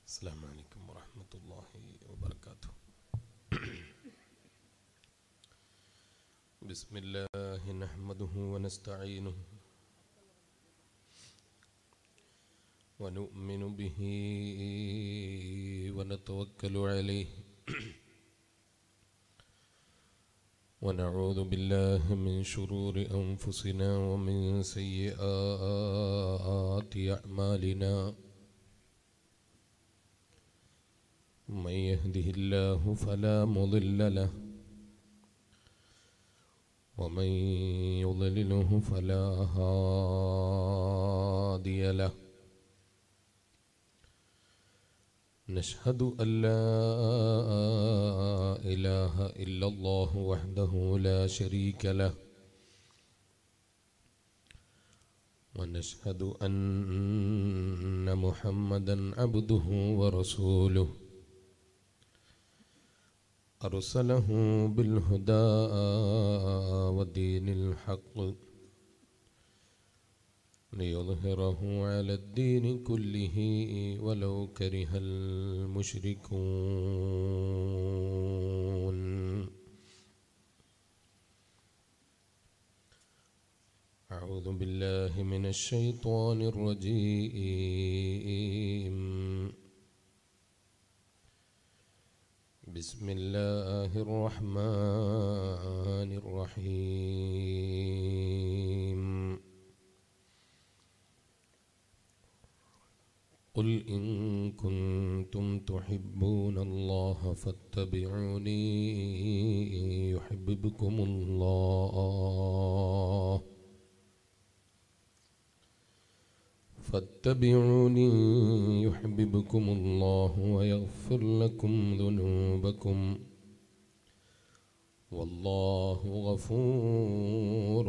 السلام عليكم ورحمة الله وبركاته بسم الله نحمده ونستعينه ونؤمن به ونتوكل عليه ونعوذ بالله من شرور أنفسنا ومن سيئات أعمالنا من يهده الله فلا مضل له ومن يضلله فلا هادي له نشهد أن لا إله إلا الله وحده لا شريك له ونشهد أن محمدا عبده ورسوله أرسله بالهدى ودين الحق ليظهره على الدين كله ولو كره المشركون أعوذ بالله من الشيطان الرجيم بسم الله الرحمن الرحيم قل إن كنتم تحبون الله فاتبعوني يحببكم الله فاتبعوني يحببكم الله ويغفر لكم ذنوبكم والله غفور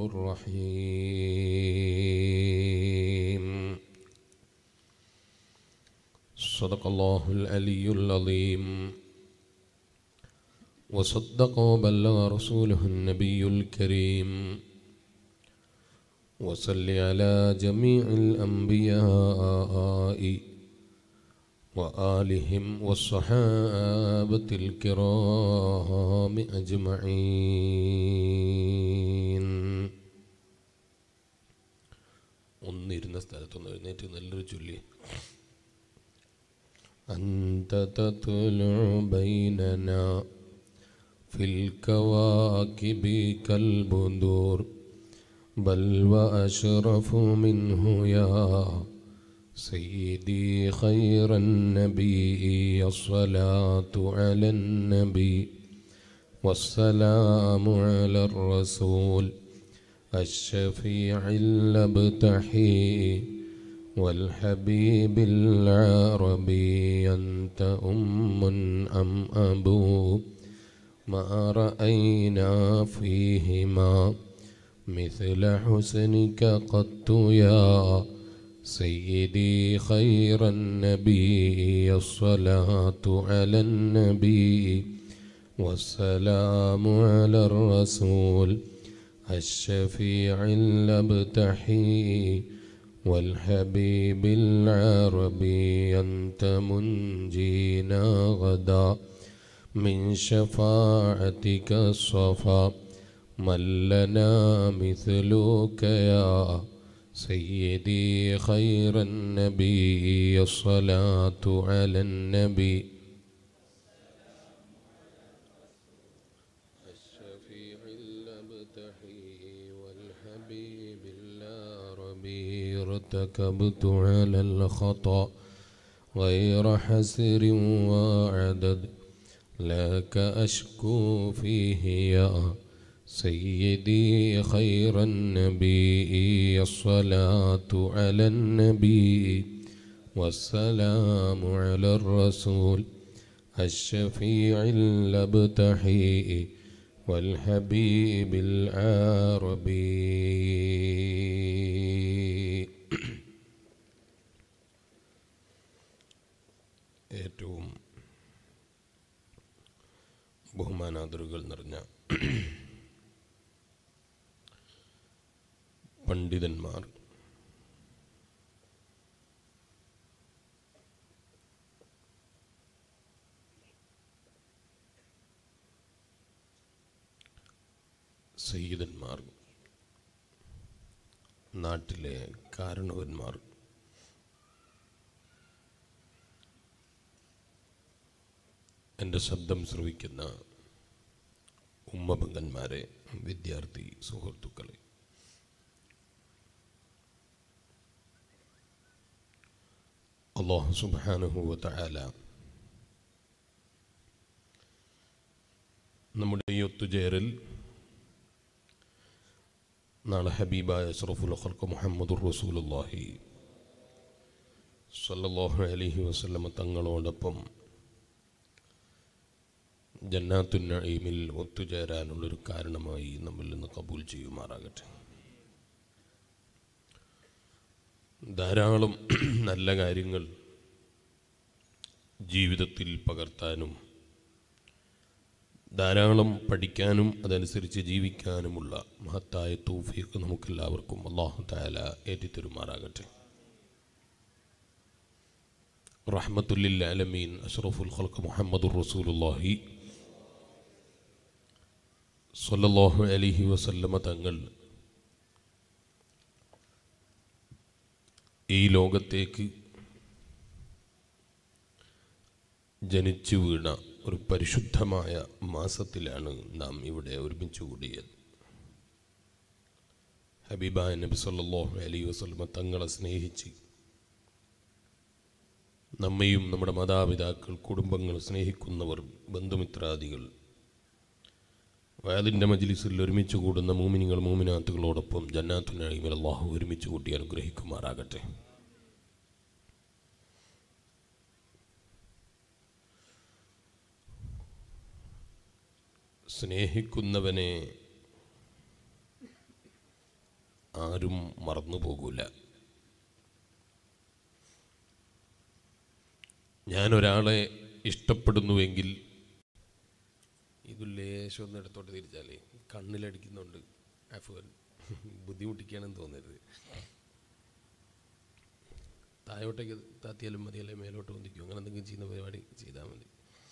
رحيم صدق الله العلي العظيم وصدق وبلغ رسوله النبي الكريم وصل على جميع الأنبياء وآلهم والصحابة الكرام أجمعين ഒന്നിരുന്ന സ്ഥലത്തൊന്ന് എഴുന്നേറ്റ് നല്ലൊരു ചൊല്ലി أنت تطلع بيننا في الكواكب كالبدور بل وأشرف منه يا سيدي خير النبي الصلاة على النبي والسلام على الرسول الشفيع الابتحي والحبيب العربي أنت أم أم أبو ما رأينا فيهما مثل حسنك قط يا سيدي خير النبي الصلاة على النبي والسلام على الرسول الشفيع الابتحي والحبيب العربي أنت منجينا غدا من شفاعتك الصفا من لنا مثلك يا سيدي خير النبي الصلاة على النبي الشفيع الابتحي والحبيب العربي ارتكبت على الخطأ غير حسر وعدد لك أشكو فيه يا سيدي خير النبي الصلاة على النبي والسلام على الرسول الشفيع الابتحي والحبيب العربي ഏറ്റവും ബഹുമാനാദറുകൾ നിറഞ്ഞ പണ്ഡിതന്മാർ സയ്യിദന്മാർ നാട്ടിലെ കാരണവന്മാർ എൻ്റെ ശബ്ദം ശ്രവിക്കുന്ന ഉമ്മപങ്കന്മാരെ വിദ്യാർത്ഥി സുഹൃത്തുക്കളെ അള്ളാഹു സുബാനുഹുവ തആല നമ്മുടെ ഈ ഒത്തുചേരൽ നാളെ ഹബീബായ അഷ്റഫുൽ ഖൽഖ് മുഹമ്മദുർ റസൂലുള്ളാഹി സല്ലല്ലാഹു അലൈഹി വസല്ലമ തങ്ങളോടൊപ്പം ജന്നാത്തുൻ നഈമിൽ ഒത്തുചേരാനുള്ളൊരു കാരണമായി നമ്മിൽ നിന്ന് കബൂൽ ചെയ്യുമാറാകട്ടെ ധാരാളം നല്ല കാര്യങ്ങൾ ജീവിതത്തിൽ പകർത്താനും ധാരാളം പഠിക്കാനും അതനുസരിച്ച് ജീവിക്കാനുമുള്ള മഹത്തായ തൗഫീഖ് നമുക്കെല്ലാവർക്കും അള്ളാഹു താല ഏറ്റിത്തരുമാറാകട്ടെ റഹ്മത്തുല്ലിൽ അലമീൻ അഷ്റഫുൽ ഖൽഖ് മുഹമ്മദുർ റസൂലുള്ളാഹി സ്വല്ലല്ലാഹു അലൈഹി വസല്ലമ തങ്ങൾ ഈ ലോകത്തേക്ക് ജനിച്ചു വീണ ഒരു പരിശുദ്ധമായ മാസത്തിലാണ് നാം ഇവിടെ ഒരുമിച്ച് കൂടിയത് ഹബീബായ നബി സല്ലല്ലാഹു അലൈഹി വസല്ലമ തങ്ങളെ സ്നേഹിച്ച് നമ്മയും നമ്മുടെ മാതാപിതാക്കൾ കുടുംബങ്ങൾ സ്നേഹിക്കുന്നവർ ബന്ധുമിത്രാദികൾ വയലിൻ്റെ മജ്ലിസിൽ ഒരുമിച്ച് കൂടുന്ന മൂമിനികൾ മൂമിനാത്തുകളോടൊപ്പം ജന്നാത്തുനായിമൽ അള്ളാഹു ഒരുമിച്ച് കൂട്ടി അനുഗ്രഹിക്കുമാറാകട്ടെ സ്നേഹിക്കുന്നവനെ ആരും മറന്നു പോകൂല ഞാൻ ഒരാളെ ഇഷ്ടപ്പെടുന്നുവെങ്കിൽ ഇത് ലേശം ഒന്ന് ഇടത്തോട്ട് തിരിച്ചാലേ കണ്ണിലടിക്കുന്നുണ്ട് അഫുവൻ ബുദ്ധിമുട്ടിക്കുകയാണെന്ന് തോന്നരുത് താഴോട്ടേക്ക് താത്തിയാലും മതി അല്ലെ മേലോട്ട് വന്നിക്കും അങ്ങനെ എന്തെങ്കിലും ചെയ്യുന്ന പരിപാടി ചെയ്താൽ മതി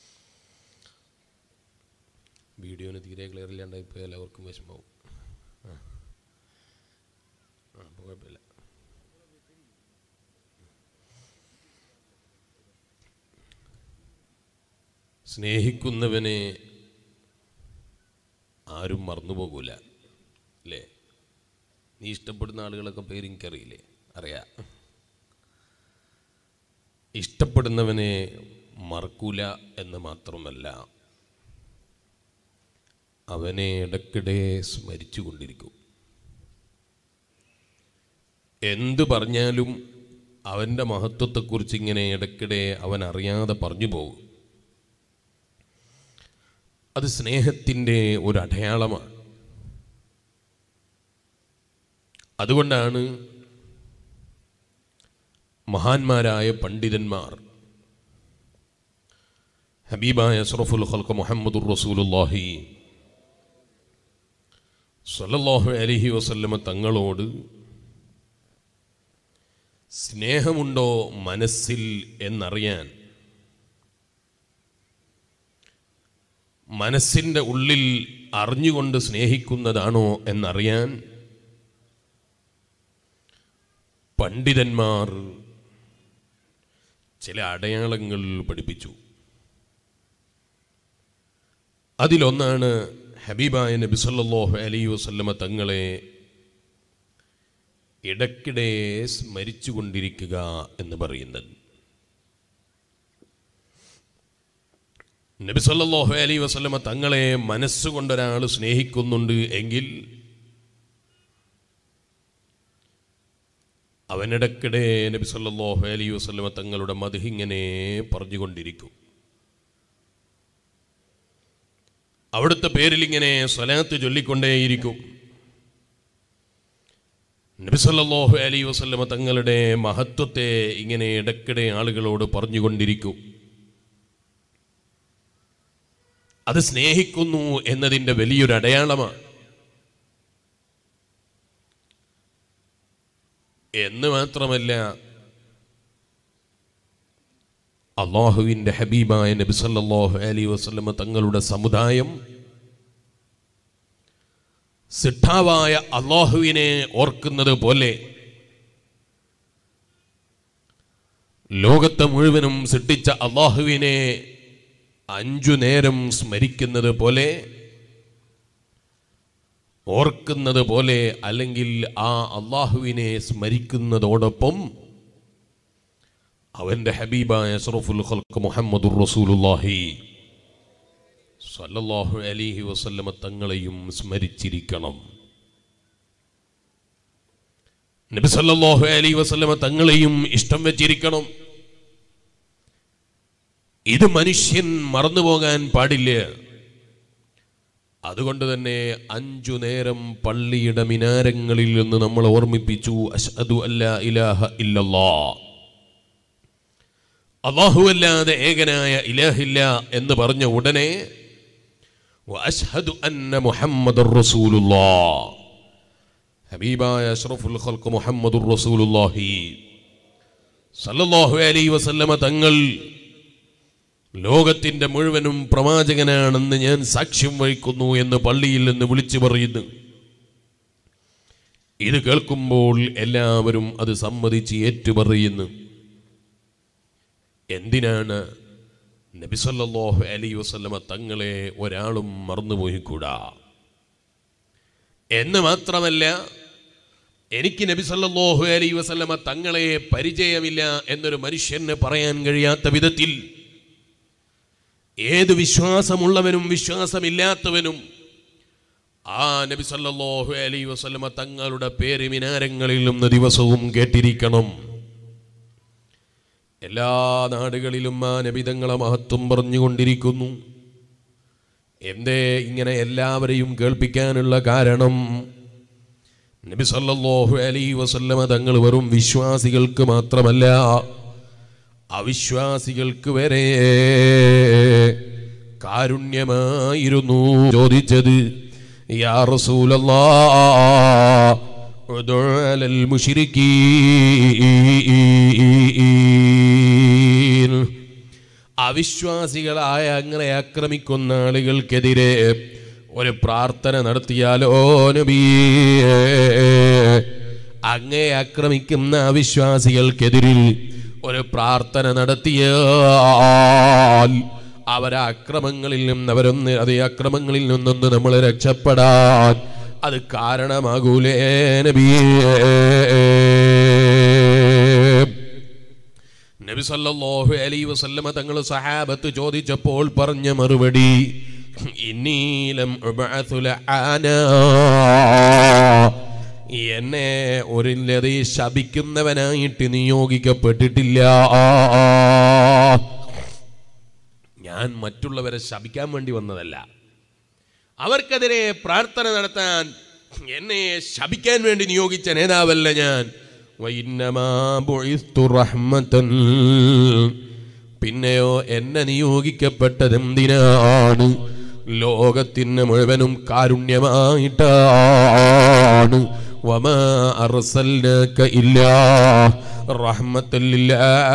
വീഡിയോന് തീരെ ക്ലിയർ ഇല്ലാണ്ടായി പോയാൽ എല്ലാവർക്കും വിഷമാവും ആ ആ അപ്പോൾ കുഴപ്പമില്ല സ്നേഹിക്കുന്നവനെ ആരും മറന്നുപോകൂല അല്ലേ നീ ഇഷ്ടപ്പെടുന്ന ആളുകളൊക്കെ പേര് എനിക്കറിയില്ലേ അറിയാം ഇഷ്ടപ്പെടുന്നവനെ മറക്കൂല എന്ന് മാത്രമല്ല അവനെ ഇടയ്ക്കിടെ സ്മരിച്ചു കൊണ്ടിരിക്കും എന്തു പറഞ്ഞാലും അവൻ്റെ മഹത്വത്തെക്കുറിച്ച് ഇങ്ങനെ ഇടയ്ക്കിടെ അവൻ അറിയാതെ പറഞ്ഞു പോകും അത് സ്നേഹത്തിൻ്റെ ഒരു അടയാളമാണ് അതുകൊണ്ടാണ് മഹാന്മാരായ പണ്ഡിതന്മാർ ഹബീബായ അഷ്റഫുൽ ഖൽഖ് മുഹമ്മദുർ റസൂലുള്ളാഹി സല്ലല്ലാഹു അലൈഹി വസല്ലമ തങ്ങളോട് സ്നേഹമുണ്ടോ മനസ്സിൽ എന്നറിയാൻ മനസ്സിൻ്റെ ഉള്ളിൽ അറിഞ്ഞുകൊണ്ട് സ്നേഹിക്കുന്നതാണോ എന്നറിയാൻ പണ്ഡിതന്മാർ ചില അടയാളങ്ങൾ പഠിപ്പിച്ചു അതിലൊന്നാണ് ഹബീബായ നബി സല്ലല്ലാഹു അലൈഹി വസല്ലമ തങ്ങളെ ഇടയ്ക്കിടെ സ്മരിച്ചു കൊണ്ടിരിക്കുക എന്ന് പറയുന്നത് നബി സല്ലല്ലാഹു അലൈഹി വസല്ലമ തങ്ങളെ മനസ്സുകൊണ്ടൊരാൾ സ്നേഹിക്കുന്നുണ്ട് എങ്കിൽ അവനിടയ്ക്കിടെ നബി സല്ലല്ലാഹു അലൈഹി വസല്ലമ തങ്ങളുടെ മതിഹിങ്ങനെ പറഞ്ഞുകൊണ്ടിരിക്കും അവിടുത്തെ പേരിൽ ഇങ്ങനെ സ്വലാത്ത് ചൊല്ലിക്കൊണ്ടേയിരിക്കും നബി സല്ലല്ലാഹു അലൈഹി വസല്ലമ തങ്ങളുടെ മഹത്വത്തെ ഇങ്ങനെ ഇടയ്ക്കിടെ ആളുകളോട് പറഞ്ഞുകൊണ്ടിരിക്കും അത് സ്നേഹിക്കുന്നു എന്നതിൻ്റെ വലിയൊരു അടയാളമാണ് എന്ന് മാത്രമല്ല അള്ളാഹുവിൻ്റെ ഹബീബായ നബി സല്ലല്ലാഹു അലൈഹി വസല്ലമ തങ്ങളുടെ സമുദായം സിട്ടാവായ അള്ളാഹുവിനെ ഓർക്കുന്നത് പോലെ ലോകത്തെ മുഴുവനും സൃഷ്ടിച്ച അള്ളാഹുവിനെ അഞ്ചു നേരം സ്മരിക്കുന്നത് പോലെ ഓർക്കുന്നത് പോലെ അല്ലെങ്കിൽ ആ അള്ളാഹുവിനെ സ്മരിക്കുന്നതോടൊപ്പം അവന്റെ ഹബീബായ അഷ്റഫുൽ ഖൽക്ക് മുഹമ്മദുർ റസൂലുള്ളാഹി സല്ലല്ലാഹു അലൈഹി വസല്ലമ തങ്ങളെയും സ്മരിച്ചിരിക്കണം നബി സല്ലല്ലാഹു അലൈഹി വസല്ലമ തങ്ങളെയും ഇഷ്ടം വെച്ചിരിക്കണം ഇത് മനുഷ്യൻ മറന്നുപോകാൻ പാടില്ല അതുകൊണ്ട് തന്നെ അഞ്ചു നേരം പള്ളിയുടെ മിനാരങ്ങളിൽ നിന്ന് നമ്മൾ ഓർമ്മിപ്പിച്ചു അഷ്ഹദു അല്ലാ ഇലാഹ ഇല്ലല്ലാ അല്ലാഹുവല്ലാതെ ഏകനായ ഇലാഹില്ല എന്ന് പറഞ്ഞ ഉടനെ വഅശ്ഹദു അന്ന മുഹമ്മദുർ റസൂലുള്ളാഹ് ഹബീബായ അഷ്റഫുൽ ഖൽഖ് മുഹമ്മദുർ റസൂലുള്ളാഹി സല്ലല്ലാഹു അലൈഹി വസല്ലമ തങ്ങൾ ലോകത്തിന്റെ മുഴുവനും പ്രവാചകനാണെന്ന് ഞാൻ സാക്ഷ്യം വഹിക്കുന്നു എന്ന് പള്ളിയിൽ നിന്ന് വിളിച്ചു പറയുന്നു ഇത് കേൾക്കുമ്പോൾ എല്ലാവരും അത് സമ്മതിച്ച് ഏറ്റുപറയുന്നു എന്തിനാണ് നബിസല്ലാഹു അലൈ വസല്ലമ തങ്ങളെ ഒരാളും മറന്നുപോയിക്കൂടാ എന്ന് മാത്രമല്ല എനിക്ക് നബി സല്ലല്ലാഹു അലൈഹി വസല്ലമ തങ്ങളെ പരിചയമില്ല എന്നൊരു മനുഷ്യന് പറയാൻ കഴിയാത്ത വിധത്തിൽ ഏത് വിശ്വാസമുള്ളവനും വിശ്വാസമില്ലാത്തവനും ആ നബി സല്ലല്ലാഹു അലൈഹി വസല്ലമ തങ്ങളുടെ പേര് മിനാരങ്ങളിൽ നിന്ന് ദിവസവും കേട്ടിരിക്കണം എല്ലാ നാടുകളിലും ആ നബിതങ്ങളെ മഹത്വം പറഞ്ഞുകൊണ്ടിരിക്കുന്നു എന്തേ ഇങ്ങനെ എല്ലാവരെയും കേൾപ്പിക്കാനുള്ള കാരണം നബി സല്ലല്ലാഹു അലൈഹി വസല്ലമ തങ്ങൾ വെറും വിശ്വാസികൾക്ക് മാത്രമല്ല അവിശ്വാസികൾക്ക് വരെ കാരുണ്യമായിരുന്നു ചോദിച്ചത് യാ റസൂലല്ലാ ഉദു അലൽ മുശ്രിക്കീൻ അവിശ്വാസികളായ അങ്ങനെ ആക്രമിക്കുന്ന ആളുകൾക്കെതിരെ ഒരു പ്രാർത്ഥന നടത്തിയാലോ നബിയേ അങ്ങേ ആക്രമിക്കുന്ന അവിശ്വാസികൾക്കെതിരിൽ ഒരു പ്രാർത്ഥന നടത്തിയാൽ അവരെ അക്രമങ്ങളിൽ നിന്ന് അവരൊന്ന് അതേ അക്രമങ്ങളിൽ നിന്നൊന്ന് നമ്മൾ രക്ഷപ്പെടാൻ അത് കാരണമാകൂലേ നബിയേ നബി സല്ലല്ലാഹു അലൈഹി വസല്ലമ തങ്ങൾ സഹാബത്ത് ചോദിച്ചപ്പോൾ പറഞ്ഞ മറുപടി ഇന്നീലം ഉബഅത്തു ലആനാ. എന്നെ ഒരു ലതി ശപിക്കുന്നവനായിട്ട് നിയോഗിക്കപ്പെട്ടിട്ടില്ല ഞാൻ മറ്റുള്ളവരെ ശപിക്കാൻ വേണ്ടി വന്നതല്ല അവർക്കെതിരെ പ്രാർത്ഥന നടത്താൻ എന്നെ ശപിക്കാൻ വേണ്ടി നിയോഗിച്ച നേതാവല്ല ഞാൻ വൈന്നമാ ബുഇസ്തു റഹ്മത്തൻ പിന്നെയോ എന്നെ നിയോഗിക്കപ്പെട്ടത് എന്തിനാണ് ലോകത്തിന് മുഴുവനും കാരുണ്യമായിട്ടാണ് വമാ അർസൽനാക ഇല്ലാ റഹ്മത്തൻ ലിൽ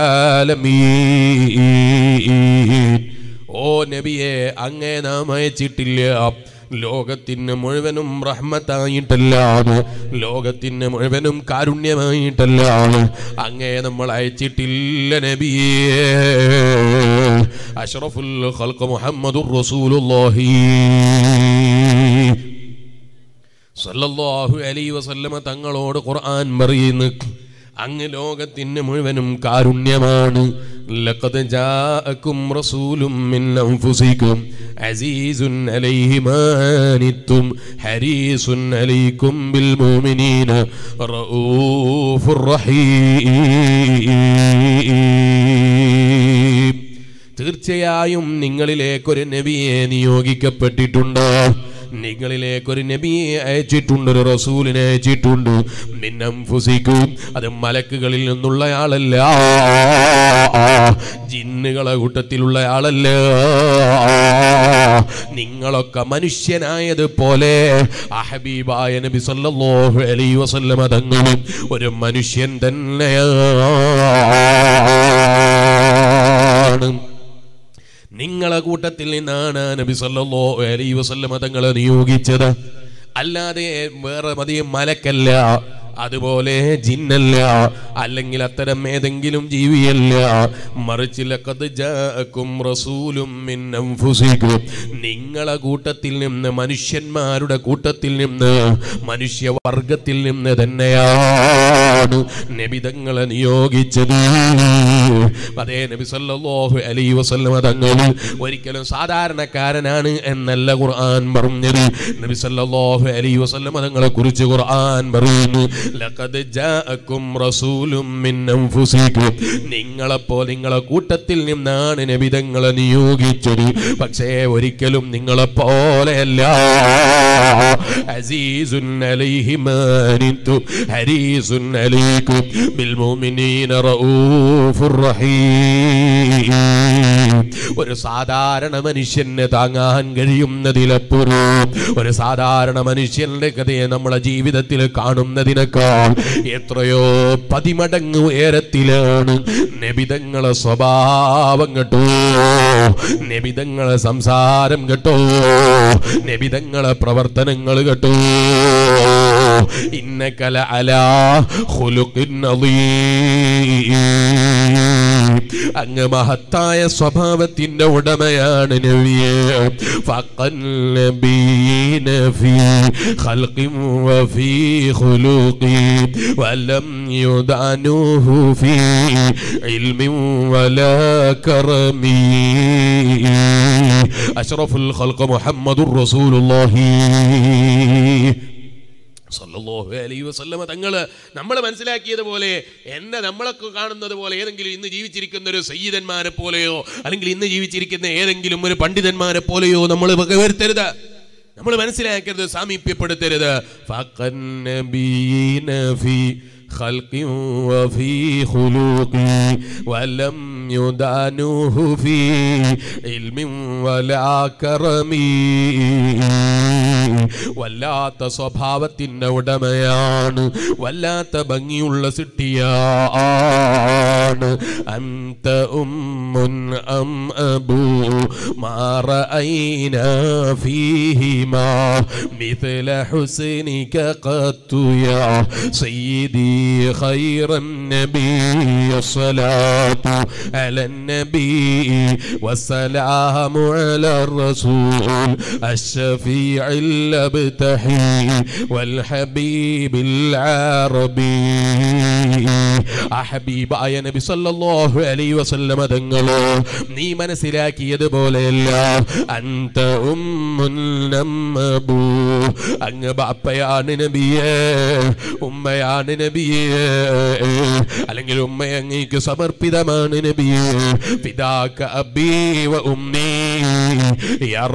ആലമീൻ ഓ നബിയെ അങ്ങേ നാം അയച്ചിട്ടില്ല ലോകത്തിന് മുഴുവനും റഹ്മത്തായിട്ടല്ലാണ് ലോകത്തിന് മുഴുവനും കാരുണ്യമായിട്ടല്ലാണ് അങ്ങേ നമ്മൾ അയച്ചിട്ടില്ല നബിയേ അഷ്റഫുൽ ഖൽഖ് മുഹമ്മദുർ റസൂലുള്ളാഹി സല്ലല്ലാഹു അലൈഹി വസല്ലമ തങ്ങളോട് ഖുർആൻ പറയുന്നു അങ്ങ് ലോകത്തിന് മുഴുവനും കാരുണ്യമാണ് ലഖദ് ജാഅക്കും റസൂലും മിൻ അൻഫുസിക്കും അസീസുൻ അലൈഹി മാ അനിത്തും ഹരീസുൻ അലൈക്കും ബിൽ മുഅ്മിനീന റഊഫുർ റഹീം തീർച്ചയായും നിങ്ങളിലേക്കൊരു നബിയെ നിയോഗിക്കപ്പെട്ടിട്ടുണ്ട് നിങ്ങളിലേക്കൊരു നബിയെ അയച്ചിട്ടുണ്ട് ഒരു റസൂലിനെ അയച്ചിട്ടുണ്ട് മിന്നം ഫുസിക്കും അത് മലക്കുകളിൽ നിന്നുള്ള ആളല്ല ജിന്നുകളെ കൂട്ടത്തിലുള്ള ആളല്ല നിങ്ങളൊക്കെ മനുഷ്യനായതുപോലെ അഹബീബായ നബി സല്ലല്ലാഹു അലൈഹി വസല്ലമ തങ്ങളും ഒരു മനുഷ്യൻ തന്നെയാണ് നിങ്ങളെ കൂട്ടത്തിൽ നിന്നാണ് നബി സല്ലല്ലാഹു അലൈഹി വസല്ലമ തങ്ങളെ നിയോഗിച്ചത് അല്ലാതെ വേറെ മതി മലക്കല്ല അതുപോലെ ജിന്നല്ല അല്ലെങ്കിൽ അത്തരം ഏതെങ്കിലും ജീവിയല്ല മറിച്ച് ലഖദ് ജാഅക്കും റസൂലും മിൻ അൻഫുസിക്കും നിങ്ങളെ കൂട്ടത്തിൽ നിന്ന് മനുഷ്യന്മാരുടെ കൂട്ടത്തിൽ നിന്ന് മനുഷ്യവർഗത്തിൽ നിന്ന് തന്നെയാണ് നബിതങ്ങളെ നിയോഗിച്ചത് അതേ നബി സല്ലല്ലാഹു അലൈഹി വസല്ലമ തങ്ങൾ ഒരിക്കലും സാധാരണക്കാരനാണ് എന്നല്ല ഖുർആൻ പറഞ്ഞത് നബി സല്ലല്ലാഹു അലൈഹി വസല്ലമ തങ്ങളെ കുറിച്ച് ഖുർആൻ പറയുന്നു ലഖദ് ജാഅക്കും റസൂലും മിൻ അൻഫുസിക്കും നിങ്ങളെപ്പോ നിങ്ങളെ കൂട്ടത്തിൽ നിന്നാണ് നബി തങ്ങളെ നിയോഗിച്ചത് പക്ഷേ ഒരിക്കലും നിങ്ങളെ പോലെയല്ല അസീസുൻ അലൈഹി മാനിത്തും ഹരീസുൻ അലൈക്കും ബിൽ മുഅ്മിനീന റഊഫുർ റഹീം ഒരു സാധാരണ മനുഷ്യന് താങ്ങാൻ കഴിയുന്നതിലപ്പുറം ഒരു സാധാരണ മനുഷ്യന്റെ കഥയെ നമ്മളെ ജീവിതത്തിൽ കാണുന്നതിനേക്കാൾ എത്രയോ പതിമടങ്ങ് ഉയരത്തിലാണ് നബിതങ്ങളെ സ്വഭാവം കേട്ടോ നബിതങ്ങളെ സംസാരം കേട്ടോ നബിതങ്ങളെ പ്രവർത്തനങ്ങൾ കേട്ടോ ഇന്നകല അലാ ഖുലുഖിൻ അളീം അങ്ങ് മഹത്തായ സ്വഭാവത്തിന്റെ ഉടമയാണ് നബിയെ ഫഖൻ നബീന ഫീ ഖൽഖിൻ വഫീ ഖുലുഖി വലം യുദാനുഹു ഫീ ഇൽമിൻ വലാ കറമി അഷ്റഫുൽ ഖൽഖ് മുഹമ്മദുർ റസൂലുള്ളാഹി സല്ലല്ലാഹു അലൈഹി വസല്ലമ തങ്ങള് നമ്മൾ മനസ്സിലാക്കിയതുപോലെ എന്നെ നമ്മളൊക്കെ കാണുന്നത് പോലെ ഏതെങ്കിലും ഇന്ന് ജീവിച്ചിരിക്കുന്ന ഒരു സയ്യിദന്മാരെ പോലെയോ അല്ലെങ്കിൽ ഇന്ന് ജീവിച്ചിരിക്കുന്ന ഏതെങ്കിലും ഒരു പണ്ഡിതന്മാരെ പോലെയോ നമ്മൾ വകവരുത്തരുത് നമ്മൾ മനസ്സിലാക്കരുത് സാമീപ്യപ്പെടുത്തരുത് ഫഖൻ നബീന ഫീ خلق وفي خلق ولم يدانوه في علم ولا كرم വല്ലാത്ത സ്വഭാവത്തിന്റെ ഉടമയാണ് വല്ലാത്ത ഭംഗിയുള്ള സിട്ടിയാണ് അന്ത ഉമ്മുൻ അം അബൂ മാറ ഐന ഫീഹിമാ مثل حسنك قد يا سيدي خير النبي الصلاة على النبي والسلام على الرسول الشفيع الابتحي والحبيب العربي അഹബീബായ നബി സല്ലല്ലാഹു അലൈഹി വസല്ലമ തങ്ങളോ നീ മനസ്സിലാക്കിയതുപോലെയല്ല അന്ത ഉമ്മുൻ നമ്മബൂ അങ്ങ് ബാപ്പയാണ് നബിയേ ഉമ്മയാണ് നബിയേ അല്ലെങ്കിൽ ഉമ്മ അങ്ങേക്ക് സമർപ്പിതമാണ് നബിയേ പിതാക്ക അബീ വ ഉമ്മീ യാ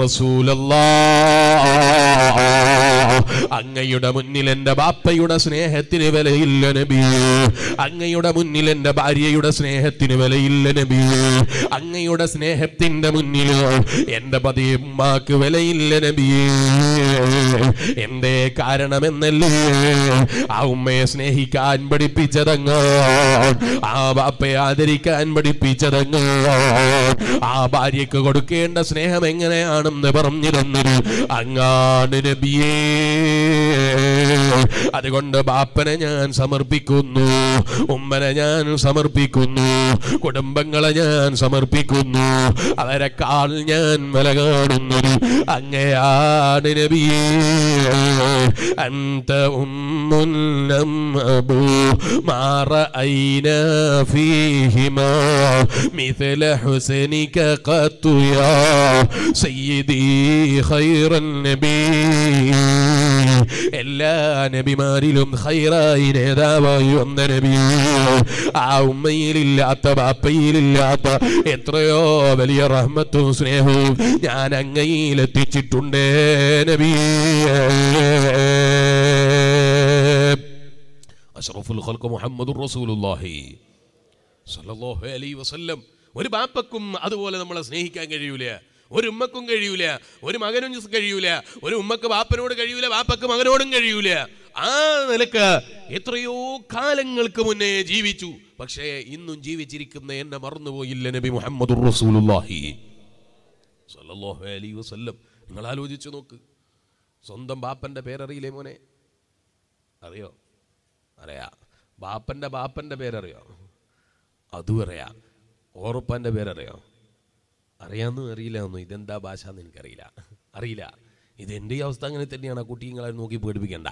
റസൂലല്ലാഹ് അങ്ങയുടെ മുന്നിൽ എന്റെ ബാപ്പയുടെ സ്നേഹത്തിന് വിലയില്ല നബിയേ അങ്ങയുടെ മുന്നിൽ എന്റെ ഭാര്യയുടെ സ്നേഹത്തിന് വിലയില്ല നബിയേ അങ്ങയുടെ സ്നേഹത്തിന്റെ മുന്നിൽ എന്റെ പതി ഉമ്മാക്ക് വിലയില്ല നബിയേ എന്തേ കാരണമെന്നല്ലേ ആ ഉമ്മയെ സ്നേഹിക്കാൻ പഠിപ്പിച്ചതങ്ങ് ആ ബാപ്പയെ ആദരിക്കാൻ പഠിപ്പിച്ചതങ്ങ് ആ ഭാര്യക്ക് കൊടുക്കേണ്ട സ്നേഹം എങ്ങനെയാണെന്ന് പറഞ്ഞു തന്നത് അങ്ങാണ് നബിയേ അതുകൊണ്ട് ബാപ്പനെ ഞാൻ സമർപ്പിക്കുന്നു ഉമ്മനെ ഞാൻ സമർപ്പിക്കുന്നു കുടുംബങ്ങളെ ഞാൻ സമർപ്പിക്കുന്നു അവരെക്കാൾ ഞാൻ വില കാണുന്നത് അങ്ങയാണ് നബിയേ അന്ത ഉമ്മുൻ ലം അബൂ മാ റഅയ്നാ ഫീഹിമാ مثل حسنك قط يا سيدي خير النبي എല്ലാ നബിമാരിലും ഖൈറായി നേതാവായി വന്ന നബി ആ ഉമ്മയിലില്ലാത്ത ബാപ്പയിലില്ലാത്ത എത്രയോ വലിയ റഹ്മത്തും സ്നേഹവും ഞാൻ അങ്ങയിലെത്തിച്ചിട്ടുണ്ട് നബി അഷ്റഫുൽ ഖൽഖ് മുഹമ്മദുർ റസൂലുള്ളാഹി സല്ലല്ലാഹു അലൈഹി വസല്ലം ഒരു ബാപ്പക്കും അതുപോലെ നമ്മളെ സ്നേഹിക്കാൻ കഴിയൂല ഒരു ഉമ്മക്കും കഴിയൂല ഒരു മകനും കഴിയൂല ഒരു ഉമ്മക്ക് ബാപ്പനോട് കഴിയൂല ബാപ്പക്ക് മകനോടും കഴിയൂല ആ നിലക്ക് എത്രയോ കാലങ്ങൾക്ക് മുന്നേ ജീവിച്ചു പക്ഷേ ഇന്നും ജീവിച്ചിരിക്കുന്ന എന്നെ മറന്നുപോയില്ല നബി മുഹമ്മദുർ റസൂലുള്ളാഹി സല്ലല്ലാഹു അലൈഹി വസല്ലം നിങ്ങൾ ആലോചിച്ചു നോക്ക് സ്വന്തം ബാപ്പൻ്റെ പേരറിയില്ലേ മോനെ അറിയോ അറിയാ ബാപ്പൻ്റെ ബാപ്പൻ്റെ പേരറിയോ അതും അറിയാം ഓറുപ്പൻ്റെ പേരറിയോ അറിയാമെന്നും അറിയില്ല ഒന്നും ഇതെന്താ ഭാഷ എന്ന് എനിക്കറിയില്ല അറിയില്ല ഇത് എൻ്റെ ഈ അവസ്ഥ അങ്ങനെ തന്നെയാണ് ആ കുട്ടി നിങ്ങളെ നോക്കി പേടിപ്പിക്കണ്ട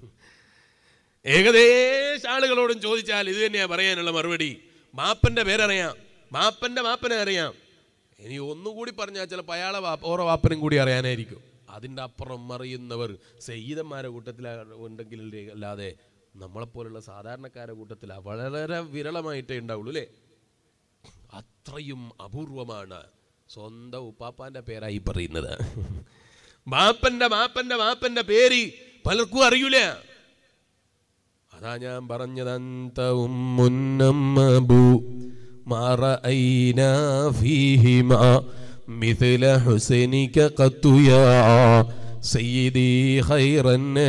ഏകദേശ ആളുകളോടും ചോദിച്ചാൽ ഇത് തന്നെയാ പറയാനുള്ള മറുപടി മാപ്പൻ്റെ പേരറിയാം മാപ്പൻ്റെ മാപ്പനെ അറിയാം ഇനി ഒന്നുകൂടി പറഞ്ഞാൽ ചിലപ്പോൾ അയാളെ വാപ്പ ഓരോ വാപ്പനും കൂടി അറിയാനായിരിക്കും അതിൻ്റെ അപ്പുറം അറിയുന്നവർ സയ്യിദന്മാരെ കൂട്ടത്തിൽ ഉണ്ടെങ്കിൽ അല്ലാതെ നമ്മളെപ്പോലുള്ള സാധാരണക്കാരുടെ കൂട്ടത്തിൽ വളരെ വിരളമായിട്ടേ ഉണ്ടാവുള്ളൂ അല്ലേ അത്രയും അപൂർവമാണ് സ്വന്തം ഉപ്പാപ്പാന്റെ പേരായി പറയുന്നത് മാപ്പന്റെ മാപ്പന്റെ മാപ്പന്റെ പേര് പലർക്കും അറിയൂല അതാ ഞാൻ പറഞ്ഞത് അന്ത ഉമ്മുന്നമ്മബു മറഅയ്നാ ഫീഹിമാ مثل حسنك قط يا سيدي خير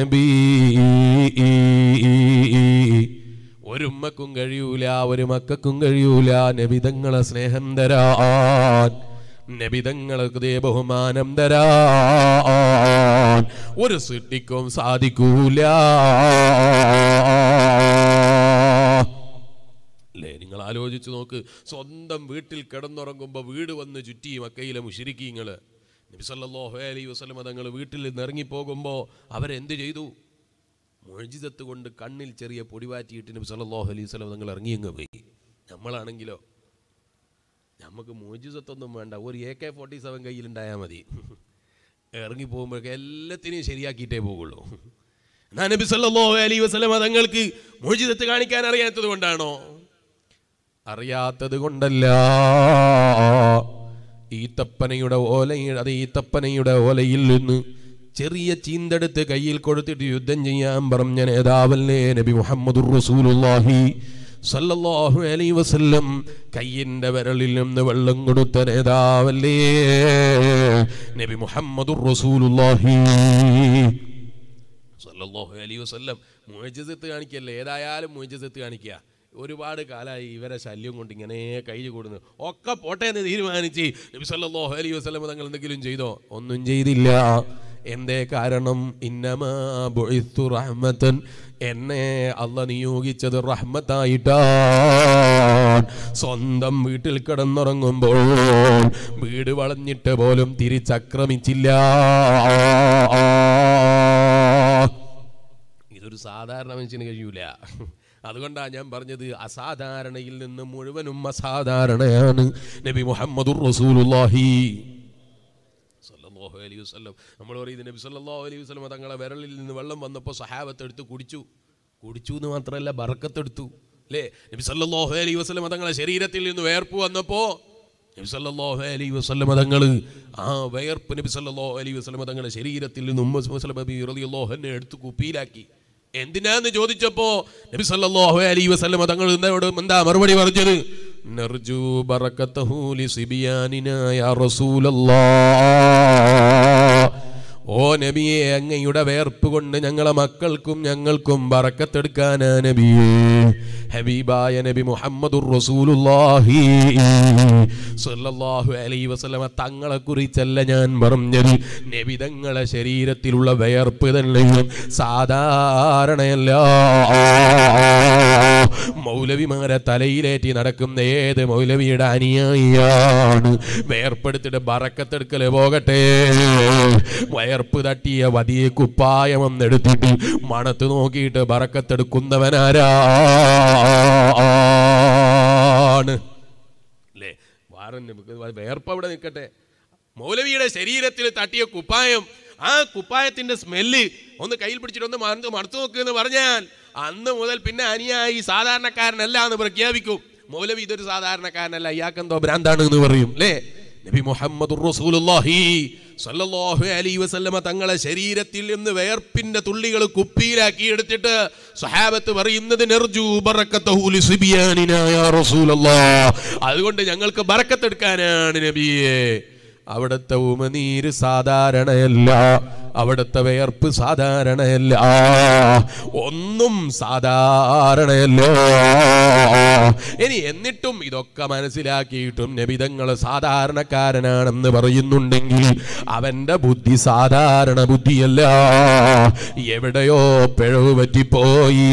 النبي ഒരുമ്മക്കും കഴിയൂല ഒരു മക്കൾക്കും കഴിയൂല നബിതങ്ങളെ സ്നേഹം തരാൻ നബിതങ്ങൾക്ക് ദേ ബഹുമാനം തരാൻ ഒരു സൃഷ്ടിക്കും സാധിക്കൂല അല്ലേ നിങ്ങൾ ആലോചിച്ച് നോക്ക് സ്വന്തം വീട്ടിൽ കിടന്നുറങ്ങുമ്പോൾ വീട് വന്ന് ചുറ്റി മക്കയിലെ മുഷിരിക്കീങ്ങൾ നബി സല്ലല്ലാഹു അലൈഹി വസല്ലം തങ്ങൾ വീട്ടിൽ നിന്ന് ഇറങ്ങിപ്പോകുമ്പോൾ അവരെന്ത് ചെയ്തു മൊഴിജിതത്ത് കൊണ്ട് കണ്ണിൽ ചെറിയ പൊടിവാറ്റിയിട്ട് നബി സല്ലല്ലാഹു അലൈഹി വസല്ലം തങ്ങൾ ഇറങ്ങിയങ്ങ് പോയി നമ്മളാണെങ്കിലോ നമുക്ക് മോജിസത്തൊന്നും വേണ്ട ഒരു എ കെ ഫോർട്ടി സെവൻ കയ്യിലുണ്ടായാൽ മതി ഇറങ്ങി പോകുമ്പോഴൊക്കെ എല്ലാത്തിനെയും ശരിയാക്കിയിട്ടേ പോകുള്ളൂ എന്നാ നബി സല്ലല്ലാഹു അലൈഹി വസല്ലം തങ്ങൾക്ക് മോജിതത്ത് കാണിക്കാൻ അറിയാത്തത് കൊണ്ടാണോ അറിയാത്തത് കൊണ്ടല്ല ഈത്തപ്പനയുടെ ഓലയുടെ അത് ഈത്തപ്പനയുടെ ഓലയിൽ നിന്ന് ചെറിയ ചീന്തെടുത്ത് കയ്യിൽ കൊടുത്തിട്ട് യുദ്ധം ചെയ്യാൻ പറഞ്ഞ നേതാവല്ലേ നബി മുഹമ്മദുർ റസൂലുള്ളാഹി സല്ലല്ലാഹു അലൈഹി വസല്ലം കയ്യിന്റെ വിരലിൽ നിന്ന് വെള്ളം കൊടുത്ത നേതാവല്ലേ നബി മുഹമ്മദുർ റസൂലുള്ളാഹി സല്ലല്ലാഹു അലൈഹി വസല്ലം മുഅ്ജിസത്ത് കാണിക്കല്ലേ ഏതായാലും മുഅ്ജിസത്ത് കാണിക്കുക ഒരുപാട് കാലമായി ഇവരെ ശല്യം കൊണ്ട് ഇങ്ങനെ കൈ കൂടുന്നു ഒക്കെ പോട്ടെ എന്ന് തീരുമാനിച്ച് നബി സല്ലല്ലാഹു അലൈഹി വസല്ലം തങ്ങൾ എന്തെങ്കിലും ചെയ്തോ ഒന്നും ചെയ്തില്ല എന്തേ കാരണം ഇന്നമാ ബുഇസ്തു റഹ്മത്തൻ എന്നെ അല്ല നിയോഗിച്ചത് റഹ്മത്തായിട്ടാണ് സ്വന്തം വീട്ടിൽ കിടന്നുറങ്ങുമ്പോൾ വീട് വളഞ്ഞിട്ട് പോലും തിരിച്ചക്രമിച്ചില്ല ഇതൊരു സാധാരണ മനുഷ്യന് കഴിയൂല അതുകൊണ്ടാണ് ഞാൻ പറഞ്ഞത് അസാധാരണയിൽ നിന്ന് മുഴുവനും അസാധാരണയാണ് നബി മുഹമ്മദുർ റസൂലുള്ളാഹി സല്ലല്ലാഹു അലൈഹി വസല്ലം നമ്മൾ പറയുന്നത് നബി സല്ലല്ലാഹു അലൈഹി വസല്ലം തങ്ങളെ വിരലിൽ നിന്ന് വെള്ളം വന്നപ്പോൾ സഹാബത്ത് എടുത്ത് കുടിച്ചു കുടിച്ചു എന്ന് മാത്രമല്ല ബറക്കത്തെടുത്തു അല്ലേ നബി സല്ലല്ലാഹു അലൈഹി വസല്ലം തങ്ങളെ ശരീരത്തിൽ നിന്ന് വേർപ്പ് വന്നപ്പോൾ നബി സല്ലല്ലാഹു അലൈഹി വസല്ലം തങ്ങൾ ആ വേർപ്പ് നബി സല്ലല്ലാഹു അലൈഹി വസല്ലം തങ്ങളുടെ ശരീരത്തിൽ നിന്ന് ഉമ്മ സുലൈം നബി റളിയല്ലാഹു അൻഹ എടുത്ത് കുപ്പിയിലാക്കി എന്തിനാന്ന് ചോദിച്ചപ്പോ നബി സല്ലല്ലാഹു അലൈഹി വസല്ലം തങ്ങൾ എന്നോട് എന്താ മറുപടി പറഞ്ഞത് നർജു ബറക്കത്തഹു ലിസിബിയാനിനാ യാ റസൂലല്ലാഹ് ഓ നബിയെ അങ്ങയുടെ വേർപ്പ് കൊണ്ട് ഞങ്ങളെ മക്കൾക്കും ഞങ്ങൾക്കും ബറക്കത്തെടുക്കാനാ നബിയേ ഹബീബായ നബി മുഹമ്മദുർ റസൂലുള്ളാഹി സ്വല്ലല്ലാഹു അലൈഹി വസല്ലമ തങ്ങളെ കുറിച്ചല്ല ഞാൻ പറഞ്ഞത് നബി തങ്ങളെ ശരീരത്തിലുള്ള വേർപ്പ് തന്നെയും സാധാരണയല്ല മൗലവിമാരെ തലയിലേറ്റി നടക്കുന്ന ഏത് മൗലവിയുടെ അനുയായിയാണ് വേർപ്പെടുത്തിട്ട് ബറക്കത്തെടുക്കല് പോകട്ടെ വയർപ്പ് തട്ടിയ വലിയ കുപ്പായമെന്നെടുത്തിട്ട് മണത്ത് നോക്കിയിട്ട് ബറക്കത്തെടുക്കുന്നവനാരാണ് അല്ലേ വാറൻ വേർപ്പ് അവിടെ നിൽക്കട്ടെ മൗലവിയുടെ ശരീരത്തിൽ തട്ടിയ കുപ്പായം ആ കുപ്പായത്തിന്റെ സ്മെല്ല് ഒന്ന് കയ്യിൽ പിടിച്ചിട്ട് ഒന്ന് മറന്ന് മണത്ത് നോക്കുക എന്ന് പറഞ്ഞാൽ അന്ന് മുതൽ പിന്നെ അനിയായി സാധാരണക്കാരനല്ല എന്ന് പ്രഖ്യാപിക്കും മൗലവി ഇതൊരു സാധാരണക്കാരനല്ല ഇയാക്കെന്തോ ഭ്രാന്താണ് എന്ന് പറയും അല്ലേ നബി മുഹമ്മദ് റസൂലുള്ളാഹി സല്ലല്ലാഹു അലൈഹി വസല്ലമ തങ്ങളെ ശരീരത്തിൽ നിന്ന് വേർപ്പിന്റെ തുള്ളികൾ കുപ്പിയിലാക്കി എടുത്തിട്ട് സഹാബത്ത് പറയുന്നത് നെർജു ബറക്കത്തഹു ലിസിബിയാനിനാ യാ റസൂലല്ലാഹ് അതുകൊണ്ട് ഞങ്ങൾക്ക് ബറക്കത്തെടുക്കാനാണ് നബിയെ അവിടുത്തെ ഉമനീര് സാധാരണയല്ല അവിടുത്തെ വിയർപ്പ് സാധാരണയല്ല ഒന്നും സാധാരണയല്ല ഇനി എന്നിട്ടും ഇതൊക്കെ മനസ്സിലാക്കിയിട്ടും നബിതങ്ങൾ സാധാരണക്കാരനാണെന്ന് പറയുന്നുണ്ടെങ്കിൽ അവന്റെ ബുദ്ധി സാധാരണ ബുദ്ധിയല്ല എവിടെയോ പിഴവ് പറ്റിപ്പോയി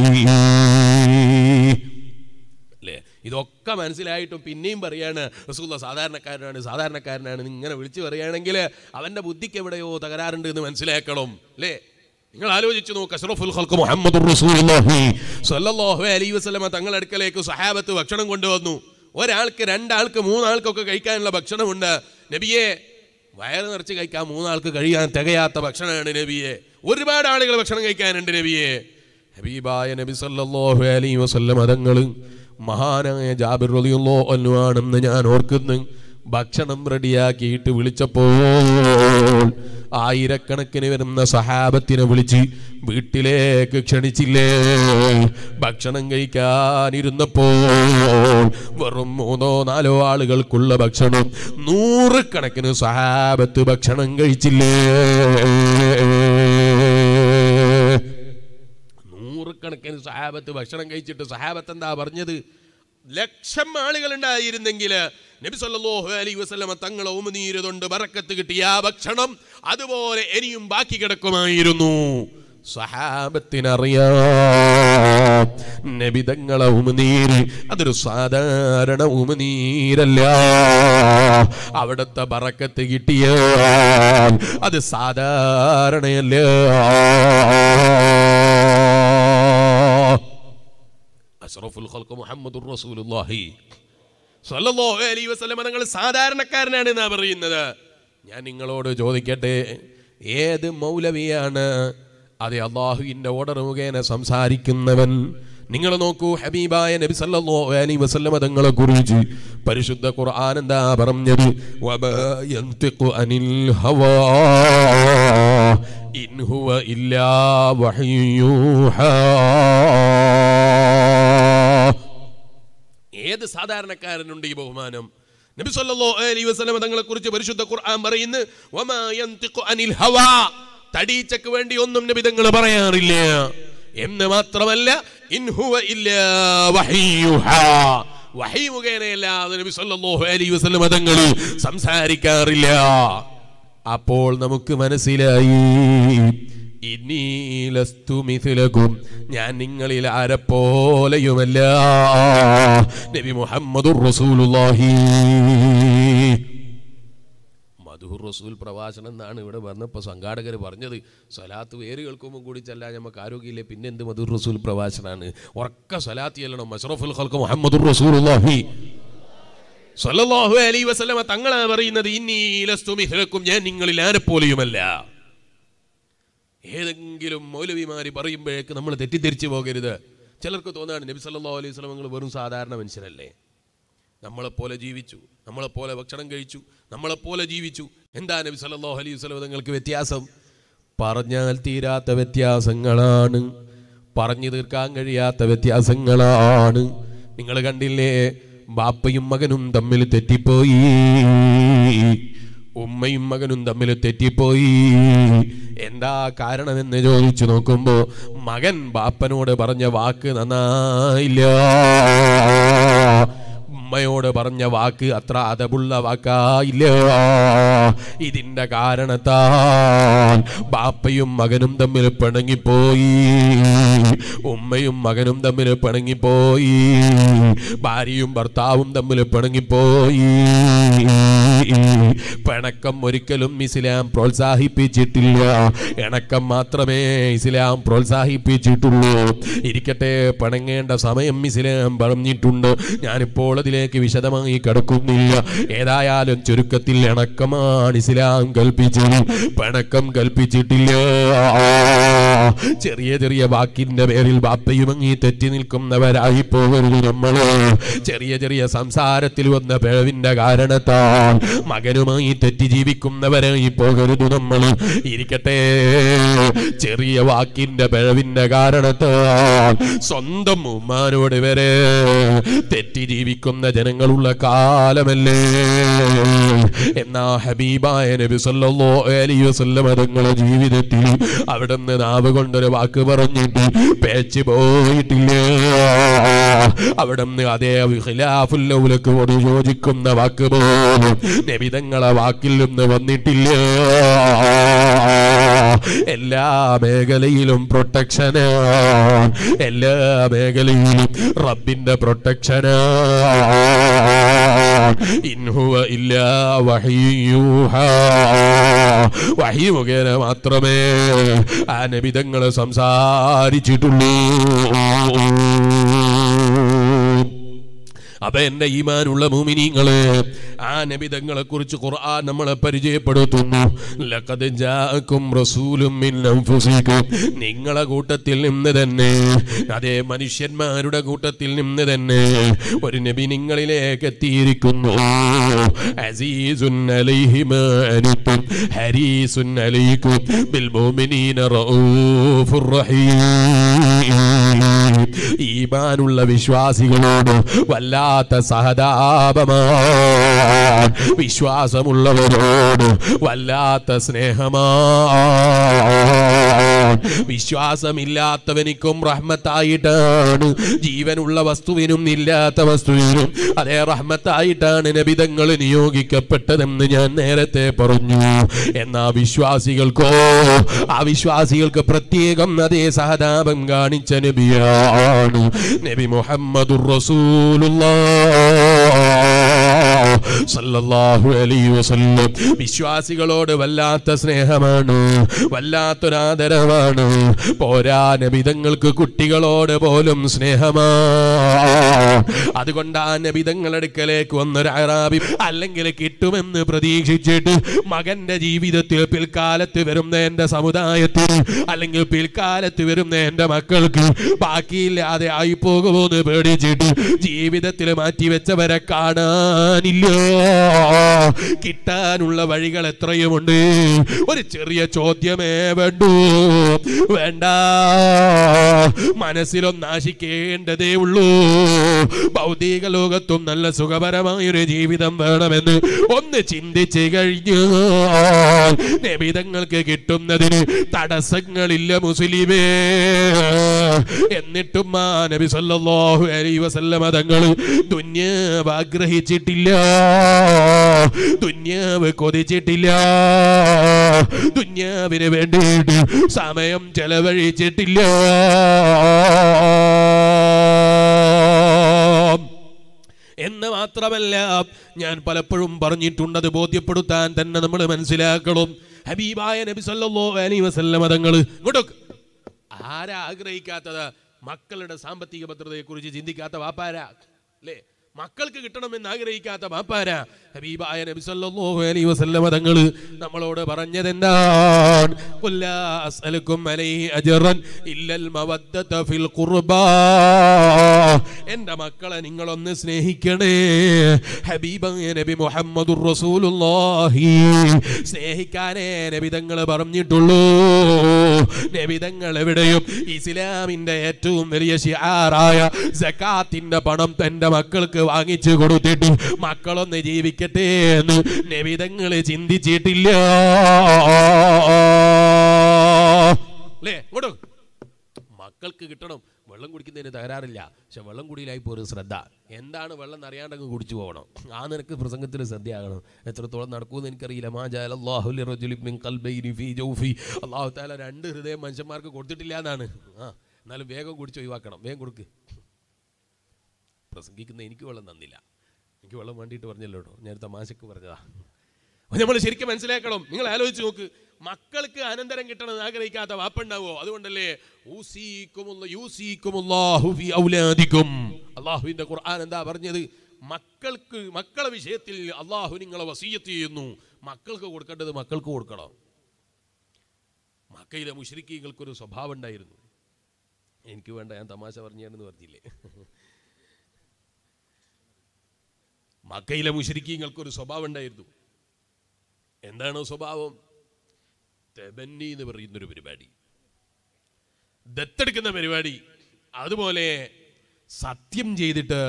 അല്ലേ ഇതൊക്കെ മനസ്സിലായിട്ടും പിന്നെയും പറയാണ് റസൂല്ല സാധാരണക്കാരനാണ് സാധാരണക്കാരനാണ് എന്ന് ഇങ്ങനെ വിളിച്ചു പറയുകയാണെങ്കിൽ അവന്റെ ബുദ്ധിക്ക് എവിടെയോ തകരാറുണ്ട് എന്ന് മനസ്സിലാക്കണം അല്ലേ നിങ്ങൾ ആലോചിച്ചു നോക്ക് അഷ്റഫുൽ ഖൽഖ് മുഹമ്മദ് റസൂലുള്ളാഹി സ്വല്ലല്ലാഹു അലൈഹി വസല്ലമ തങ്ങളുടെ അടുക്കലേക്ക് സഹാബത്ത് ഭക്ഷണം കൊണ്ടുവന്നു ഒരാൾക്ക് രണ്ടാൾക്ക് മൂന്നാൾക്കൊക്കെ കഴിക്കാനുള്ള ഭക്ഷണമുണ്ട് നബിയെ വയറ് നിറച്ച് കഴിക്കാൻ മൂന്നാൾക്ക് കഴിയാൻ തികയാത്ത ഭക്ഷണമാണ് നബിയെ ഒരുപാട് ആളുകൾ ഭക്ഷണം കഴിക്കാനുണ്ട് നബിയെ ഹബീബായ നബി സല്ലല്ലാഹു അലൈഹി വസല്ലം അതങ്ങൾ മഹാനായ ജാബിർ റളിയല്ലാഹു അൻഹു ആണെന്ന് ഞാൻ ഓർക്കുന്നു ഭക്ഷണം റെഡിയാക്കിയിട്ട് വിളിച്ചപ്പോൾ ആയിരക്കണക്കിന് വരുന്ന സഹാബത്തിനെ വിളിച്ച് വീട്ടിലേക്ക് ക്ഷണിച്ചില്ലേ ഭക്ഷണം കഴിക്കാനിരുന്നപ്പോൾ വെറും മൂന്നോ നാലോ ആളുകൾക്കുള്ള ഭക്ഷണം നൂറുകണക്കിന് സഹാബത്ത് ഭക്ഷണം കഴിച്ചില്ലേ നൂറുകണക്കിന് സഹാബത്ത് ഭക്ഷണം കഴിച്ചിട്ട് സഹാബത്ത് എന്താ പറഞ്ഞത് ലക്ഷം ആളുകൾ ഉണ്ടായിരുന്നെങ്കിൽ നബി സല്ലല്ലാഹു അലൈഹി വസല്ലമ തങ്ങളെ ഉമനീരതുണ്ട് ബറക്കത്ത് കിട്ടിയ ആ ഭക്ഷണം അതുപോലെ ഇനിയും ബാക്കി കിടക്കുമായിരുന്നു സഹാബത്തിനറിയാം നബിതങ്ങളെ ഉമനീര് അതൊരു സാധാരണ ഉമനീരല്ല അവിടുത്തെ ബറക്കത്ത് കിട്ടിയാൽ അത് സാധാരണയല്ല അഷ്റഫുൽ ഖൽഖ് മുഹമ്മദുർ റസൂലുള്ളാഹി സ്വല്ലല്ലാഹു അലൈഹി വസല്ലം നിങ്ങൾ സാധാരണക്കാരനാണ് എന്നാ പറയുന്നത് ഞാൻ നിങ്ങളോട് ചോദിക്കട്ടെ ഏത് മൗലവിയാണ് അതെ അള്ളാഹുവിൻ്റെ ഓർഡർ മുഖേന സംസാരിക്കുന്നവൻ നിങ്ങൾ നോക്കൂ ഹബീബായ നബി സല്ലല്ലാഹു അലൈഹി വസല്ലം തങ്ങളെ കുറിച്ച് പരിശുദ്ധ ഖുർആൻ എന്താ പറഞ്ഞത് വമാ യൻതിഖു അനിൽ ഹവാ ഇൻ ഹുവ ഇല്ലാ വഹ്യൂഹാ ഏത് സാധാരണക്കാരനുണ്ട് ഈ ബഹുമാനം നബി സല്ലല്ലാഹു അലൈഹി വസല്ലം തങ്ങളെ കുറിച്ച് പരിശുദ്ധ ഖുർആൻ പറയുന്നു വമാ യൻതിഖു അനിൽ ഹവാ തടീച്ചക്ക് വേണ്ടി ഒന്നും നബി തങ്ങൾ പറയാറില്ല എന്ന് മാത്രമല്ല ഇൻ ഹുവ ഇല്ലാ വഹീയുഹാ വഹീ മുഖേനയല്ലാതെ നബി സല്ലല്ലാഹു അലൈഹി വസല്ലം തങ്ങൾ സംസാരിക്കാറില്ല അപ്പോൾ നമുക്ക് മനസ്സിലായി ഇന്നീ ലസ്തു മിഥിലകും ഞാൻ നിങ്ങളിൽ ആരെപ്പോലെയുമല്ല നബി മുഹമ്മദുർ റസൂലുള്ളാഹി മധുർ റസൂൽ പ്രവാസനം എന്നാണ് ഇവിടെ വന്നപ്പോൾ സംഘാടകർ പറഞ്ഞത് സ്വലാത്ത് പേര് കേൾക്കുമ്പോൾ കൂടി ചെല്ലാൻ നമുക്ക് ആരോഗ്യമില്ലേ പിന്നെ എന്ത് മധുർ റസൂൽ പ്രവാസനാണ് ഉറക്ക സ്വലാത്ത് ചെല്ലണം മഷറഫുൽ ഖൽക്ക് മുഹമ്മദുർ റസൂലുള്ളാഹി സല്ലല്ലാഹു അലൈഹി വസല്ലമ തങ്ങളാ പറയുന്നത് ഇന്നീ ലസ്തു മിഥിലക്കും ഞാൻ നിങ്ങളിൽ ആരെപ്പോലെയുമല്ല ഏതെങ്കിലും മൗലവിമാര് പറയുമ്പോഴേക്ക് നമ്മൾ തെറ്റിദ്ധരിച്ചു പോകരുത് ചിലർക്ക് തോന്നാണ് നബി സല്ലല്ലാഹു അലൈഹി വസല്ലം നിങ്ങൾ വെറും സാധാരണ മനുഷ്യരല്ലേ നമ്മളെപ്പോലെ ജീവിച്ചു നമ്മളെപ്പോലെ ഭക്ഷണം കഴിച്ചു നമ്മളെപ്പോലെ ജീവിച്ചു എന്താ നബി സല്ലല്ലാഹു അലൈഹി വസല്ലം നിങ്ങൾക്ക് വ്യത്യാസം പറഞ്ഞാൽ തീരാത്ത വ്യത്യാസങ്ങളാണ് പറഞ്ഞു തീർക്കാൻ കഴിയാത്ത വ്യത്യാസങ്ങളാണ് നിങ്ങൾ കണ്ടില്ലേ ബാപ്പയും മകനും തമ്മിൽ തെറ്റിപ്പോയി ഉമ്മയും മകനും തമ്മിൽ തെറ്റിപ്പോയി എന്താ കാരണമെന്ന് ചോദിച്ചു നോക്കുമ്പോ മകൻ ബാപ്പനോട് പറഞ്ഞ വാക്ക് നന്നായില്ല ഉമ്മയോട് പറഞ്ഞ വാക്ക് അത്ര അതപുള്ള വാക്കായില്ല ഇതിന്റെ കാരണത്താൽ ബാപ്പയും മകനും തമ്മിൽ പിണങ്ങിപ്പോയി ഉമ്മയും മകനും തമ്മിൽ പിണങ്ങിപ്പോയി ഭാര്യയും ഭർത്താവും തമ്മിൽ പിണങ്ങിപ്പോയി പിണക്കം ഒരിക്കലും ഇസ്ലാം പ്രോത്സാഹിപ്പിച്ചിട്ടില്ല ഇണക്കം മാത്രമേ ഇസ്ലാം പ്രോത്സാഹിപ്പിച്ചിട്ടുള്ളൂ ഇരിക്കട്ടെ പിണങ്ങേണ്ട സമയം ഇസ്ലാം പറഞ്ഞിട്ടുണ്ട് ഞാനിപ്പോൾ അതിലേക്ക് വിശദമായി കടക്കുന്നില്ല ഏതായാലും ചുരുക്കത്തിൽ ഇണക്കമാണ് ഇസ്ലാം കൽപ്പിച്ചത് പിണക്കം കൽപ്പിച്ചിട്ടില്ല ചെറിയ ചെറിയ വാക്കിന്റെ പേരിൽ ബാപ്പയുമങ്ങി തെറ്റി നിൽക്കുന്നവരായി പോകരുത് നമ്മള് ചെറിയ ചെറിയ സംസാരത്തിൽ വന്ന പിഴവിന്റെ കാരണത്താൽ മകനുമായി തെറ്റി ജീവിക്കുന്നവരായി പോകരുത് നമ്മൾ ഇരിക്കട്ടെ ചെറിയ വാക്കിന്റെ പിഴവിന്റെ കാരണത്താൽ സ്വന്തം ഉമ്മാനോട് വരെ തെറ്റി ജീവിക്കുന്ന ജനങ്ങളുള്ള കാലമല്ലേ എന്നാ ഹബീബായ നബി സല്ലല്ലാഹു അലൈഹി വസല്ലം തങ്ങളുടെ ജീവിതത്തിൽ അവിടുന്ന് നാവ് കൊണ്ടൊരു വാക്ക് പറഞ്ഞിട്ട് പേച്ച് പോയിട്ടില്ല അവിടുന്ന് അതേ ഖിലാഫുല്ലൗലക്കോട് യോജിക്കുന്ന വാക്ക് പോലും നബിതങ്ങളെ വാക്കിൽ നിന്ന് വന്നിട്ടില്ല എല്ലാ മേഖലയിലും പ്രൊട്ടക്ഷനാ എല്ലാ മേഖലയിലും റബ്ബിന്റെ പ്രൊട്ടക്ഷനാ ഇൻഹുവ ഇല്ലാ വഹിയൂഹാ വഹി മുഖേന മാത്രമേ ആ നബിതങ്ങൾ സംസാരിച്ചിട്ടുള്ളൂ അപ്പൊ എന്റെ ഈമാനുള്ള മൂമിനീങ്ങള് ആ നബിതങ്ങളെ കുറിച്ച് ഖുർആൻ നമ്മളെ പരിചയപ്പെടുത്തുന്നു ലഖദ് ജാഅക്കും റസൂലും മിൻ അൻഫുസിക്കും നിങ്ങളെ കൂട്ടത്തിൽ നിന്ന് തന്നെ അതേ മനുഷ്യന്മാരുടെ കൂട്ടത്തിൽ നിന്ന് തന്നെ ഒരു നബി നിങ്ങളിലേക്ക് എത്തിയിരിക്കുന്നു അസീസുൻ അലൈഹി മാ അനിത്തും ഹരീസുൻ അലൈക്കും ബിൽ മുഅ്മിനീന റഊഫുർ റഹീം ഈമാനുള്ള വിശ്വാസികളോട് വല്ലാത്ത സഹതാപമാണ് വിശ്വാസമുള്ളവരോട് വല്ലാത്ത സ്നേഹമാണ് വിശ്വാസമില്ലാത്തവനിക്കും റഹ്മത്തായിട്ടാണ് ജീവനുള്ള വസ്തുവിനും ഇല്ലാത്ത വസ്തുവിനും അതേ റഹ്മത്തായിട്ടാണ് നബിതങ്ങൾ നിയോഗിക്കപ്പെട്ടതെന്ന് ഞാൻ നേരത്തെ പറഞ്ഞു എന്നാ വിശ്വാസികൾക്കോ ആ വിശ്വാസികൾക്ക് പ്രത്യേകം അതേ സഹതാപം കാണിച്ച നബിയാണ് നബി മുഹമ്മദുർ റസൂലുള്ളാഹ് സല്ലല്ലാഹു അലൈഹി വസല്ലം വിശ്വാസികളോട് വല്ലാത്ത സ്നേഹമാണ് വല്ലാത്തൊരാദരവാണ് പോരാ നബിതങ്ങൾക്ക് കുട്ടികളോട് പോലും സ്നേഹമാ അതുകൊണ്ട് ആ നബിതങ്ങളുടെ അടുക്കലേക്ക് വന്നൊരു അറാബി അല്ലെങ്കിൽ കിട്ടുമെന്ന് പ്രതീക്ഷിച്ചിട്ട് മകന്റെ ജീവിതത്തിൽ പിൽക്കാലത്ത് വരുന്ന എന്റെ സമുദായത്തിന് അല്ലെങ്കിൽ പിൽക്കാലത്ത് വരുന്ന എന്റെ മക്കൾക്ക് ബാക്കിയില്ലാതെ ആയി പോകുമോന്ന് പേടിച്ചിട്ട് ജീവിതത്തിൽ മാറ്റിവെച്ചവരെ കാണാനില്ല കിട്ടാനുള്ള വഴികൾ എത്രയുമുണ്ട് ഒരു ചെറിയ ചോദ്യമേ വേണ്ടൂ വേണ്ട മനസ്സിലൊന്നാശിക്കേണ്ടതേ ഉള്ളൂ ഭൗതിക ലോകത്തും നല്ല സുഖപരമായൊരു ജീവിതം വേണമെന്ന് ഒന്ന് ചിന്തിച്ചു കഴിഞ്ഞാൽ നബിതങ്ങൾക്ക് കിട്ടുന്നതിന് തടസ്സങ്ങളില്ല മുസ്ലിമേ എന്നിട്ടും ആ നബി സല്ലല്ലാഹു അലൈഹി വസല്ലമ തങ്ങൾ ദുന്യാവ് ആഗ്രഹിച്ചിട്ടില്ല ദുന്യാവ് കൊതിച്ചിട്ടില്ല ദുന്യാവിന് വേണ്ടിയിട്ട് സമയം ചെലവഴിച്ചിട്ടില്ല എന്ന് മാത്രമല്ല ഞാൻ പലപ്പോഴും പറഞ്ഞിട്ടുണ്ടത് ബോധ്യപ്പെടുത്താൻ തന്നെ നമ്മൾ മനസ്സിലാക്കണം ഹബീബായ നബി സല്ലല്ലാഹു അലൈഹി വസല്ലമ തങ്ങൾ ഇങ്ങോട്ട് ആരാ ആഗ്രഹിക്കാത്തത് മക്കളുടെ സാമ്പത്തിക ഭദ്രതയെക്കുറിച്ച് ചിന്തിക്കാത്ത വാപ്പാരാ അല്ലേ മക്കൾക്ക് കിട്ടണമെന്ന് ആഗ്രഹിക്കാത്ത വാപ്പാര ഹബീബായ നബി സല്ലല്ലാഹു അലൈഹി വസല്ലമ തങ്ങൾ നമ്മളോട് പറഞ്ഞത് എന്താണ് ഖുൽ ലാ അസ്അലുക്കും അലൈഹി അജ്റൻ ഇല്ലൽ മവദ്ദത ഫിൽ ഖുർബാ എൻ്റെ മക്കളെ നിങ്ങളൊന്ന് സ്നേഹിക്കണേ ഹബീബായ നബി മുഹമ്മദുർ റസൂലുള്ളാഹി സ്നേഹിക്കാനേ നബി തങ്ങൾ പറഞ്ഞിട്ടുള്ളൂ നബി തങ്ങൾ എവിടെയും ഇസ്ലാമിന്റെ ഏറ്റവും വലിയ ഷിആറായ സക്കാത്തിന്റെ പണം തന്റെ മക്കൾക്ക് വാങ്ങിച്ചു കൊടുത്തിട്ട് മക്കളൊന്ന് ജീവിക്കട്ടെ എന്ന് നബിതങ്ങൾ ചിന്തിച്ചിട്ടില്ല അല്ലേ ഇങ്ങോട്ട് മക്കൾക്ക് കിട്ടണം വെള്ളം കുടിക്കുന്നതിന് തകരാറില്ല പക്ഷെ വെള്ളം കുടിയിലായി പോലും ശ്രദ്ധ എന്താണ് വെള്ളം അറിയാണ്ടങ്ങ് കുടിച്ചു പോകണം ആ നിനക്ക് പ്രസംഗത്തിൽ ശ്രദ്ധയാകണം എത്രത്തോളം നടക്കുമെന്ന് എനിക്കറിയില്ല മാ ജഅല അല്ലാഹു ലിറജുലിൻ മിൻ ഖൽബൈനി ഫീ ജൗഫി അല്ലാഹു തആല രണ്ട് ഹൃദയം മനുഷ്യന്മാർക്ക് കൊടുത്തിട്ടില്ല എന്നാണ് ആ എന്നാലും വേഗം കുടിച്ച് ഒഴിവാക്കണം വേഗം കൊടുക്ക് പ്രസംഗിക്കുന്ന എനിക്ക് വെള്ളം തന്നില്ല എനിക്ക് വെള്ളം വേണ്ടിയിട്ട് പറഞ്ഞല്ലോ കേട്ടോ ഞാൻ തമാശക്ക് പറഞ്ഞതാ നമ്മൾ ശരിക്കും മനസ്സിലാക്കണം നിങ്ങൾ ആലോചിച്ച് നോക്ക് മക്കൾക്ക് അനന്തരം കിട്ടണമെന്ന് ആഗ്രഹിക്കാത്ത വാപ്പുണ്ടാവോ അതുകൊണ്ടല്ലേ ഊസീക്കുമുള്ള- യൂസീക്കുമുല്ലാഹു ഫീ ഔലാദിക്കും. അള്ളാഹുവിന്റെ ഖുർആൻ എന്താ പറഞ്ഞത് മക്കൾക്ക് മക്കളെ വിഷയത്തിൽ അള്ളാഹു നിങ്ങളെ വസീയത്ത് ചെയ്യുന്നു മക്കൾക്ക് കൊടുക്കേണ്ടത് മക്കൾക്ക് കൊടുക്കണം മക്കയിലെ മുഷരിക്കീകൾക്കൊരു സ്വഭാവം ഉണ്ടായിരുന്നു എനിക്ക് വേണ്ട ഞാൻ തമാശ പറഞ്ഞാണെന്ന് പറഞ്ഞില്ലേ മക്കയിലെ മുഷരിക്കീങ്ങൾക്കൊരു സ്വഭാവം ഉണ്ടായിരുന്നു എന്താണ് സ്വഭാവം തെബന്നി എന്ന് പറയുന്നൊരു പരിപാടി ദത്തെടുക്കുന്ന പരിപാടി അതുപോലെ സത്യം ചെയ്തിട്ട്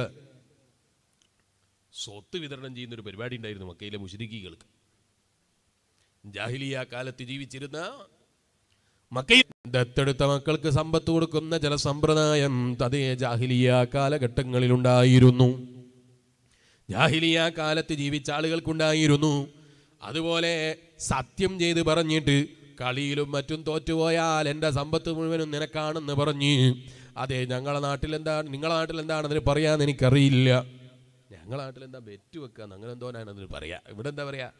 സ്വത്ത് വിതരണം ചെയ്യുന്ന ഒരു പരിപാടി ഉണ്ടായിരുന്നു മക്കയിലെ മുഷരിക്കീകൾക്ക് ജാഹിലിയ കാലത്ത് ജീവിച്ചിരുന്ന മക്കയിൽ ദത്തെടുത്ത മക്കൾക്ക് സമ്പത്ത് കൊടുക്കുന്ന ചില സമ്പ്രദായം അതേ ജാഹിലിയ കാലഘട്ടങ്ങളിലുണ്ടായിരുന്നു ജാഹിലിയ കാലത്ത് ജീവിച്ച ആളുകൾക്കുണ്ടായിരുന്നു അതുപോലെ സത്യം ചെയ്ത് പറഞ്ഞിട്ട് കളിയിലും മറ്റും തോറ്റുപോയാൽ എൻ്റെ സമ്പത്ത് മുഴുവനും നിനക്കാണെന്ന് പറഞ്ഞ് അതെ ഞങ്ങളെ നാട്ടിൽ എന്താണ് നിങ്ങളെ നാട്ടിൽ എന്താണെന്ന് പറയാൻ എനിക്കറിയില്ല ഞങ്ങളെ നാട്ടിൽ എന്താ ബെറ്റ് വെക്കുക അങ്ങനെ എന്തോനാണെന്ന് പറയാ ഇവിടെ എന്താ പറയാ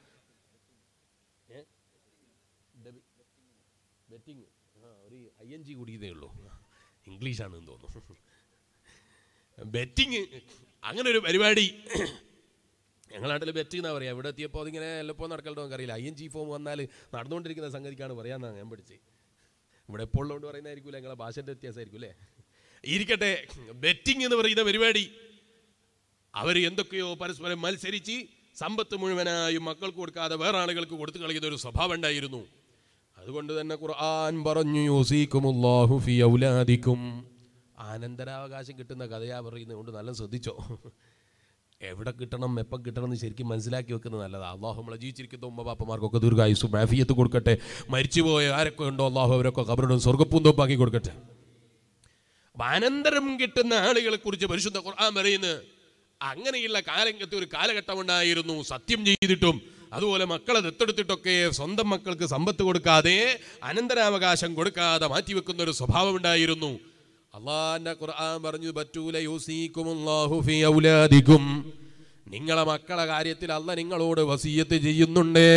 ബെറ്റിംഗ് ആ ഒരു ഐ എൻ ജി കൂടിയതേ ഉള്ളൂ ഇംഗ്ലീഷാണെന്ന് തോന്നുന്നു ബെറ്റിങ് അങ്ങനെ ഒരു പരിപാടി ഞങ്ങളുടെ നാട്ടിൽ ബെറ്റ് എന്നാ പറയാ ഇവിടെ എത്തിയപ്പോൾ അതിങ്ങനെ എല്ലപ്പോൾ നടക്കലുണ്ടോ അറിയില്ല ഐ എൻ ജി ഫോം വന്നാൽ നടന്നുകൊണ്ടിരിക്കുന്ന സംഗതിക്കാണ് പറയാന്നാണ് ഞാൻ പഠിച്ചത് ഇവിടെ എപ്പോൾ ഉള്ളതുകൊണ്ട് പറയുന്നതായിരിക്കും ഞങ്ങളെ ഭാഷൻ്റെ വ്യത്യാസമായിരിക്കും അല്ലേ ഇരിക്കട്ടെ ബെറ്റിംഗ് എന്ന് പറയുന്ന പരിപാടി അവർ എന്തൊക്കെയോ പരസ്പരം മത്സരിച്ച് സമ്പത്ത് മുഴുവനായും മക്കൾക്ക് കൊടുക്കാതെ വേറെ ആളുകൾക്ക് കൊടുത്തു കളിക്കുന്ന ഒരു സ്വഭാവം ഉണ്ടായിരുന്നു അതുകൊണ്ട് തന്നെ ഖുർആൻ പറഞ്ഞു യൂസീക്കുമുല്ലാഹു ഫി ഔലാദിക്കും ആനന്തരാവകാശം കിട്ടുന്ന കഥയാ പറയുന്നത് കൊണ്ട് നല്ല ശ്രദ്ധിച്ചോ എവിടെ കിട്ടണം എപ്പം കിട്ടണം എന്ന് ശരിക്കും മനസ്സിലാക്കി വെക്കുന്നത് നല്ലതാണ് അള്ളാഹു നമ്മളെ ജീവിച്ചിരിക്കുന്ന ഉമ്മ പാപ്പമാർക്കൊക്കെ ദീർഘായുസും മാഫിയത്ത് കൊടുക്കട്ടെ മരിച്ചുപോയ ആരൊക്കെ ഉണ്ടോ അള്ളാഹു അവരൊക്കെ കബറിടും സ്വർഗപ്പൂന്തോപ്പാക്കി കൊടുക്കട്ടെ അപ്പൊ അനന്തരം കിട്ടുന്ന ആളുകളെ കുറിച്ച് പരിശുദ്ധ ഖുർആൻ പറയുന്നത് അങ്ങനെയുള്ള കാലഘട്ടത്തിൽ ഒരു കാലഘട്ടം ഉണ്ടായിരുന്നു സത്യം ചെയ്തിട്ടും അതുപോലെ മക്കളെ ദത്തെടുത്തിട്ടൊക്കെ സ്വന്തം മക്കൾക്ക് സമ്പത്ത് കൊടുക്കാതെ അനന്തരാവകാശം കൊടുക്കാതെ മാറ്റിവെക്കുന്ന ഒരു സ്വഭാവം ഉണ്ടായിരുന്നു അള്ളാന്റെ ഖുർആൻ പറഞ്ഞു പറ്റൂല യൂസീക്കുമുല്ലാഹു ഫീ ഔലാദിക്കും നിങ്ങളെ മക്കളെ കാര്യത്തിൽ അല്ല നിങ്ങളോട് വസീയത്ത് ചെയ്യുന്നുണ്ടേ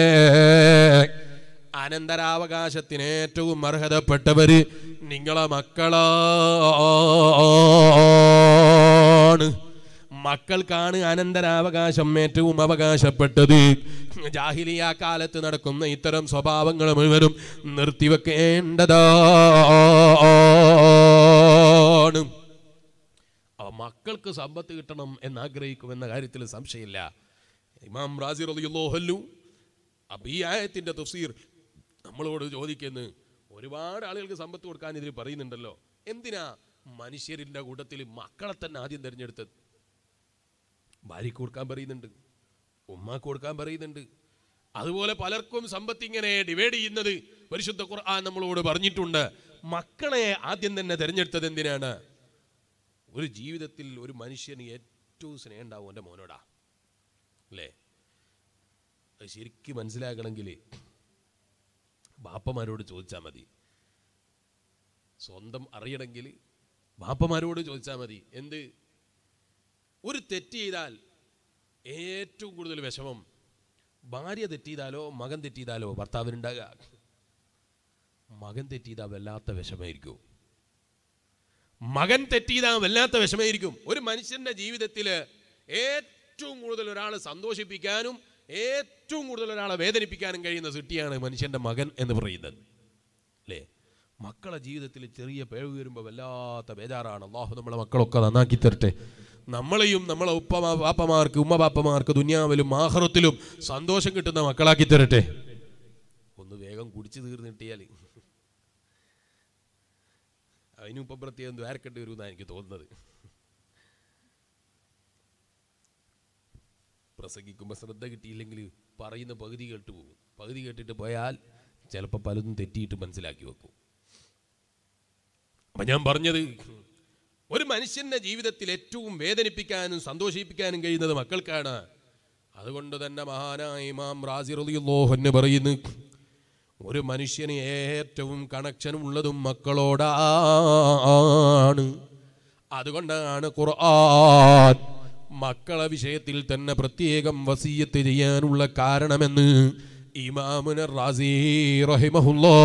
അനന്തരാവകാശത്തിന് ഏറ്റവും അർഹതപ്പെട്ടവര് നിങ്ങളെ മക്കളാണ് മക്കൾക്കാണ് അനന്തരാവകാശം ഏറ്റവും അവകാശപ്പെട്ടത് ജാഹിലിയ കാലത്ത് നടക്കുന്ന ഇത്തരം സ്വഭാവങ്ങൾ മുഴുവനും നിർത്തിവെക്കേണ്ടതാണ് അവ മക്കൾക്ക് സമ്പത്ത് കിട്ടണം എന്നാഗ്രഹിക്കുമെന്ന കാര്യത്തിൽ സംശയമില്ല ഇമാം റാസി റളിയല്ലാഹു അപ്പൊ ഈ ആയത്തിന്റെ തഫ്സീർ നമ്മളോട് ചോദിക്കുന്നു ഒരുപാട് ആളുകൾക്ക് സമ്പത്ത് കൊടുക്കാൻ ഇതിൽ പറയുന്നുണ്ടല്ലോ എന്തിനാ മനുഷ്യരിന്റെ കൂട്ടത്തിൽ മക്കളെ തന്നെ ആദ്യം തിരഞ്ഞെടുത്തത് ഭാര്യയ്ക്ക് കൊടുക്കാൻ പറയുന്നുണ്ട് ഉമ്മാക്ക് കൊടുക്കാൻ പറയുന്നുണ്ട് അതുപോലെ പലർക്കും സമ്പത്ത് ഇങ്ങനെ ഡിവൈഡ് ചെയ്യുന്നത് പരിശുദ്ധ ഖുർആൻ നമ്മളോട് പറഞ്ഞിട്ടുണ്ട് മക്കളെ ആദ്യം തന്നെ തിരഞ്ഞെടുത്തത് എന്തിനാണ് ഒരു ജീവിതത്തിൽ ഒരു മനുഷ്യന് ഏറ്റവും സ്നേഹം ഉണ്ടാവും എൻ്റെ മോനോടാ അല്ലേ അത് ശരിക്കും മനസ്സിലാക്കണമെങ്കിൽ ബാപ്പമാരോട് ചോദിച്ചാൽ മതി സ്വന്തം അറിയണമെങ്കിൽ ബാപ്പമാരോട് ചോദിച്ചാൽ മതി എന്ത് ഒരു തെറ്റ് ചെയ്താൽ ഏറ്റവും കൂടുതൽ വിഷമം ഭാര്യ തെറ്റിയതാലോ മകൻ തെറ്റിയതാലോ ഭർത്താവിനുണ്ടാകുക മകൻ തെറ്റിയതാ വല്ലാത്ത വിഷമായിരിക്കും മകൻ തെറ്റിയതാ വല്ലാത്ത വിഷമായിരിക്കും ഒരു മനുഷ്യന്റെ ജീവിതത്തിൽ ഏറ്റവും കൂടുതൽ ഒരാളെ സന്തോഷിപ്പിക്കാനും ഏറ്റവും കൂടുതൽ ഒരാളെ വേദനിപ്പിക്കാനും കഴിയുന്ന സിട്ടിയാണ് മനുഷ്യന്റെ മകൻ എന്ന് പറയുന്നത് അല്ലേ മക്കളെ ജീവിതത്തിൽ ചെറിയ പിഴവ് വരുമ്പോൾ വല്ലാത്ത ബേജാറാണ് അള്ളാഹു നമ്മളെ മക്കളൊക്കെ നന്നാക്കി തരട്ടെ നമ്മളെയും നമ്മളെ ഉപ്പമാ പാപ്പമാർക്ക് ഉമ്മ പാപ്പമാർക്ക് ദുന്യാവിലും ആഹ്റത്തിലും സന്തോഷം കിട്ടുന്ന മക്കളാക്കി തരട്ടെ ഒന്ന് വേഗം കുടിച്ചു തീർന്ന് കിട്ടിയാൽ അതിനിപ്പം പ്രത്യേകം ദ്വാരക്കേണ്ടി വരുമെന്നാണ് എനിക്ക് തോന്നുന്നത് പ്രസംഗിക്കുമ്പോൾ ശ്രദ്ധ കിട്ടിയില്ലെങ്കിൽ പറയുന്ന പകുതി കേട്ട് പോകും പകുതി കേട്ടിട്ട് പോയാൽ ചിലപ്പോൾ പലതും തെറ്റിയിട്ട് മനസ്സിലാക്കി വെക്കും അപ്പം ഞാൻ പറഞ്ഞത് ഒരു മനുഷ്യന്റെ ജീവിതത്തിൽ ഏറ്റവും വേദനിപ്പിക്കാനും സന്തോഷിപ്പിക്കാനും കഴിയുന്നത് മക്കൾക്കാണ് അതുകൊണ്ട് തന്നെ മഹാനായ ഇമാം റാസി റളിയല്ലാഹു അൻഹു പറയുന്നു ഒരു മനുഷ്യന് ഏറ്റവും കണക്ഷൻ ഉള്ളതും മക്കളോടാണ് അതുകൊണ്ടാണ് ഖുർആൻ മക്കളെ വിഷയത്തിൽ തന്നെ പ്രത്യേകം വസീയത്ത് ചെയ്യാനുള്ള കാരണമെന്ന് ഇമാമുന റാസി റഹിമഹുല്ലാ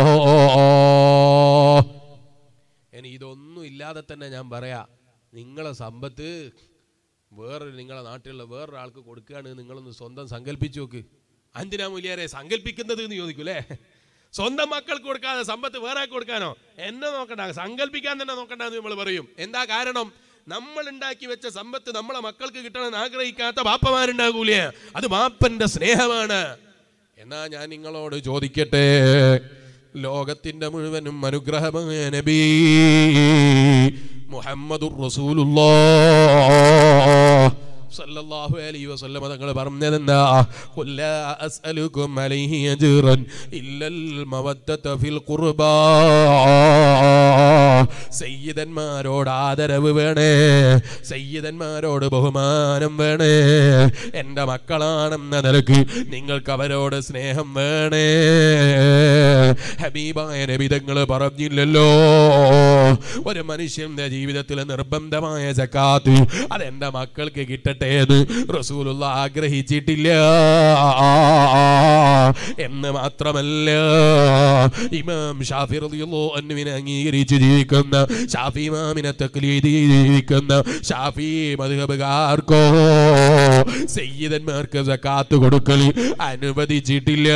ഇനി ഇതൊന്നും ഇല്ലാതെ തന്നെ ഞാൻ പറയാ നിങ്ങളെ സമ്പത്ത് വേറൊരു നിങ്ങളെ നാട്ടിലുള്ള വേറൊരാൾക്ക് കൊടുക്കുകയാണ് നിങ്ങളൊന്ന് സ്വന്തം സങ്കല്പിച്ചു നോക്ക് എന്തിനാ മൂല്യാരെ സങ്കല്പിക്കുന്നത് എന്ന് ചോദിക്കൂലേ സ്വന്തം മക്കൾക്ക് കൊടുക്കാതെ സമ്പത്ത് വേറെ കൊടുക്കാനോ എന്നെ നോക്കണ്ട സങ്കല്പിക്കാൻ തന്നെ നോക്കണ്ട എന്ന് നമ്മൾ പറയും എന്താ കാരണം നമ്മൾ ഉണ്ടാക്കി വെച്ച സമ്പത്ത് നമ്മളെ മക്കൾക്ക് കിട്ടണമെന്ന് ആഗ്രഹിക്കാത്ത ബാപ്പമാരുണ്ടാകൂലേ അത് ബാപ്പന്റെ സ്നേഹമാണ് എന്നാ ഞാൻ നിങ്ങളോട് ചോദിക്കട്ടെ ലോകത്തിന്റെ മുഴുവനും അനുഗ്രഹമായ നബി മുഹമ്മദുർ റസൂലുള്ളാഹ് സല്ലല്ലാഹു അലൈഹി വസല്ലം തങ്ങൾ പറഞ്ഞതെന്താ ഖുൽ ലാ അസ്അലുകും അലൈഹി അജ്റൻ ഇല്ലൽ മവദ്ദത ഫിൽ ഖുർബാ സയ്യിദന്മാരോട് ആദരവ് വേണേ സയ്യിദന്മാരോട് ബഹുമാനം വേണേ എൻ്റെ മക്കളാണെന്ന നിലക്ക് നിങ്ങൾക്ക് അവരോട് സ്നേഹം വേണേ ഹബീബായ നബിതങ്ങൾ പറഞ്ഞില്ലല്ലോ ഒരു മനുഷ്യന്റെ ജീവിതത്തിൽ നിർബന്ധമായ ജക്കാത്ത് അതെന്റെ മക്കൾക്ക് കിട്ടട്ടെ എന്ന് റസൂലുള്ള ആഗ്രഹിച്ചിട്ടില്ല എന്ന് മാത്രമല്ല ഇമാം ഷാഫി റളിയല്ലാഹു അൻഹുവിനെ അംഗീകരിച്ച് ജീവിക്കുന്ന ഷാഫി ഇമാമിനെ തക്ലീദ് ചെയ്ത് ജീവിക്കുന്ന ഷാഫി മദ്ഹബുകാർക്കോ സയ്യിദന്മാർക്ക് സക്കാത്ത് കൊടുക്കൽ അനുവദിച്ചിട്ടില്ല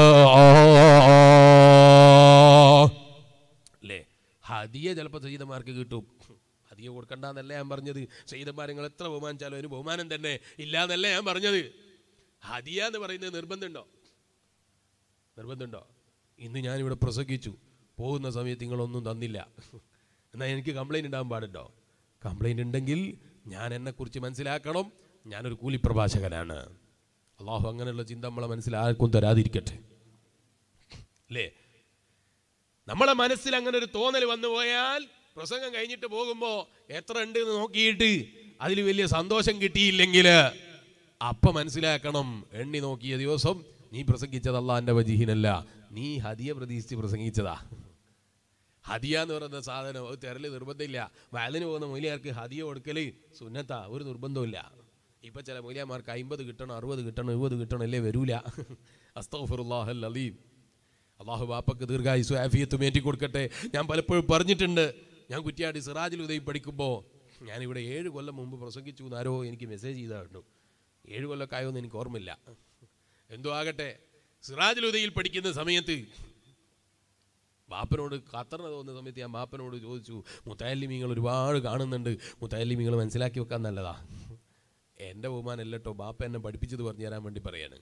അല്ലേ ഹദിയ ചിലപ്പോൾ സയ്യിദന്മാർക്ക് കിട്ടും ഹദിയ കൊടുക്കണ്ടെന്നല്ല ഞാൻ പറഞ്ഞത് സയ്യിദന്മാർ നിങ്ങൾ എത്ര ബഹുമാനിച്ചാലും അതിന് ബഹുമാനം തന്നെ ഇല്ലാന്നല്ല ഞാൻ പറഞ്ഞത് ഹദിയ എന്ന് പറയുന്നത് നിർബന്ധമുണ്ടോ നിർബന്ധമുണ്ടോ ഇന്ന് ഞാനിവിടെ പ്രസംഗിച്ചു പോകുന്ന സമയത്ത് നിങ്ങളൊന്നും തന്നില്ല എന്നാൽ എനിക്ക് കംപ്ലൈൻറ്റ് ഉണ്ടാകാൻ പാടുണ്ടോ കംപ്ലൈൻറ്റ് ഉണ്ടെങ്കിൽ ഞാൻ എന്നെക്കുറിച്ച് മനസ്സിലാക്കണം ഞാനൊരു കൂലിപ്രഭാഷകനാണ് അള്ളാഹു അങ്ങനെയുള്ള ചിന്ത നമ്മളെ മനസ്സിൽ ആർക്കും തരാതിരിക്കട്ടെ അല്ലേ നമ്മളെ മനസ്സിൽ അങ്ങനെ ഒരു തോന്നൽ വന്നു പോയാൽ പ്രസംഗം കഴിഞ്ഞിട്ട് പോകുമ്പോൾ എത്ര ഉണ്ട് എന്ന് നോക്കിയിട്ട് അതിൽ വലിയ സന്തോഷം കിട്ടിയില്ലെങ്കിൽ അപ്പൊ മനസ്സിലാക്കണം എണ്ണി നോക്കിയ ദിവസം നീ പ്രസംഗിച്ചത് അള്ളാന്റെ വജീഹിനല്ല നീ ഹദിയ പ്രതീക്ഷിച്ച് പ്രസംഗിച്ചതാ ഹദിയ എന്ന് പറയുന്ന സാധനം അത് തെരല് നിർബന്ധമില്ല വയലിന് പോകുന്ന മൂലിയാർക്ക് ഹദിയ കൊടുക്കല് സുന്നത്താ ഒരു നിർബന്ധമില്ല ഇപ്പൊ ചില മൂലിയന്മാർക്ക് അമ്പത് കിട്ടണം അറുപത് കിട്ടണം എഴുപത് കിട്ടണം അല്ലേ വരൂല അസ്തഫുറുല്ലാഹൽ അലീം അള്ളാഹു ബാപ്പക്ക് ദീർഘായുസ് ആഫിയത്തും ഏറ്റി കൊടുക്കട്ടെ ഞാൻ പലപ്പോഴും പറഞ്ഞിട്ടുണ്ട് ഞാൻ കുറ്റിയാടി സിറാജിൽ ഉദയം പഠിക്കുമ്പോൾ ഞാനിവിടെ ഏഴ് കൊല്ലം മുമ്പ് പ്രസംഗിച്ചു എന്ന് ആരോ എനിക്ക് മെസ്സേജ് ചെയ്തായിരുന്നു ഏഴ് കൊല്ലക്കായോന്ന് എനിക്ക് ഓർമ്മയില്ല എന്തോ ആകട്ടെ സിറാജിൽ ഉദയിൽ പഠിക്കുന്ന സമയത്ത് ബാപ്പനോട് ഖത്തറിന് തോന്നുന്ന സമയത്ത് ഞാൻ ബാപ്പനോട് ചോദിച്ചു മുത്താലിമീങ്ങൾ ഒരുപാട് കാണുന്നുണ്ട് മുത്താലിമീങ്ങൾ മനസ്സിലാക്കി വെക്കാൻ നല്ലതാ എൻ്റെ ബഹുമാനം അല്ലട്ടോ ബാപ്പ എന്നെ പഠിപ്പിച്ചത് പറഞ്ഞു തരാൻ വേണ്ടി പറയാണ്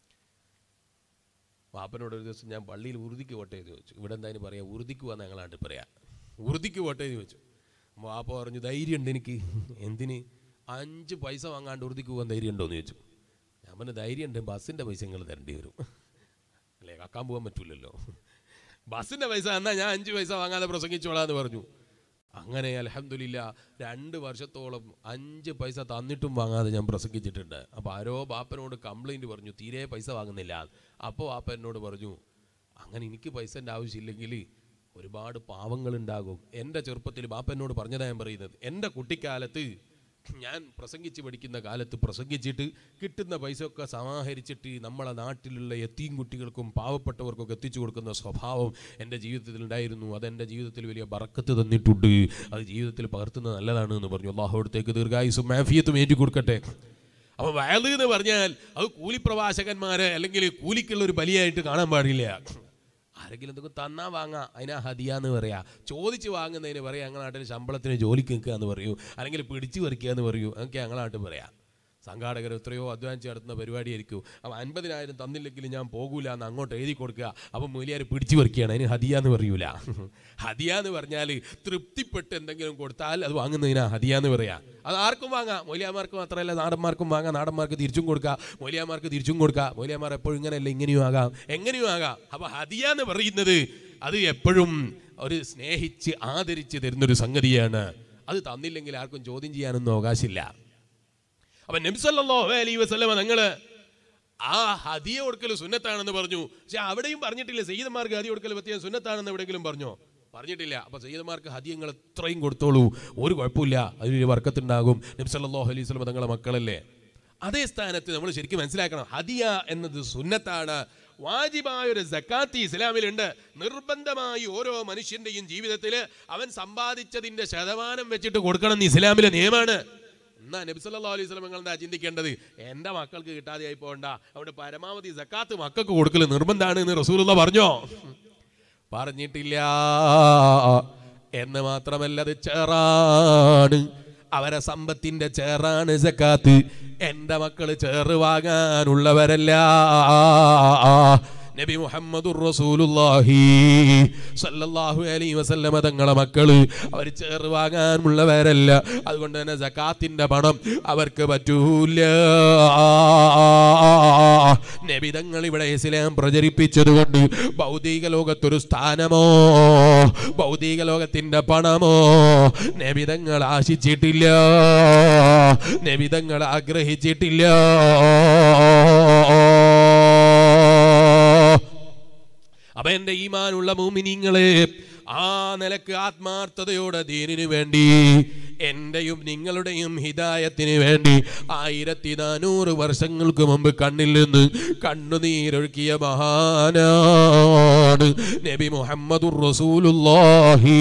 വാപ്പനോട് ഒരു ദിവസം ഞാൻ പള്ളിയിൽ ഉറുതിക്ക് പോട്ടെ എന്ന് ചോദിച്ചു ഇവിടെ എന്തായാലും പറയാം ഉറുതിക്ക് പോകാൻ ഞങ്ങളാണ്ട് പറയാം ഉറുതിക്ക് പോട്ടെ എന്ന് ചോദിച്ചു അപ്പോൾ വാപ്പ പറഞ്ഞു ധൈര്യമുണ്ട് എനിക്ക് എന്തിന് അഞ്ച് പൈസ വാങ്ങാണ്ട് ഉറുതിക്ക് പോകാൻ ധൈര്യം ഉണ്ടോ എന്ന് ചോദിച്ചു ഞാൻ പറഞ്ഞു ധൈര്യമുണ്ട് ബസ്സിൻ്റെ പൈസ നിങ്ങൾ തരേണ്ടി വരും അല്ലേ കക്കാൻ പോകാൻ പറ്റൂലല്ലോ ബസ്സിൻ്റെ പൈസ എന്നാൽ ഞാൻ അഞ്ച് പൈസ വാങ്ങാതെ പ്രസംഗിച്ചോളാന്ന് പറഞ്ഞു അങ്ങനെ അലഹമില്ല രണ്ട് വർഷത്തോളം അഞ്ച് പൈസ തന്നിട്ടും വാങ്ങാതെ ഞാൻ പ്രസംഗിച്ചിട്ടുണ്ട് അപ്പോൾ ആരോ ബാപ്പനോട് കംപ്ലൈൻറ്റ് പറഞ്ഞു തീരെ പൈസ വാങ്ങുന്നില്ല അപ്പോൾ ബാപ്പ എന്നോട് പറഞ്ഞു അങ്ങനെ എനിക്ക് പൈസൻ്റെ ആവശ്യമില്ലെങ്കിൽ ഒരുപാട് പാവങ്ങളുണ്ടാകും എൻ്റെ ചെറുപ്പത്തിൽ ബാപ്പ എന്നോട് പറഞ്ഞതാണ് ഞാൻ പറയുന്നത് എൻ്റെ കുട്ടിക്കാലത്ത് ഞാൻ പ്രസംഗിച്ച് പഠിക്കുന്ന കാലത്ത് പ്രസംഗിച്ചിട്ട് കിട്ടുന്ന പൈസ ഒക്കെ സമാഹരിച്ചിട്ട് നമ്മളെ നാട്ടിലുള്ള എത്തിയും കുട്ടികൾക്കും പാവപ്പെട്ടവർക്കൊക്കെ എത്തിച്ചു കൊടുക്കുന്ന സ്വഭാവം എൻ്റെ ജീവിതത്തിൽ ഉണ്ടായിരുന്നു അതെൻ്റെ ജീവിതത്തിൽ വലിയ ബറക്കത്ത് തന്നിട്ടുണ്ട് അത് ജീവിതത്തിൽ പകർത്തുന്നത് നല്ലതാണ് എന്ന് പറഞ്ഞു അള്ളാഹുടത്തേക്ക് ദീർഘായുസും മാഫിയത്തും ഏറ്റി കൊടുക്കട്ടെ അപ്പോൾ വയല് എന്ന് പറഞ്ഞാൽ അത് കൂലിപ്രവാചകന്മാരെ അല്ലെങ്കിൽ കൂലിക്കുള്ള ഒരു ബലിയായിട്ട് കാണാൻ പാടില്ല ആരെങ്കിലും എന്തൊക്കെ തന്നാ വാങ്ങാം അതിനാ ഹദിയ എന്ന് പറയാ ചോദിച്ച് വാങ്ങുന്നതിന് പറയാം ഞങ്ങളുടെ നാട്ടിൽ ശമ്പളത്തിന് ജോലിക്ക് നിൽക്കുക എന്ന് പറയൂ അല്ലെങ്കിൽ പിടിച്ചു പറിക്കുക എന്ന് പറയൂ അതൊക്കെ ഞങ്ങളുടെ നാട്ടിൽ പറയാം സംഘാടകർ എത്രയോ അധ്വാനിച്ച് നടത്തുന്ന പരിപാടിയായിരിക്കും അപ്പം അൻപതിനായിരം തന്നില്ലെങ്കിൽ ഞാൻ പോകൂല എന്ന് അങ്ങോട്ട് എഴുതി കൊടുക്കുക അപ്പം മൂലിയാർ പിടിച്ചു പറിക്കുകയാണ് അതിന് ഹദിയ എന്ന് പറയൂല ഹദിയ എന്ന് പറഞ്ഞാൽ തൃപ്തിപ്പെട്ട് എന്തെങ്കിലും കൊടുത്താൽ അത് വാങ്ങുന്നതിനാ ഹദിയ എന്ന് പറയാം അത് ആർക്കും വാങ്ങാം മൊലിയാമാർക്ക് മാത്രമല്ല നാടന്മാർക്കും വാങ്ങാം നാടന്മാർക്ക് തിരിച്ചും കൊടുക്കാം മൊലിയാമാർക്ക് തിരിച്ചും കൊടുക്കാം മൊലിയാമാർ എപ്പോഴും ഇങ്ങനെയല്ല ഇങ്ങനെയും ആകാം എങ്ങനെയും ആകാം അപ്പോൾ ഹദിയ എന്ന് പറയുന്നത് അത് എപ്പോഴും ഒരു സ്നേഹിച്ച് ആദരിച്ച് തരുന്നൊരു സംഗതിയാണ് അത് തന്നില്ലെങ്കിൽ ആർക്കും ചോദ്യം ചെയ്യാനൊന്നും അവകാശമില്ല അപ്പൊ നബിസല്ലാഹു അലൈഹി വസല്ലമ തങ്ങള് ആ ഹദിയ കൊടുക്കൽ സുന്നത്താണെന്ന് പറഞ്ഞു പക്ഷെ അവിടെയും പറഞ്ഞിട്ടില്ല സയ്യിദന്മാർക്ക് ഹദിയ കൊടുക്കൽ പ്രത്യേകം സുന്നത്താണെന്ന് എവിടെയെങ്കിലും പറഞ്ഞോ പറഞ്ഞിട്ടില്ല അപ്പൊ സയ്യിദന്മാർക്ക് ഹദിയങ്ങൾ എത്രയും കൊടുത്തോളൂ ഒരു കുഴപ്പമില്ല അതിലൊരു വർക്കത്തുണ്ടാകും നബിസല്ലാഹു അലൈഹി വസല്ലമ തങ്ങളെ മക്കളല്ലേ അതേ സ്ഥാനത്ത് നമ്മൾ ശരിക്കും മനസ്സിലാക്കണം ഹദിയ എന്നത് സുന്നത്താണ് വാജിബായ ഒരു സക്കാത്തി ഇസ്ലാമിലുണ്ട് നിർബന്ധമായി ഓരോ മനുഷ്യന്റെയും ജീവിതത്തിൽ അവൻ സമ്പാദിച്ചതിന്റെ ശതമാനം വെച്ചിട്ട് കൊടുക്കണം എന്ന് ഇസ്ലാമിലെ നിയമമാണ് എന്നാ നബി സല്ലല്ലാഹു അലൈഹി വസല്ലം നിങ്ങൾ എന്താ ചിന്തിക്കേണ്ടത് എൻ്റെ മക്കൾക്ക് കിട്ടാതെയായി പോകണ്ട അവിടെ പരമാവധി സക്കാത്ത് മക്കൾക്ക് കൊടുക്കൽ നിർബന്ധമാണ് എന്ന് റസൂലുള്ള പറഞ്ഞോ പറഞ്ഞിട്ടില്ല എന്ന് മാത്രമല്ല അത് ചേറാണ് അവരെ സമ്പത്തിന്റെ ചേറാണ് സക്കാത്ത് എൻ്റെ മക്കള് ചേറ് വാങ്ങാനുള്ളവരല്ല നബി മുഹമ്മദുർ റസൂലുള്ളാഹി സല്ലല്ലാഹു അലൈഹി വസല്ലമ തങ്ങളെ മക്കള് അവർ ചേറ് വാങ്ങാനുള്ളവരല്ല അതുകൊണ്ട് തന്നെ സക്കാത്തിന്റെ പണം അവർക്ക് പറ്റൂല നബി തങ്ങൾ ഇവിടെ ഇസ്ലാം പ്രചരിപ്പിച്ചതുകൊണ്ട് ഭൗതിക ലോകത്തൊരു സ്ഥാനമോ ഭൗതിക ലോകത്തിന്റെ പണമോ നബിതങ്ങൾ ആശിച്ചിട്ടില്ല നബിതങ്ങൾ ആഗ്രഹിച്ചിട്ടില്ല അപ്പൊ എന്റെ ഈമാനുള്ള മൂമിനിങ്ങളെ ആ നിലക്ക് ആത്മാർത്ഥതയോടെ ദീനിനു വേണ്ടി എന്റെയും നിങ്ങളുടെയും ഹിതായത്തിന് വേണ്ടി ആയിരത്തി നാനൂറ് വർഷങ്ങൾക്ക് മുമ്പ് കണ്ണിൽ നിന്ന് കണ്ണുനീരൊഴുക്കിയ മഹാനാണ് നബി മുഹമ്മദുർ റസൂലുള്ളാഹി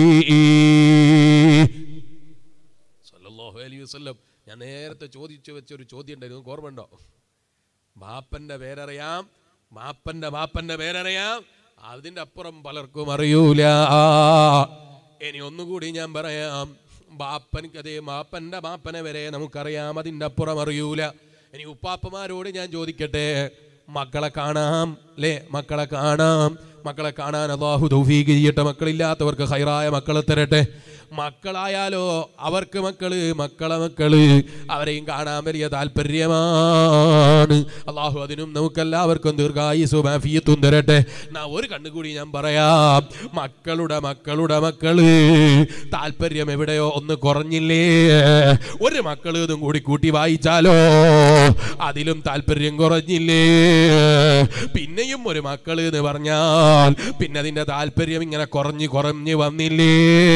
സല്ലല്ലാഹു അലൈഹി വസല്ലം ഞാൻ നേരത്തെ ചോദിച്ചു വെച്ച ഒരു ചോദ്യം ഉണ്ടായിരുന്നു നിങ്ങൾക്ക് ഓർമ്മയുണ്ടോ ബാപ്പന്റെ പേരറിയാം ബാപ്പന്റെ ബാപ്പന്റെ പേരറിയാം അതിന്റെ അപ്പുറം പലർക്കും അറിയൂല ഇനി ഒന്നുകൂടി ഞാൻ പറയാം ബാപ്പനിക്ക് അതേ ബാപ്പന്റെ ബാപ്പനെ വരെ നമുക്കറിയാം അതിന്റെ അപ്പുറം അറിയൂല ഇനി ഉപ്പാപ്പമാരോട് ഞാൻ ചോദിക്കട്ടെ മക്കളെ കാണാം അല്ലേ മക്കളെ കാണാം മക്കളെ കാണാൻ അള്ളാഹു തൗഫീഖ് ചെയ്യട്ടെ മക്കളില്ലാത്തവർക്ക് ഹൈറായ മക്കളെ തരട്ടെ മക്കളായാലോ അവർക്ക് മക്കള് മക്കളെ മക്കള് അവരെയും കാണാൻ വലിയ താല്പര്യമാണ് അള്ളാഹു അതിനും നമുക്കെല്ലാവർക്കും ദീർഘായുസും മാഫിയത്തും തരട്ടെ നാ ഒരു കണ്ണുകൂടി ഞാൻ പറയാം മക്കളുടെ മക്കളുടെ മക്കള് താല്പര്യം എവിടെയോ ഒന്ന് കുറഞ്ഞില്ലേ ഒരു മക്കള് ഇതും കൂടി കൂട്ടി വായിച്ചാലോ അതിലും താല്പര്യം കുറഞ്ഞില്ലേ പിന്നെയും ഒരു മക്കള് എന്ന് പറഞ്ഞാൽ പിന്നെ അതിന്റെ താല്പര്യം ഇങ്ങനെ കുറഞ്ഞ് കുറഞ്ഞ് വന്നില്ലേ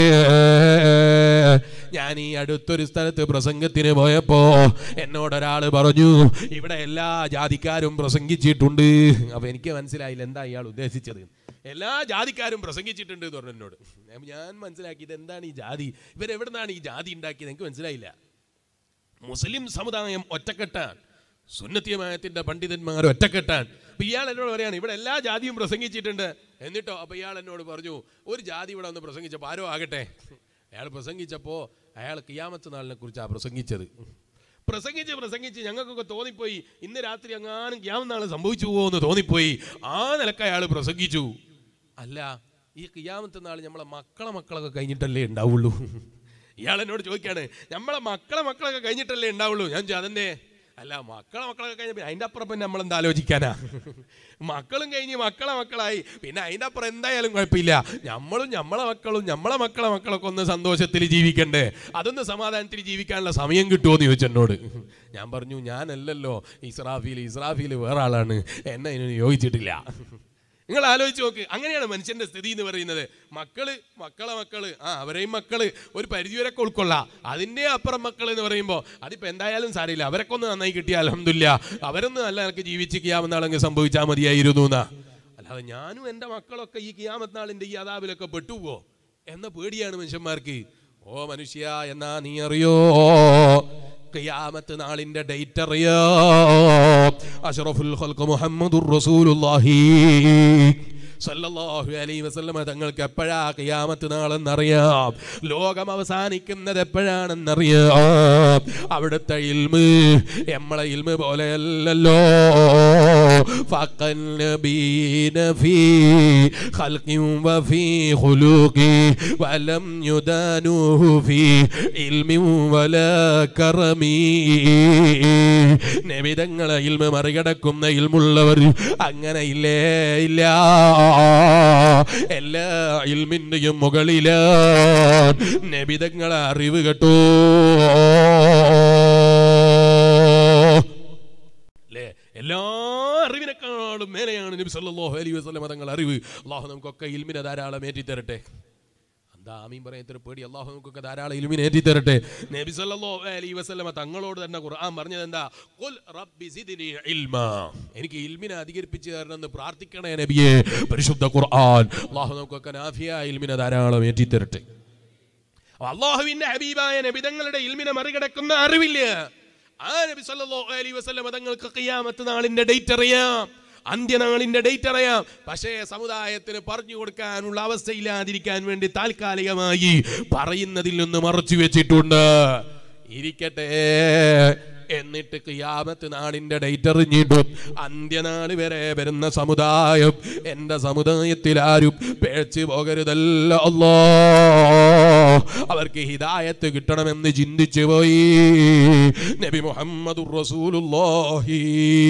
ഞാൻ ഈ അടുത്തൊരു സ്ഥലത്ത് പ്രസംഗത്തിന് പോയപ്പോ എന്നോട് ഒരാൾ പറഞ്ഞു ഇവിടെ എല്ലാ ജാതിക്കാരും പ്രസംഗിച്ചിട്ടുണ്ട് അപ്പൊ എനിക്ക് മനസ്സിലായില്ല എന്താ ഇയാൾ ഉദ്ദേശിച്ചത് എല്ലാ ജാതിക്കാരും പ്രസംഗിച്ചിട്ടുണ്ട് എന്ന് പറഞ്ഞു എന്നോട് ഞാൻ- ഞാൻ മനസ്സിലാക്കിയത് എന്താണ് ഈ ജാതി ഇവരെവിടുന്നാണ് ഈ ജാതി ഉണ്ടാക്കിയത് എനിക്ക് മനസ്സിലായില്ല മുസ്ലിം സമുദായം ഒറ്റക്കെട്ടാൻ സുന്നത്തിയമായത്തിന്റെ പണ്ഡിതന്മാർ ഒറ്റക്കെട്ടാൻ അപ്പൊ ഇയാൾ എന്നോട് പറയാണ് ഇവിടെ എല്ലാ ജാതിയും പ്രസംഗിച്ചിട്ടുണ്ട് എന്നിട്ടോ അപ്പൊ ഇയാൾ എന്നോട് പറഞ്ഞു ഒരു ജാതി ഇവിടെ ഒന്ന് പ്രസംഗിച്ചപ്പോൾ ആരോ ആകട്ടെ അയാൾ പ്രസംഗിച്ചപ്പോ അയാൾ കിയാമത്ത് നാളിനെ കുറിച്ചാണ് പ്രസംഗിച്ചത് പ്രസംഗിച്ച് പ്രസംഗിച്ച് ഞങ്ങൾക്കൊക്കെ തോന്നിപ്പോയി ഇന്ന് രാത്രി എങ്ങാനും കിയാമത്ത് നാൾ സംഭവിച്ചു പോകുമെന്ന് തോന്നിപ്പോയി ആ നിലക്ക് അയാൾ പ്രസംഗിച്ചു അല്ല ഈ കിയാമത്ത് നാൾ നമ്മളെ മക്കളെ മക്കളൊക്കെ കഴിഞ്ഞിട്ടല്ലേ ഉണ്ടാവുള്ളൂ ഇയാൾ എന്നോട് ചോദിക്കാണ് നമ്മളെ മക്കളെ മക്കളൊക്കെ കഴിഞ്ഞിട്ടല്ലേ ഉണ്ടാവുള്ളൂ ഞാൻ ചോദിച്ചു, അതെന്നെ അല്ല മക്കളെ മക്കളൊക്കെ കഴിഞ്ഞ പിന്നെ അതിൻ്റെ അപ്പുറം പിന്നെ നമ്മൾ എന്താ ആലോചിക്കാനാ മക്കളും കഴിഞ്ഞ് മക്കളെ മക്കളായി പിന്നെ അതിൻ്റെ അപ്പുറം എന്തായാലും കുഴപ്പമില്ല നമ്മളും നമ്മളെ മക്കളും നമ്മളെ മക്കളെ മക്കളൊക്കെ ഒന്ന് സന്തോഷത്തിൽ ജീവിക്കണ്ടേ അതൊന്ന് സമാധാനത്തിൽ ജീവിക്കാനുള്ള സമയം കിട്ടുമോ എന്ന് ചോദിച്ചു എന്നോട് ഞാൻ പറഞ്ഞു ഞാനല്ലല്ലോ ഇസ്രാഫീൽ ഇസ്രാഫീൽ വേറെ ആളാണ് എന്നെ ഇതിന് യോജിച്ചിട്ടില്ല നിങ്ങൾ ആലോചിച്ച് നോക്ക് അങ്ങനെയാണ് മനുഷ്യന്റെ സ്ഥിതി എന്ന് പറയുന്നത് മക്കള് മക്കളെ മക്കള് ആ അവരെയും മക്കള് ഒരു പരിധിവരൊക്കെ ഉൾക്കൊള്ളാം അതിന്റെ അപ്പുറം മക്കൾ എന്ന് പറയുമ്പോൾ അതിപ്പോ എന്തായാലും സാരമില്ല അവരൊക്കെ ഒന്ന് നന്നായി കിട്ടിയ അലഹമില്ല അവരൊന്ന് നല്ല നിനക്ക് ജീവിച്ച് കിയാമെന്നാളെങ്കിൽ സംഭവിച്ചാൽ മതിയായിരുന്നു എന്നാ അല്ലാതെ ഞാനും എൻ്റെ മക്കളൊക്കെ ഈ കിയാമത്താളിന്റെ ഈ അതാബിലൊക്കെ പെട്ടുപോകോ എന്ന പേടിയാണ് മനുഷ്യന്മാർക്ക് ഓ മനുഷ്യ എന്നാ നീ അറിയോ ഖിയാമത്ത് നാളിന്റെ ഡേറ്റ് അറിയോ അഷ്റഫുൽ ഖൽഖ് മുഹമ്മദുർ റസൂലുള്ളാഹി സല്ലല്ലാഹു അലൈഹി വസല്ലമ തങ്ങൾക്ക് എപ്പോഴാ ഖിയാമത്ത് നാളെന്നറിയാം ലോകം അവസാനിക്കുന്നത് എപ്പോഴാണെന്നറിയാം അവിടുത്തെ ഇൽമ് നമ്മളെ ഇൽമ് പോലെയല്ലല്ലോ ഫഖൻ നബീന ഫീ ഖൽഖി വഫീ ഖുലൂഖി വലം യുദാനുഹു ഫീ ഇൽമി വലാ കറമീ നബിതങ്ങളെ ഇൽമ മറികടക്കുന്ന ഇൽമുള്ളവർ അങ്ങനെ ഇല്ലേ ഇല്ല എല്ലാ ഇൽമിന്റെയും മുകളില് നബിതങ്ങളെ അറിവ് കേട്ടോ അല്ലേ എല്ലാ അറിവിനെക്കാളും മേലെയാണ് നബി സല്ലല്ലാഹു അലൈഹി വസല്ലം തങ്ങൾ അറിവ് അള്ളാഹു നമുക്കൊക്കെ ഇൽമിനെ ധാരാളം ഏറ്റിത്തരട്ടെ എന്താ ആമീൻ പറയാൻ ഇത്ര പേടി അള്ളാഹു നമുക്കൊക്കെ ധാരാളം ഇൽമിനെ ഏറ്റിത്തരട്ടെ നബി സല്ലല്ലാഹു അലൈഹി വസല്ലമ തങ്ങളോട് തന്നെ ഖുർആൻ പറഞ്ഞത് എന്താ ഖുൽ റബ്ബി സിദ്നി ഇൽമാ എനിക്ക് ഇൽമിനെ അധികരിപ്പിച്ച് തരണമെന്ന് പ്രാർത്ഥിക്കണേ നബിയെ പരിശുദ്ധ ഖുർആൻ അള്ളാഹു നമുക്കൊക്കെ നാഫിയ ഇൽമിനെ ധാരാളം ഏറ്റിത്തരട്ടെ അള്ളാഹുവിന്റെ ഹബീബായ നബിതങ്ങളുടെ ഇൽമിനെ മറികടക്കുന്ന അറിവില്ല ആ നബി സല്ലല്ലാഹു അലൈഹി വസല്ലം തങ്ങൾക്ക് ഖിയാമത്ത് നാളിന്റെ ഡേറ്റ് അറിയാം അന്ത്യനാളിന്റെ ഡേറ്റ് അറിയാം പക്ഷേ സമുദായത്തിന് പറഞ്ഞു കൊടുക്കാനുള്ള അവസ്ഥയില്ലാതിരിക്കാൻ വേണ്ടി താൽക്കാലികമായി പറയുന്നതിൽ നിന്ന് മറച്ചു വെച്ചിട്ടുണ്ട് ഇരിക്കട്ടെ എന്നിട്ട് കിയാമത്ത് നാടിന്റെ ഡേറ്റ് അറിഞ്ഞിട്ടും അന്ത്യനാൾ വരെ വരുന്ന സമുദായം എന്റെ സമുദായത്തിൽ ആരും പേഴ്ചു പോകരുതല്ല അല്ലോ അവർക്ക് ഹിദായത്ത് കിട്ടണമെന്ന് ചിന്തിച്ചു പോയി നബി മുഹമ്മദ് റസൂലുള്ളാഹി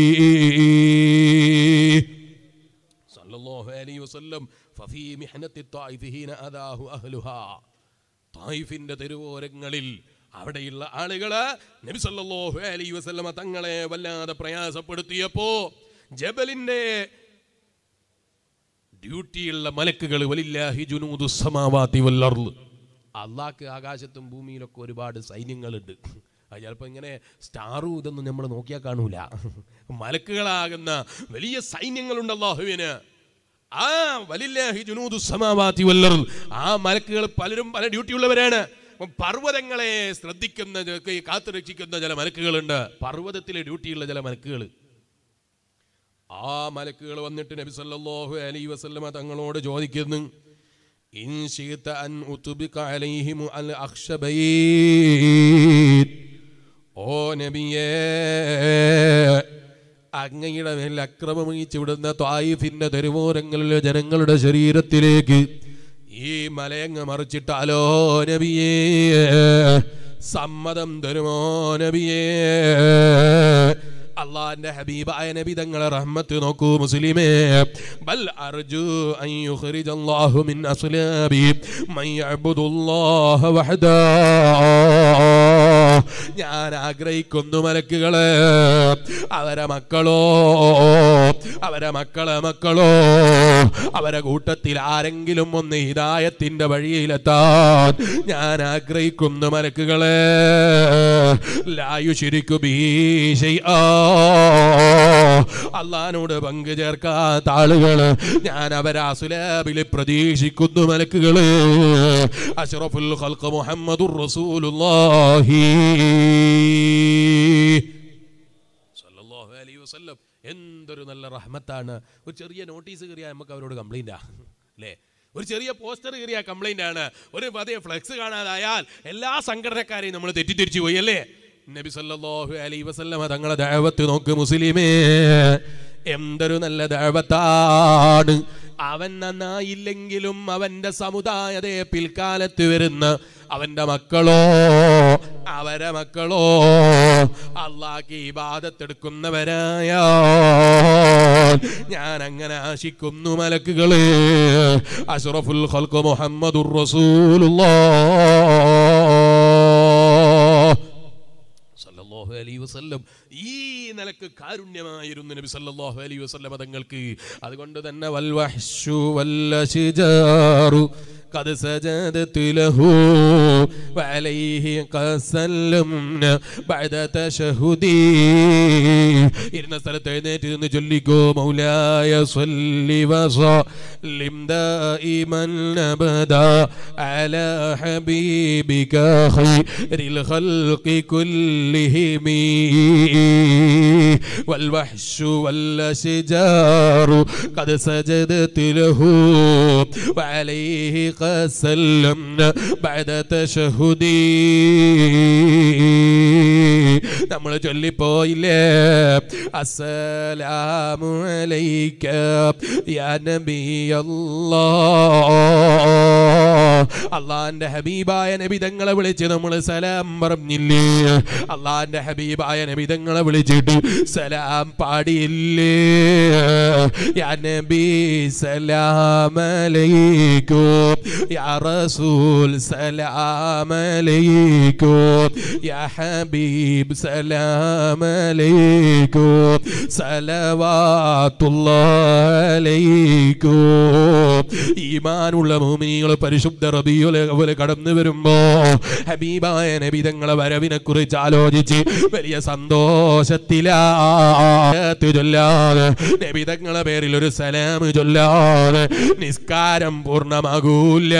സല്ലല്ലാഹു അലൈഹി വസല്ലം ഫഫീ മിഹ്നത്തി ത്വായിഫിഹീന അദാഹു അഹ്ലുഹാ തായിഫിന്റെ തെരുവോരങ്ങളിൽ അവിടെയുള്ള ആളുകള് നബി സല്ലല്ലാഹു അലൈഹി വസല്ലമ തങ്ങളെ വല്ലാതെ പ്രയാസപ്പെടുത്തിയപ്പോ ജബലിന്റെ ഡ്യൂട്ടിയുള്ള മലക്കുകൾ വലില്ലാഹി ജുനൂദു സമാവാതി വൽ അർള് അള്ളാഹ്ക്ക് ആകാശത്തും ഭൂമിയിലൊക്കെ ഒരുപാട് സൈന്യങ്ങളുണ്ട് അത് ചിലപ്പോൾ ഇങ്ങനെ സ്റ്റാറും ഇതൊന്നും നമ്മൾ നോക്കിയാൽ കാണൂല മലക്കുകളാകുന്ന വലിയ സൈന്യങ്ങളുണ്ട് അള്ളാഹുവിന് ആ വലില്ലാഹി ജുനൂദു സമാവാതി വൽ അർള് ആ മലക്കുകൾ പലരും പല ഡ്യൂട്ടിയുള്ളവരാണ് അപ്പം പർവ്വതങ്ങളെ ശ്രദ്ധിക്കുന്ന ജ- കാത്തു രക്ഷിക്കുന്ന ചില മലക്കുകളുണ്ട് പർവ്വതത്തിലെ ഡ്യൂട്ടിയുള്ള ചില മലക്കുകൾ ആ മലക്കുകൾ വന്നിട്ട് നബി സല്ലല്ലാഹു അലൈഹി വസല്ലമ തങ്ങളോട് ചോദിക്കുന്നു ഇൻ ശിഅത അൻ ഉത്ബിക അലൈഹിം അൽ അഖ്ശബൈൻ ഓ നബിയേ അങ്ങയുടെ മേൽ അക്രമമിച്ചു വിടുന്ന ത്വായിഫിന്റെ തെരുവോരങ്ങളിലെ ജനങ്ങളുടെ ശരീരത്തിലേക്ക് ഈ മലയങ്ങ് മറിച്ചിട്ടാലോ നബിയേ സമ്മതം തരുമോ നബിയേ അള്ളാന്റെ ഹബീബായ നബി തങ്ങളെ റഹ്മത്ത് നോക്കൂ മുസ്ലിമേ ബൽ അർജു അൻ യുഖ്രിജ അല്ലാഹു മിൻ അസ്ലാബി മൻ യഅബുദുല്ലാഹ വഹദാ ഞാൻ ആഗ്രഹിക്കുന്നു മലക്കുകളെ അവരെ മക്കളോ അവരെ മക്കളെ മക്കളോ അവരെ കൂട്ടത്തിൽ ആരെങ്കിലും ഒന്ന് ഹിദായത്തിന്റെ വഴിയിലെത്താൻ ഞാൻ ആഗ്രഹിക്കുന്നു മലക്കുകളെ ലായു ശരിക്കു അള്ളഹാനോട് പങ്കു ചേർക്കാത്ത ആളുകള് ഞാൻ അവരെ അസുലാബില് പ്രതീക്ഷിക്കുന്നു മലക്കുകള് അഷ്റഫുൽ ഖൽഖ് മുഹമ്മദുർ റസൂലുള്ളാഹി സല്ലല്ലാഹു അലൈഹി വസല്ലം എന്തൊരു നല്ല റഹ്മത്താണ് ഒരു ചെറിയ നോട്ടീസ് കയറിയാൽ നമുക്ക് അവരോട് കംപ്ലൈന്റ് അല്ലേ ഒരു ചെറിയ പോസ്റ്റർ കയറിയ കംപ്ലൈന്റ് ആണ് ഒരു പതിയെ ഫ്ലെക്സ് കാണാതായാൽ എല്ലാ സംഘടനക്കാരെയും നമ്മൾ തെറ്റിദ്ധരിച്ചു പോയി അല്ലേ നബി സല്ലല്ലാഹു അലൈഹി വസല്ലമ തങ്ങളെ ദഅവത്ത് നോക്ക് മുസ്ലിമേ എന്തൊരു നല്ല ദഅവത്താണ് അവൻ നന്നായില്ലെങ്കിലും അവന്റെ സമുദായത്തെ പിൽക്കാലത്ത് വരുന്ന അവന്റെ മക്കളോ അവരെ മക്കളോ അള്ളാഹ്ക്ക് ഇബാദത്തെടുക്കുന്നവരായ ഞാൻ അങ്ങനെ ആശിക്കുന്നു മലക്കുകളെ അഷ്റഫുൽ ഖൽഖ് മുഹമ്മദുർ റസൂലുള്ളാഹ് സല്ലല്ലാഹു അലൈഹി വസല്ലം ഈ നിലക്ക് കാരുണ്യമായിരുന്നു നബി സല്ലല്ലാഹു അലൈഹി വസല്ലം തങ്ങൾക്ക് അതുകൊണ്ട് തന്നെ വൽ വഹ്ശു വല്ല ശിജാറു قد سجدت له وعليه قد سلمنا بعد تشهدي ഇരുന്ന സ്ഥലത്ത് എഴുന്നേറ്റ് നിന്ന് ചൊല്ലിക്കോ മൗലായ സ്വല്ലി വസല്ലിം ദായിമൻ അബദാ അലാ ഹബീബിക ഖൈറിൽ ഖൽഖി കുല്ലിഹിം والوحش والأشجار قد سجدت له وعليه قد سلمنا بعد تشهدي നമ്മൾ ചൊല്ലിപ്പോയില്ലേ അസ്സലാമു അലൈക യാ നബിയല്ലാഹ് അള്ളാന്റെ ഹബീബായ നബിതങ്ങളെ വിളിച്ച് നമ്മൾ സലാം പറഞ്ഞില്ലേ അള്ളാന്റെ ഹബീബായ നബിതങ്ങളെ വിളിച്ചിട്ട് സലാം പാടിയില്ലേ യാ നബി സലാം അലൈക്കും യാ റസൂൽ സലാം അലൈക്കും യാ ഹബീബ് സലാം അലൈക്കും സലവാത്തുല്ലാഹ് അലൈക്കും ഈമാനുള്ള മുഅ്മിനീങ്ങൾ പരിശുദ്ധ റബിയുൽ അവല് കടന്നു വരുമ്പോ ഹബീബായ നബി തങ്ങളെ വരവിനെ കുറിച്ച് ആലോചിച്ച് വലിയ സന്തോഷത്തിലാ ചൊല്ലാതെ നബി തങ്ങളെ പേരിൽ ഒരു സലാം ചൊല്ലാതെ നിസ്കാരം പൂർണ്ണമാകൂല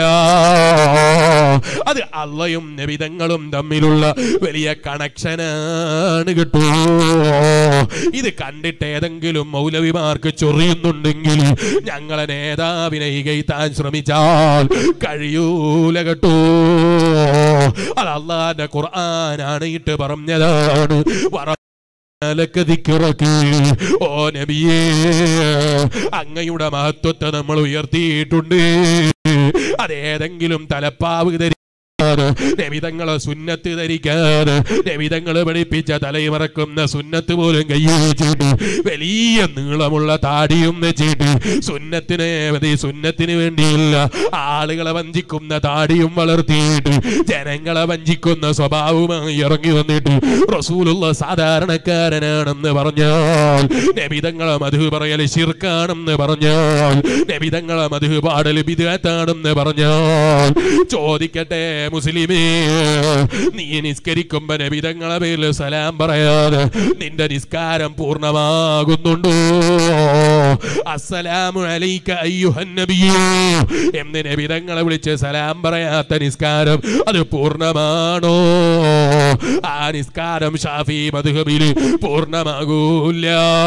അത് അള്ളയും നബിതങ്ങളും തമ്മിലുള്ള വലിയ കണക്ഷനാണ് കിട്ടൂ ഇത് കണ്ടിട്ട് ഏതെങ്കിലും മൗലവിമാർക്ക് ചൊറിയുന്നുണ്ടെങ്കിൽ ഞങ്ങളെ നേതാവിനെ ഇകയ്ത്താൻ ശ്രമിച്ചാൽ കഴിയൂല കേട്ടോ അത് അള്ളാന്റെ ഖുർആനാണ് ഇട്ട് പറഞ്ഞതാണ് വറ ലക്ക് ദിക്റക്ക്. ഓ നബിയേ അങ്ങയുടെ മഹത്വത്തെ നമ്മൾ ഉയർത്തിയിട്ടുണ്ട് അതേതെങ്കിലും തലപ്പാവ് ധരിക്കാതെ നബിതങ്ങളെ സുന്നത്ത് ധരിക്കാതെ നബിതങ്ങള് പഠിപ്പിച്ച തലയിമറക്കുന്ന സുന്നത്ത് പോലും കയ്യിൽ വെച്ചിട്ട് വലിയ നീളമുള്ള താടിയും വെച്ചിട്ട് സുന്നത്തിനെ മതി സുന്നത്തിന് വേണ്ടിയില്ല ആളുകളെ വഞ്ചിക്കുന്ന താടിയും വളർത്തിയിട്ട് ജനങ്ങളെ വഞ്ചിക്കുന്ന സ്വഭാവവുമായി ഇറങ്ങി വന്നിട്ട് റസൂലുള്ള സാധാരണക്കാരനാണെന്ന് പറഞ്ഞാൽ നബിതങ്ങളെ മധു പറയൽ ശിർക്കാണെന്ന് പറഞ്ഞാൽ നബിതങ്ങളെ മധു പാടൽ ബിദാത്താണെന്ന് പറഞ്ഞാൽ ചോദിക്കട്ടെ മുസ്ലിമേ നീ നിസ്കരിക്കുമ്പോ നബിതങ്ങളെ പേരിൽ സലാം പറയാതെ നിന്റെ നിസ്കാരം പൂർണ്ണമാകുന്നുണ്ടോ അസ്സലാമു അലൈക അയ്യുഹൻ നബിയേ എന്ന് നബിതങ്ങളെ വിളിച്ച് സലാം പറയാത്ത നിസ്കാരം അത് പൂർണ്ണമാണോ ആ നിസ്കാരം ഷാഫി മധുഹബിൽ പൂർണ്ണമാകൂല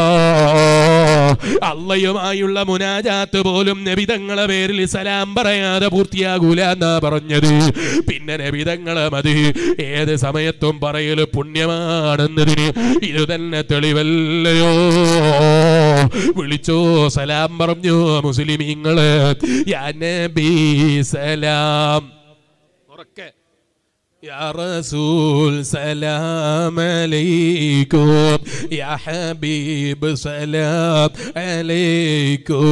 അള്ളയുമായുള്ള മുനാജാത്ത് പോലും നബിതങ്ങളെ പേരിൽ സലാം പറയാതെ പൂർത്തിയാകൂല എന്നാ പറഞ്ഞത് പിന്നെ നബിതങ്ങളെ മതി ഏത് സമയത്തും പറയല് പുണ്യമാണെന്നതിന് ഇത് തന്നെ തെളിവല്ലയോ വിളിച്ചോ സലാം പറഞ്ഞു മുസ്ലിമീങ്ങള് യാ നബി സലാം ഉറക്കെ يا رسول سلام عليكم يا حبيب سلام عليكم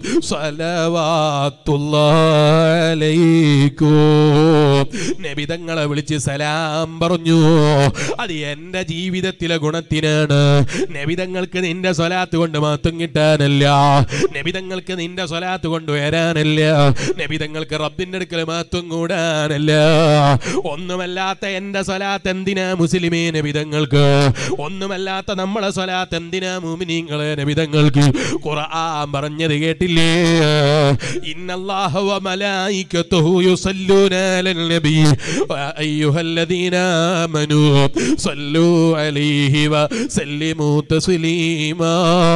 صلوات الله عليكم നബി തങ്ങളെ വിളിച്ച് സലാം പറഞ്ഞു അത് എന്റെ ജീവിതത്തിലെ ഗുണത്തിനാണ് നബിതങ്ങൾക്ക് നിന്റെ സ്വലാത്ത് കൊണ്ട് മാത്രം കിട്ടാനല്ല നബിതങ്ങൾക്ക് നിന്റെ സ്വലാത്ത് കൊണ്ട് വരാനല്ല നബിതങ്ങൾക്ക് റബ്ബിന്റെ അടുക്കൽ മാത്രം കൂടാനല്ല ഒന്നുമല്ലാത്ത എന്റെ സ്വലാത്ത് എന്തിനാ മുസ്ലിമേ നബിതങ്ങൾക്ക് ഒന്നുമല്ലാത്ത നമ്മളെ സ്വലാത്ത് എന്തിനാ മുമിനീങ്ങളെ നബിതങ്ങൾക്ക് ഖുർആൻ പറഞ്ഞത് കേട്ടില്ലേ ഇന്നല്ലാഹു വ മലായികത്തുഹു യുസല്ലൂന അലൻ നബി അയ്യുഹല്ലദീന ആമനൂ സല്ലൂ അലൈഹി വസല്ലിമൂ തസ്ലീമാ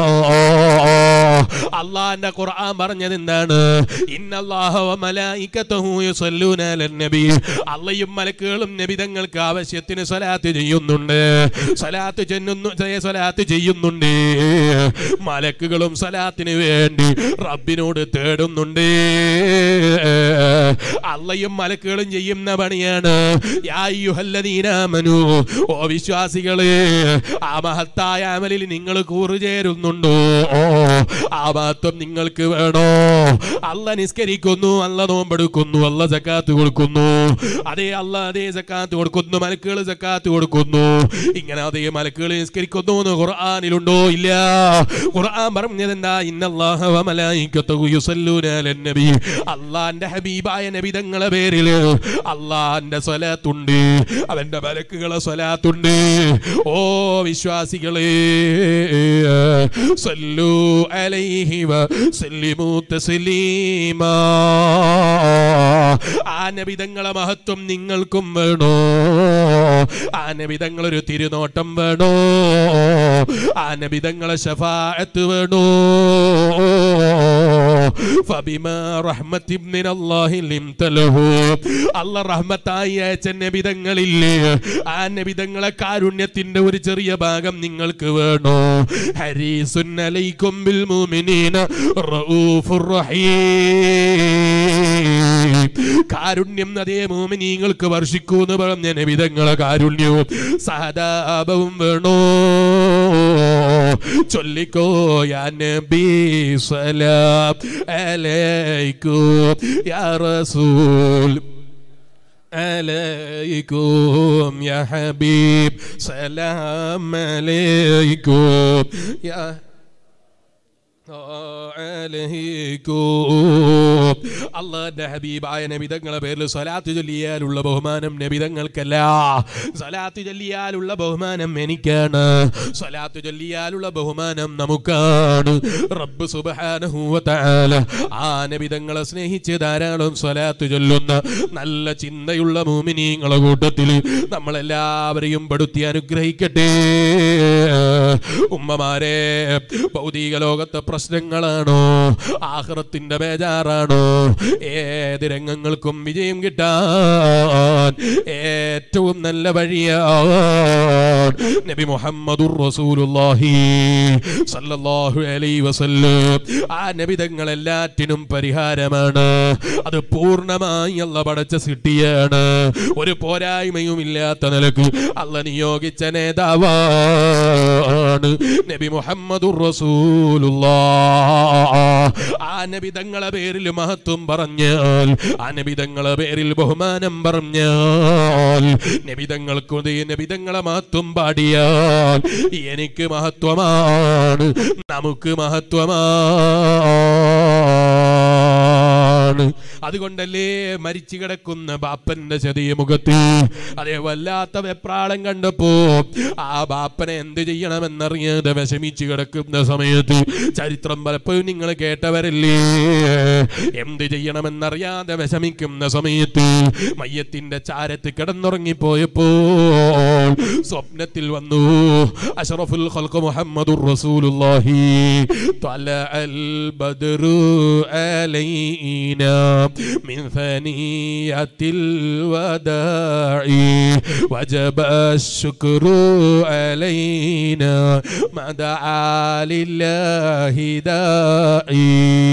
അള്ളാന്റെ ഖുർആൻ പറഞ്ഞത് എന്താണ് ഇന്നല്ലാഹ വ മലായികത്തുഹു യുസല്ലൂന അലൻ നബി അള്ളയും മലക്കുകളും നബിതങ്ങൾക്ക് ആവശ്യത്തിന് സ്വലാത്ത് ചെയ്യുന്നുണ്ട് സ്വലാത്ത് ചെന്നുന്നു സ്വലാത്ത് ചെയ്യുന്നുണ്ട് മലക്കുകളും സ്വലാത്തിന് വേണ്ടി റബ്ബിനോട് തേടുന്നുണ്ട് അള്ളയും മലക്കുകളും ചെയ്യുന്ന പണിയാണ് യാ അയ്യുഹല്ലദീനാമനു ഓ വിശ്വാസികളെ ആ മഹത്തായ അമലിൽ നിങ്ങൾ കൂറുചേരുന്നുണ്ടോ ആ മഹത്വം നിങ്ങൾക്ക് വേണോ അല്ല നിസ്കരിക്കുന്നു അല്ല നോമ്പെടുക്കുന്നു അല്ല സക്കാത്ത് കൊടുക്കുന്നു അതേ അല്ല അതേ സക്കാത്ത് കൊടുക്കുന്നു മലക്കുകൾ സക്കാത്ത് കൊടുക്കുന്നു ഇങ്ങനെ അതേ മലക്കുകൾ നിസ്കരിക്കുന്നു എന്ന് ഖുർആനിലുണ്ടോ ഇല്ല ഖുർആൻ പറഞ്ഞത് എന്താ ഇന്നല്ലാഹ വ മലായികത്തുഹു യുസല്ലൂന അലൻ നബി അള്ളാന്റെ ഹബീബായ നബി തങ്ങളെ പേരിൽ അള്ളാന്റെ സ്വലാത്തുണ്ട് അവന്റെ മലക്കുകളെ സ്വലാത്തുണ്ട് ഓ വിശ്വാസികളെ സല്ലു അലൈഹി വസല്ലിമു തസ്ലീമാ ആ നബിതങ്ങളെ മഹത്വം നിങ്ങൾക്കും വേണോ ആ നബിതങ്ങളൊരു തിരുനോട്ടം വേണോ ആ നബിതങ്ങളെ ശഫാഅത്ത് വേണോ ഫബിമാ റഹ്മത്തിൻ മിനല്ലാഹി ലിംതലഹു അല്ല റഹ്മത്തായി അയച്ച നബിതങ്ങളില്ലേ ആ നബിതങ്ങളെ കാരുണ്യത്തിന്റെ ഒരു ചെറിയ ഭാഗം നിങ്ങൾക്ക് വേണോ ഹരീസുൻ അലൈക്കും ബിൽ മുഅ്മിനീന റഊഫുർ റഹീം കാരുണ്യം അതേ മോമിനീങ്ങൾക്ക് വർഷിക്കൂ എന്ന് പറഞ്ഞ നബിതങ്ങളെ കാരുണ്യവും സഹതാപവും വേണോ ചൊല്ലിക്കോ യാ നബി സലാം അലൈക്കും യാ റസൂൽ عليكم يا حبيب سلام عليكم يا അള്ളാന്റെ ഹബീബായ നബിതങ്ങളെ പേരിൽ സ്വലാത്ത് ചൊല്ലിയാലുള്ള ബഹുമാനം നബിതങ്ങൾക്കല്ല സ്വലാത്ത് ചൊല്ലിയാലുള്ള ബഹുമാനം എനിക്കാണ് സ്വലാത്ത് ചൊല്ലിയാലുള്ള ബഹുമാനം നമുക്കാണ് റബ്ബ് സുബ്ഹാനഹു വ തആല ആ നബിതങ്ങളെ സ്നേഹിച്ച് ധാരാളം സ്വലാത്ത് ചൊല്ലുന്ന നല്ല ചിന്തയുള്ള മൂമിനീങ്ങളെ കൂട്ടത്തിൽ നമ്മളെല്ലാവരെയും പെടുത്തി അനുഗ്രഹിക്കട്ടെ ഉമ്മമാരെ ഭൗതിക ലോകത്തെ പ്രശ്നങ്ങളാണോ ആഹ്റത്തിന്റെ ബേജാറാണോ ഏത് രംഗങ്ങൾക്കും വിജയം കിട്ടാൻ ഏറ്റവും നല്ല വഴിയാണ് നബി മുഹമ്മദുർ റസൂലുള്ളാഹി സല്ലല്ലാഹു അലൈഹി വസല്ലം ആ നബിതങ്ങൾ എല്ലാറ്റിനും പരിഹാരമാണ് അത് പൂർണ്ണമായി അല്ല പടച്ച സിട്ടിയാണ് ഒരു പോരായ്മയും ഇല്ലാത്ത നിലക്ക് അല്ല നിയോഗിച്ച നേതാവാണ് നബി മുഹമ്മദുർ റസൂലുള്ളാഹ് ആ നബിതങ്ങളെ പേരിൽ മഹത്വം പറഞ്ഞാൽ ആ നബിതങ്ങളെ പേരിൽ ബഹുമാനം പറഞ്ഞാൽ നബിതങ്ങൾക്ക് നബിതങ്ങളെ മഹത്വം പാടിയാൽ എനിക്ക് മഹത്വമാണ് നമുക്ക് മഹത്വമാണ് അതുകൊണ്ടല്ലേ മരിച്ചു കിടക്കുന്ന ബാപ്പന്റെ ചെറിയ മുഖത്ത് അതേ വല്ലാത്ത വെപ്രാളം കണ്ടപ്പോ ആ ബാപ്പനെ എന്ത് ചെയ്യണമെന്നറിയാതെ വിഷമിച്ചു കിടക്കുന്ന സമയത്ത് ചരിത്രം പലപ്പോഴും നിങ്ങൾ കേട്ടവരല്ലേ എന്ത് ചെയ്യണമെന്നറിയാതെ വിഷമിക്കുന്ന സമയത്ത് മയ്യത്തിന്റെ ചാരത്ത് കിടന്നുറങ്ങിപ്പോയപ്പോൾ സ്വപ്നത്തിൽ വന്നു അഷറഫുൽ ഖൽഖ് മുഹമ്മദുർ റസൂലുള്ളാഹി തലഅൽ ബദ്റു അലൈനാ മിൻ ثنيത്തിൽ വദാഇ وجب الشكر علينا ما دعا لله داعي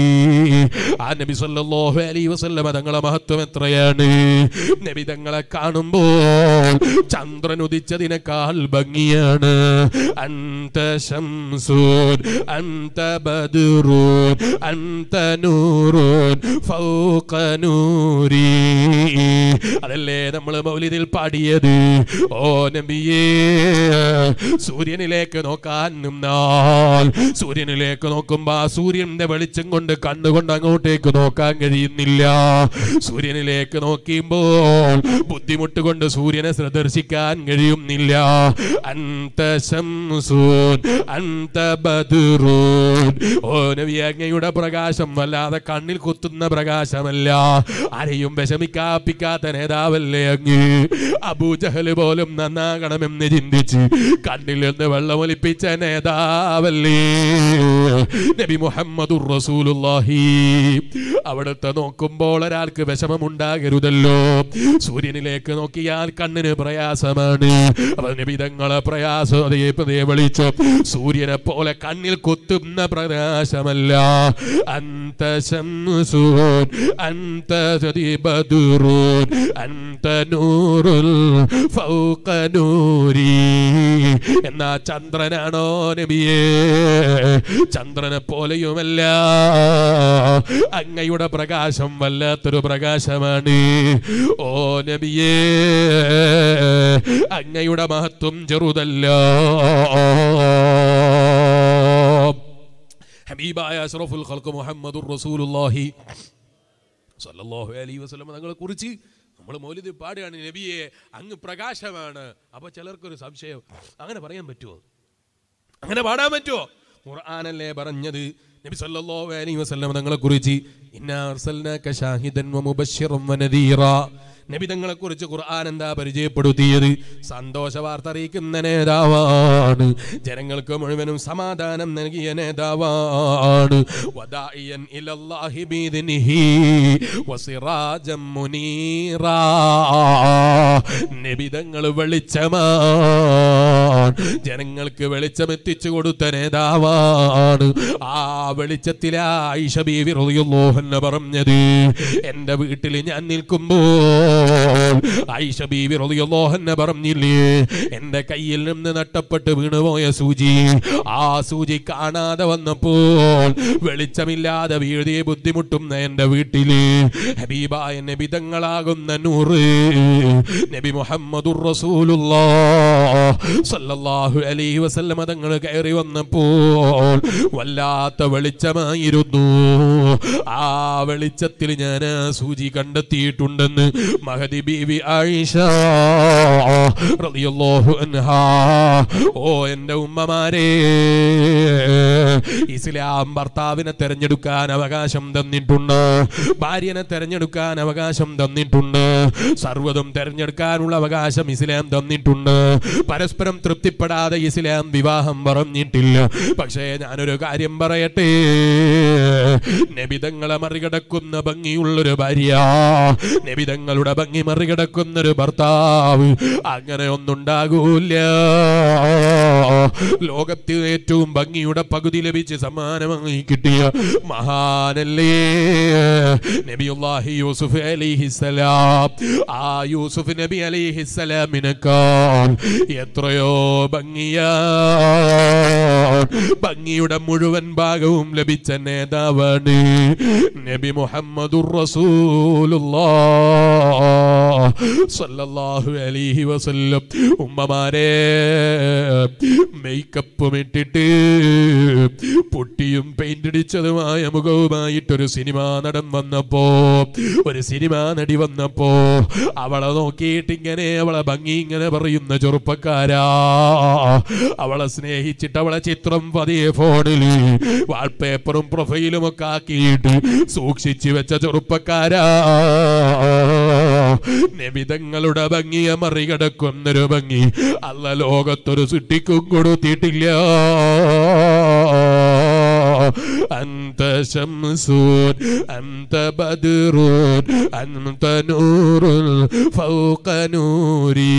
ആ നബി സല്ലല്ലാഹു അലൈഹി വസല്ലമ തങ്ങളെ മഹത്വം എത്രയാണ് നബി തങ്ങളെ കാണുമ്പോൾ ചന്ദ്രൻ ഉദിച്ചതിനേക്കാൾ ഭംഗിയാണ് അന്ത ശംസൂൻ അന്ത ബദ്റൂൻ അന്ത നൂറൂൻ ഫൗക നൂരി അതല്ലേ നമ്മൾ മൗലിദിൽ പാടിയത് ഓ നബിയേ സൂര്യനിലേക്ക് നോക്കാൻ നിന്നാൽ സൂര്യനിലേക്ക് നോക്കുമ്പോ ആ സൂര്യന്റെ വെളിച്ചം കൊണ്ട് കണ്ണുകൊണ്ട് അങ്ങോട്ടേക്ക് നോക്കാൻ കഴിയുന്നില്ല സൂര്യനിലേക്ക് നോക്കിയുമ്പോൾ ബുദ്ധിമുട്ട് കൊണ്ട് സൂര്യനെ ദർശിക്കാൻ കഴിയുന്നില്ല അന്ത ശംസൂൻ അന്ത ബദ്റൂൻ ഓ നബി അങ്ങയുടെ പ്രകാശം വല്ലാതെ കണ്ണിൽ കുത്തുന്ന പ്രകാശമല്ല ആരെയും വിഷമിക്കാപ്പിക്കാത്ത നേതാവല്ലേ അങ്ങ് അബൂജഹല് പോലും നന്നാകണമെന്ന് ചിന്തിച്ച് കണ്ണിൽ നിന്ന് വെള്ളമൊലിപ്പിച്ച നേതാവല്ലേ നബി മുഹമ്മദുർ റസൂലുള്ളാഹി അവിടുത്തെ നോക്കുമ്പോൾ ഒരാൾക്ക് വിഷമമുണ്ടാകരുതല്ലോ സൂര്യനിലേക്ക് നോക്കിയാൽ കണ്ണിന് പ്രയാസമാണ് അപ്പൊ നിബിതങ്ങളെ പ്രയാസം അതേ പതേ വിളിച്ചു സൂര്യനെ പോലെ കണ്ണിൽ കുത്തുന്ന പ്രകാശമല്ല അന്ത ശംസൂൻ അന്ത ബദുറൂൻ അന്ത നൂറുൽ ഫൗക നൂരി എന്നാ ചന്ദ്രനാണോ നബിയേ ചന്ദ്രനെ പോലെയുമല്ല അങ്ങയുടെ പ്രകാശം വല്ലാത്തൊരു പ്രകാശമാണ് ഓ നബിയേ അങ്ങയുടെ മഹത്വം ചെറുതല്ല ഹബീബായ അഷ്റഫുൽ ഖൽഖ് മുഹമ്മദുർ റസൂലുള്ളാഹി സല്ലല്ലാഹു അലൈഹി വസല്ലം തങ്ങളെ കുറിച്ച് നമ്മൾ മൗലിദ് പാടുകയാണ് നബിയെ അങ്ങ് പ്രകാശമാണ് അപ്പൊ ചിലർക്കൊരു സംശയം അങ്ങനെ പറയാൻ പറ്റുമോ അങ്ങനെ പാടാൻ പറ്റുമോ ഖുർആനല്ലേ പറഞ്ഞത് നബി സല്ലല്ലാഹു അലൈഹി വസല്ലം തങ്ങളെ കുറിച്ച് ഇന്നാ അർസൽനാക ഷാഹിദൻ വമുബശ്ശിറൻ വനദീറാ നബി തങ്ങളെ കുറിച്ച് ഖുർആൻ എന്താ പരിചയപ്പെടുത്തിയത് സന്തോഷ വാർത്ത അറിയിക്കുന്ന നേതാവാണ് ജനങ്ങൾക്ക് മുഴുവനും സമാധാനം നൽകിയ നേതാവാണ് വദാഇയൻ ഇലല്ലാഹി ബിഇദ്നിഹി വസിറാജം മുനീറാ നബി തങ്ങൾ വെളിച്ചമാണ് ജനങ്ങൾക്ക് വെളിച്ചം എത്തിച്ചു കൊടുത്ത നേതാവാണ് ആ വെളിച്ചത്തിലാ ആയിഷ ബീവി റളിയല്ലാഹു അൻഹ പറഞ്ഞത് എൻ്റെ വീട്ടിൽ ഞാൻ നിൽക്കുമ്പോൾ ആയിഷ ബീവി റളിയല്ലാഹു അൻഹ പറഞ്ഞില്ലേ എൻ്റെ കയ്യിൽ നിന്ന് നട്ടപ്പെട്ട് വീണുപോയ സൂചി ആ സൂചി കാണാതെ വന്നപ്പോൾ വെളിച്ചമില്ലാതെ വീഴ്തിയെ ബുദ്ധിമുട്ടുന്ന എൻ്റെ വീട്ടില് ഹബീബായ നബിതങ്ങളാകുന്ന നൂറ് നബി മുഹമ്മദുർ റസൂലുള്ളാഹ് സല്ലല്ലാഹു അലൈഹി വസല്ലമ തങ്ങൾ കയറി വന്നപ്പോൾ വല്ലാത്ത വെളിച്ചമായിരുന്നു ആ വെളിച്ചത്തിൽ ഞാൻ ആ സൂചി കണ്ടെത്തിയിട്ടുണ്ടെന്ന് മഹദി ബീവി ആയിഷ റളിയല്ലാഹു അൻഹാ ഓ എൻ്റെ ഉമ്മമാരെ ഇസ്ലാം ഭർത്താവിനെ തെരഞ്ഞെടുക്കാൻ അവകാശം തന്നിട്ടുണ്ട് ഭാര്യനെ തെരഞ്ഞെടുക്കാൻ അവകാശം തന്നിട്ടുണ്ട് സർവ്വതും തെരഞ്ഞെടുക്കാനുള്ള അവകാശം ഇസ്ലാം തന്നിട്ടുണ്ട് പരസ്പരം തൃപ്തിപ്പെടാതെ ഇസ്ലാം വിവാഹം പറഞ്ഞിട്ടില്ല പക്ഷേ ഞാനൊരു കാര്യം പറയട്ടെ നബിതങ്ങളെ മറികടക്കുന്ന ഭംഗിയുള്ളൊരു ഭാര്യ നബിതങ്ങളുടെ ഭംഗി മറികടക്കുന്നൊരു ഭർത്താവ് അങ്ങനെ ഒന്നുണ്ടാകൂല ലോകത്തിൽ ഏറ്റവും ഭംഗിയുടെ പകുതി ലഭിച്ച് സമ്മാനമായി കിട്ടിയ മഹാനല്ലേ നബിയുല്ലാഹി യൂസുഫ് അലിഹിസലാം ആ യൂസുഫ് നബി അലിഹിസലാമിനേക്കാൾ എത്രയോ ഭംഗിയാ ഭംഗിയുടെ മുഴുവൻ ഭാഗവും ലഭിച്ച നേതാവാണ് നബി മുഹമ്മദുർ റസൂലുള്ളാഹ് സല്ലല്ലാഹു അലൈഹി വസല്ലം ഉമ്മമാരെ മേക്കപ്പും ഇട്ടിട്ട് പൊട്ടിയും പെയിന്റ് അടിച്ചതുമായ മുഖവുമായിട്ടൊരു സിനിമാ നടൻ വന്നപ്പോ ഒരു സിനിമാ നടി വന്നപ്പോ അവളെ നോക്കിയിട്ട് ഇങ്ങനെ അവളെ ഭംഗി ഇങ്ങനെ പറയുന്ന ചെറുപ്പക്കാരാ അവളെ സ്നേഹിച്ചിട്ട് അവളെ ചിത്രം പതിയെ ഫോണിൽ വാൾപേപ്പറും പ്രൊഫൈലും ഒക്കെ ആക്കിയിട്ട് സൂക്ഷിച്ചു വെച്ച ചെറുപ്പക്കാരാ നബിതങ്ങളുടെ ഭംഗിയെ മറികടക്കുന്നൊരു ഭംഗി അല്ല ലോകത്തൊരു സിട്ടിക്കും കൊടുത്തിട്ടില്ല أنت شمس أنت بدر أنت نور فوق نوري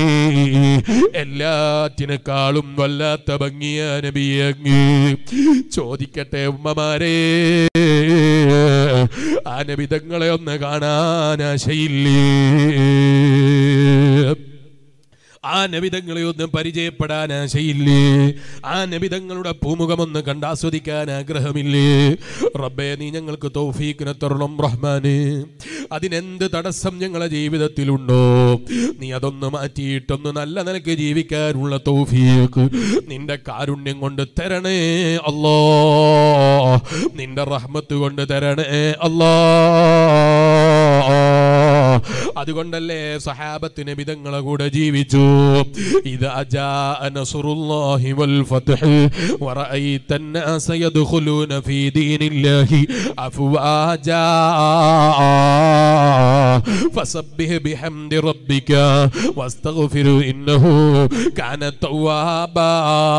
എല്ലാറ്റിനേക്കാളും വല്ലാത്ത ഭംഗിയ നബിയങ്ങ് ചോദിക്കട്ടെ ഉമ്മമാരെ ആ നബിതങ്ങളെ ഒന്ന് കാണാൻ ആശയില്ലേ ആ നബിതങ്ങളെ ഒന്ന് പരിചയപ്പെടാൻ ആശയില്ലേ ആ നബിതങ്ങളുടെ പൂമുഖമൊന്ന് കണ്ടാസ്വദിക്കാൻ ആഗ്രഹമില്ലേ റബ്ബേ നീ ഞങ്ങൾക്ക് തൗഫീക്കിനെ തരണം റഹ്മാന് അതിനെന്ത് തടസ്സം ഞങ്ങളെ ജീവിതത്തിലുണ്ടോ നീ അതൊന്ന് മാറ്റിയിട്ടൊന്ന് നല്ല നിലക്ക് ജീവിക്കാനുള്ള തൗഫീക്ക് നിന്റെ കാരുണ്യം കൊണ്ട് തരണേ അല്ലോ നിന്റെ റഹ്മത്ത് കൊണ്ട് തരണേ അല്ലോ അതുകൊണ്ടല്ലേ സഹാബത്ത് നബിതങ്ങളെ കൂടെ ജീവിച്ചു إذا جاء نصر الله والفتح ورأيت الناس يدخلون في دين الله أفواجا فسبح بحمد ربك واستغفر إنه كان توابا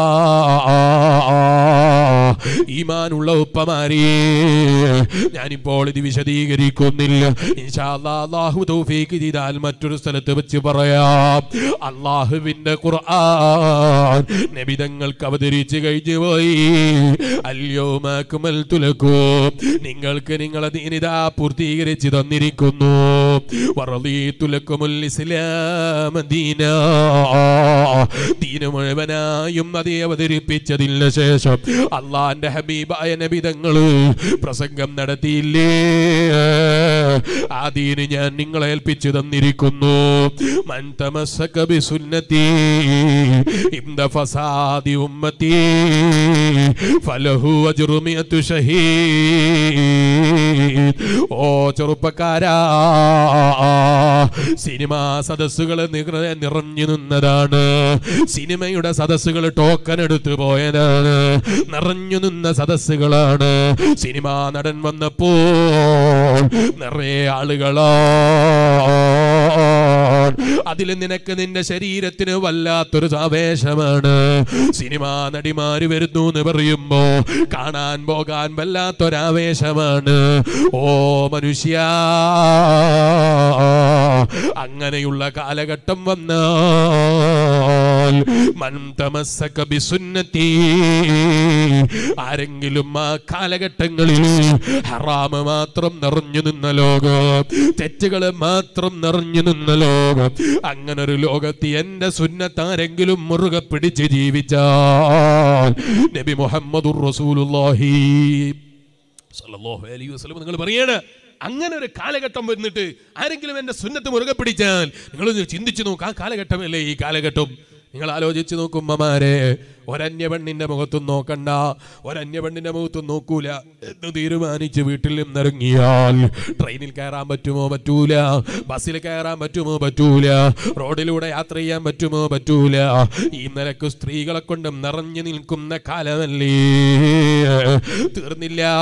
ഈമാനുള്ള ഉപ്പമാരേ ഞാനിപ്പോൾ ഇത് വിശദീകരിക്കുന്നില്ല ഇൻഷാ അല്ലാ അല്ലാഹു തൗഫീക്ക് ചെയ്താൽ മറ്റൊരു സ്ഥലത്ത് വെച്ച് പറയാം അള്ളാഹുവിന്റെ ഖുർആൻ നബിതങ്ങൾക്ക് അവതരിച്ച് കഴിഞ്ഞു പോയി അല്യോമാക്കുമൽ തുലക്കും നിങ്ങൾക്ക് നിങ്ങളെ ദീനിത പൂർത്തീകരിച്ച് തന്നിരിക്കുന്നു വറദീതുലക്കുമുൽ ഇസ്ലാം ദീന ദീന മുഴുവനായും അതേ അവതരിപ്പിച്ചതിന് ശേഷം അള്ളാന്റെ ഹബീബായ നബിതങ്ങള് പ്രസംഗം നടത്തിയില്ലേ ആ ദീന് ഞാൻ നിങ്ങളെ ഏൽപ്പിച്ചു തന്നിരിക്കുന്നു മൻ തമസ്സക ബിസുന്നതി ഇന്ദ ഫസാദി ഉമ്മതി ഫലഹു അജ്റു മിഅത്തു ഷഹീദ് ഓ ചെറുപ്പക്കാരാ സിനിമാ സദസ്സുകൾ നിറഞ്ഞു നിന്നതാണ് സിനിമയുടെ സദസ്സുകൾ ടോക്കൺ എടുത്തു പോയതാണ് നിറഞ്ഞു നിന്ന സദസ്സുകളാണ് സിനിമാ നടൻ വന്നപ്പോൾ നിറയെ ആളുകളാ അതിൽ നിനക്ക് നിന്റെ ശരീരത്തിന് വല്ലാത്തൊരു ആവേശമാണ് സിനിമാ നടിമാര് വരുന്നു എന്ന് പറയുമ്പോ കാണാൻ പോകാൻ വല്ലാത്തൊരാവേശമാണ് ഓ മനുഷ്യ അങ്ങനെയുള്ള കാലഘട്ടം വന്നാൽ മൻ തമസ്സക ബിസുന്നതി ആരെങ്കിലും ആ കാലഘട്ടങ്ങളിൽ ഹറാമ് മാത്രം നിറഞ്ഞു നിന്ന ലോകം തെറ്റുകൾ മാത്രം നിറഞ്ഞു നിന്ന ലോകം അങ്ങനെ ഒരു ലോകത്ത് എന്റെ സുന്നത്ത് ആരെങ്കിലും മുറുകെ പിടിച്ച് ജീവിച്ചാൽ നബി മുഹമ്മദുർ റസൂലുള്ളാഹി സല്ലല്ലാഹു അലൈഹി വസല്ലം നിങ്ങൾ പറയാണ് അങ്ങനെ ഒരു കാലഘട്ടം വന്നിട്ട് ആരെങ്കിലും എന്റെ സുന്നത്ത് മുറുകെ പിടിച്ചാൽ നിങ്ങൾ ചിന്തിച്ചു നോക്ക് ആ കാലഘട്ടമല്ലേ ഈ കാലഘട്ടം നിങ്ങൾ ആലോചിച്ച് നോക്കുമ്മമാരെ ഒരന്യ പെണ്ണിന്റെ മുഖത്തും നോക്കണ്ട ഒരന്യ പെണ്ണിന്റെ മുഖത്തും നോക്കൂല എന്ന് തീരുമാനിച്ച് വീട്ടിൽ നിന്നിറങ്ങിയാൽ ട്രെയിനിൽ കയറാൻ പറ്റുമോ പറ്റൂല ബസ്സിൽ കയറാൻ പറ്റുമോ പറ്റൂല റോഡിലൂടെ യാത്ര ചെയ്യാൻ പറ്റുമോ പറ്റൂല ഈ നിലക്ക് സ്ത്രീകളെ കൊണ്ടും നിറഞ്ഞു നിൽക്കുന്ന കാലമല്ലേ തീർന്നില്ല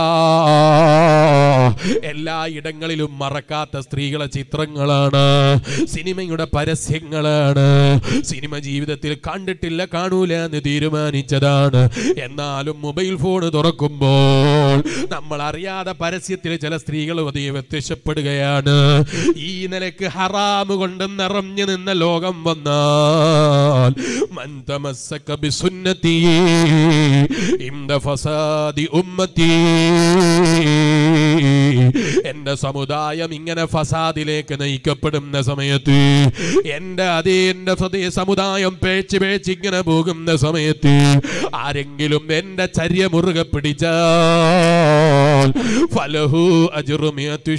എല്ലാ ഇടങ്ങളിലും മറക്കാത്ത സ്ത്രീകളെ ചിത്രങ്ങളാണ് സിനിമയുടെ പരസ്യങ്ങളാണ് സിനിമ ജീവിതത്തിൽ കണ്ടിട്ടില്ല കാണൂല എന്ന് തീരുമാനിച്ചതാണ് എന്നാലും മൊബൈൽ ഫോൺ തുറക്കുമ്പോൾ നമ്മൾ അറിയാതെ പരസ്യത്തിൽ ചില സ്ത്രീകൾ അതേ വ്യത്യസ്തപ്പെടുകയാണ് ഈ നിലക്ക് ഹറാമ് കൊണ്ട് നിറഞ്ഞു നിന്ന ലോകം വന്നാൽ മൻ തമസ്സക ബിസുന്നതി ഇംദ ഫസാദി ഉമ്മത്തി എന്റെ സമുദായം ഇങ്ങനെ ഫസാദിലേക്ക് നയിക്കപ്പെടുന്ന സമയത്ത് എന്റെ അതേ എന്റെ സ്വതേ സമുദായം പേച്ച് പേച്ച് ഇങ്ങനെ പോകുന്ന സമയത്ത് ആരെങ്കിലും എന്റെ ചര്യ മുറുകെ പിടിച്ചാൽ ഫലഹു അജുറുമിയത്തു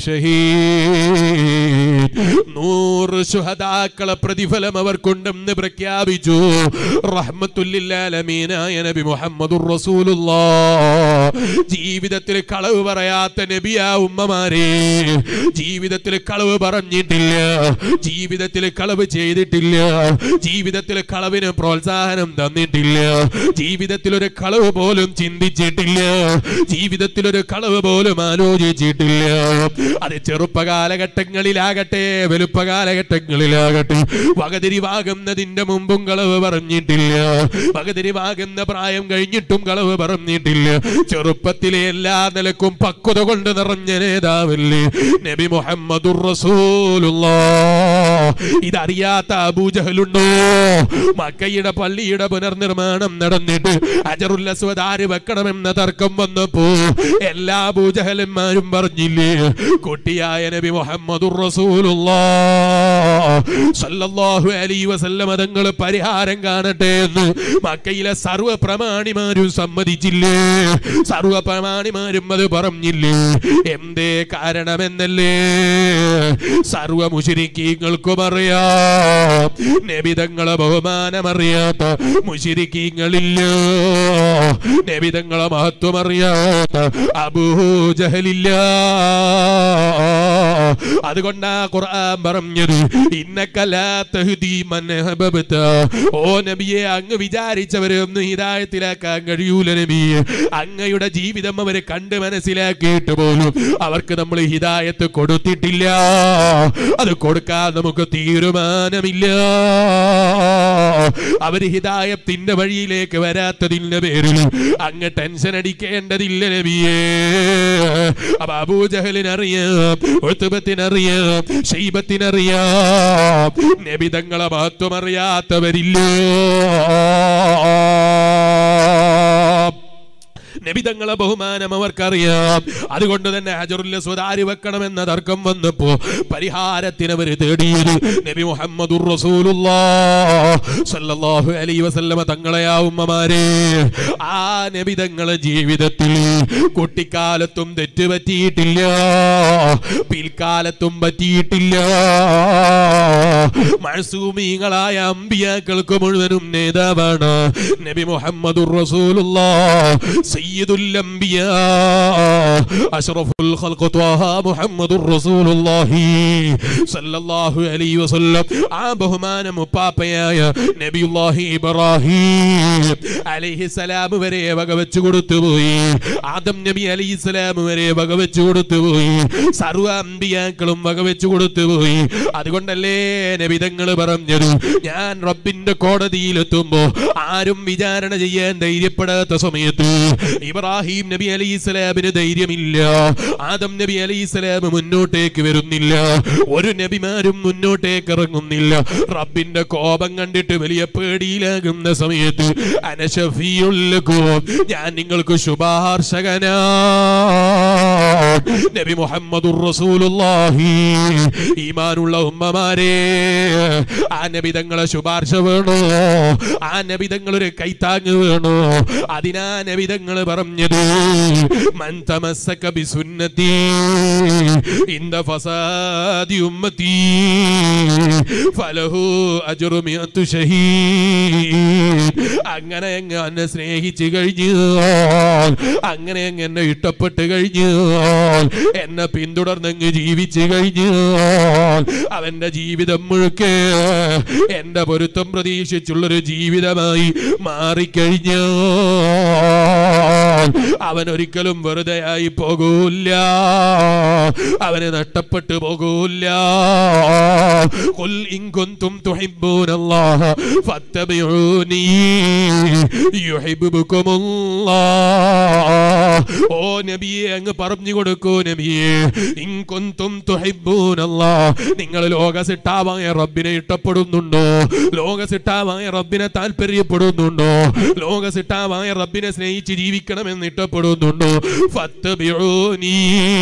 ഷഹീദ് നൂറ് ശുഹദാക്കളെ പ്രതിഫലം അവർക്കുണ്ടെന്ന് പ്രഖ്യാപിച്ചു റഹ്മത്തുല്ലില്ലാലമീനായ നബി മുഹമ്മദുർ റസൂലുള്ളാഹ് ജീവിതത്തിൽ കളവ് പറയാത്ത നബിയാ ഉമ്മമാരെ ജീവിതത്തിൽ കളവ് പറഞ്ഞിട്ടില്ല ജീവിതത്തിൽ കളവ് ചെയ്തിട്ടില്ല ജീവിതത്തിൽ കളവിന് പ്രോത്സാഹനം തന്നിട്ടില്ല ജീവിതത്തിൽ ഒരു കളവ് പോലും ചിന്തിച്ചിട്ടില്ല ജീവിതത്തിൽ ഒരു കളവ് പോലും ആലോചിച്ചിട്ടില്ല അത് ചെറുപ്പകാലഘട്ടങ്ങളിലാകട്ടെ വലുപ്പകാലഘട്ടങ്ങളിലാകട്ടെ വകതിരിവാകുന്നതിന്റെ മുമ്പും കളവ് പറഞ്ഞിട്ടില്ല വകതിരിവാകുന്ന പ്രായം കഴിഞ്ഞിട്ടും കളവ് പറഞ്ഞിട്ടില്ല ചെറുപ്പത്തിലെ എല്ലാ നിലക്കും പക്വത കൊണ്ട് നിറഞ്ഞ നേതാവല്ലേ നബി മുഹമ്മദുർ റസൂലുള്ളാഹ് ഇതറിയാത്ത അബൂജഹലുണ്ടോ മക്കയുടെ പള്ളിയുടെ പുനർനിർമ്മാണം നടന്നിട്ട് അജറുൽ അസ്വദ് ആര് വെക്കണമെന്ന തർക്കം വന്നപ്പോ എല്ലാ അബൂജഹലന്മാരും പറഞ്ഞില്ലേ കുട്ടിയായ നബി മുഹമ്മദുർ റസൂലുള്ളാഹ് സല്ലല്ലാഹു അലൈഹി വസല്ലം തങ്ങൾ പരിഹാരം കാണട്ടെ എന്ന് മക്കയിലെ സർവ്വ പ്രമാണിമാരും സമ്മതിച്ചില്ലേ സർവ്വ പ്രമാണിമാരും അത് പറഞ്ഞില്ലേ എന്തേ കാരണമെന്നല്ലേ സർവ മുഷിരിക്കീങ്ങൾക്കും അറിയാം നബിതങ്ങളെ ബഹുമാനമറിയാത്ത മുഷിരിക്കീങ്ങളില്ല നബിതങ്ങളെ മഹത്വം അറിയാത്ത അബൂജഹലില്ല അതുകൊണ്ടാ ഖുർആൻ പറഞ്ഞത് ഇന്നക്കലാത്തഹുദീ മൻ അഹബബ്ത ഓ നബിയെ അങ്ങ് വിചാരിച്ചവരൊന്നും ഹിദായത്തിലാക്കാൻ കഴിയൂല നബിയെ അങ്ങയുടെ ജീവിതം അവര് കണ്ട് മനസ്സിലാക്കിയിട്ട് പോലും അവർക്ക് നമ്മൾ ഹിദായത്ത് കൊടുത്തിട്ടില്ല അത് കൊടുക്കാൻ നമുക്ക് തീരുമാനമില്ല അവര് ഹിദായത്തിന്റെ വഴിയിലേക്ക് വരാത്തതിന്റെ പേരിൽ അങ്ങ് ടെൻഷൻ അടിക്കേണ്ടതില്ല നബിയേ അപ്പൊ അബൂജഹലിനറിയാം ഒത്തുബത്തിനറിയാം ഷെയ്ബത്തിനറിയാം നബി തങ്ങളെ മഹത്വം അറിയാത്തവരില്ലോ നബിതങ്ങളെ ബഹുമാനം അവർക്കറിയാം അതുകൊണ്ട് തന്നെ ഹജറുല്ല സ്വതാരി വെക്കണമെന്ന തർക്കം വന്നപ്പോ പരിഹാരത്തിന് അവർ തേടിയത് നബി മുഹമ്മദുർ റസൂലുള്ളാഹു അലൈഹി വസല്ലമ തങ്ങളെയാ ഉമ്മമാരെ ആ നബിതങ്ങളെ ജീവിതത്തിൽ കുട്ടിക്കാലത്തും തെറ്റ് പറ്റിയിട്ടില്ല പിൽക്കാലത്തും പറ്റിയിട്ടില്ല മഴസൂമീങ്ങളായ അമ്പിയാക്കൾക്ക് മുഴുവനും നേതാവാണ് നബി മുഹമ്മദുർ റസൂലുള്ളാഹ് സയ്യിദുൽ അംബിയാ അഷ്റഫുൽ ഖൽഖ് ത്വാഹ മുഹമ്മദുർ റസൂലുള്ളാഹി സല്ലല്ലാഹു അലൈഹി വസല്ലം ആ ബഹുമാനം ഉപ്പാപ്പയായ നബിയുല്ലാഹി ഇബ്രാഹിം അലൈഹി സലാം വരെ വകവെച്ചു കൊടുത്തുപോയി ആദം നബി അലൈഹി സലാം വരെ വകവെച്ചു കൊടുത്തുപോയി സർവ അമ്പിയാക്കളും വകവെച്ചു കൊടുത്തുപോയി അതുകൊണ്ടല്ലേ നബിതങ്ങൾ പറഞ്ഞത് ഞാൻ റബ്ബിന്റെ കോടതിയിലെത്തുമ്പോ ആരും വിചാരണ ചെയ്യാൻ ധൈര്യപ്പെടാത്ത സമയത്ത് ഇബ്രാഹിം നബി അലൈഹി സ്വലാമിന് ധൈര്യമില്ല ആദം നബി അലൈഹി സ്വലാം മുന്നോട്ടേക്ക് വരുന്നില്ല ഒരു നബിമാരും മുന്നോട്ടേക്ക് ഇറങ്ങുന്നില്ല റബ്ബിന്റെ കോപം കണ്ടിട്ട് വലിയ പേടിയിലാകുന്ന സമയത്ത് അനശഫിയുള്ളക്കോ ഞാൻ നിങ്ങൾക്ക് ശുപാർശകനാ നബി മുഹമ്മദുർ റസൂലുള്ളാഹി ഈമാനുള്ള ഉമ്മമാരെ ആ നബി തങ്ങളെ ശുപാർശ വേണോ ആ നബി തങ്ങളൊരു കൈത്താങ് വേണോ അതിനാ നബി തങ്ങൾ പറഞ്ഞത് മൻ തമസ്സക ബിസുന്നതി ഇന്ദ ഫസാദി ഉമ്മത്തി ഫലഹു അജ്റു മിഅത്തു ഷഹീദ് അങ്ങനെ അങ്ങ് എന്നെ സ്നേഹിച്ചു കഴിഞ്ഞാൽ അങ്ങനെ അങ്ങ് എന്നെ ഇഷ്ടപ്പെട്ട് കഴിഞ്ഞാൽ എന്നെ പിന്തുടർന്നങ്ങ് ജീവിച്ചു കഴിഞ്ഞാൽ അവന്റെ ജീവിതം മുഴുക്കെ എന്റെ പൊരുത്തം പ്രതീക്ഷിച്ചുള്ളൊരു ജീവിതമായി മാറിക്കഴിഞ്ഞാൽ അവൻ ഒരിക്കലും വെറുതെ ആയി പോകൂല അവന് നഷ്ടപ്പെട്ടു പോകൂല قل إن كنتم تحبون الله فاتبعوني يحببكم الله ഓ നബിയെ അങ്ങ് പറഞ്ഞു കൊടുക്കൂ നബിയെ ഇൻ കുന്തും തുഹിബ്ബൂനല്ലാ നിങ്ങൾ ലോകസിട്ടാവായ റബ്ബിനെ ഇഷ്ടപ്പെടുന്നുണ്ടോ ലോകസിട്ടാവായ റബ്ബിനെ താല്പര്യപ്പെടുന്നുണ്ടോ ലോകസിട്ടാവായ റബ്ബിനെ സ്നേഹിച്ച് ജീവിക്കണമെന്ന് ഇഷ്ടപ്പെടുന്നുണ്ടോ ഫത്തബിഊനി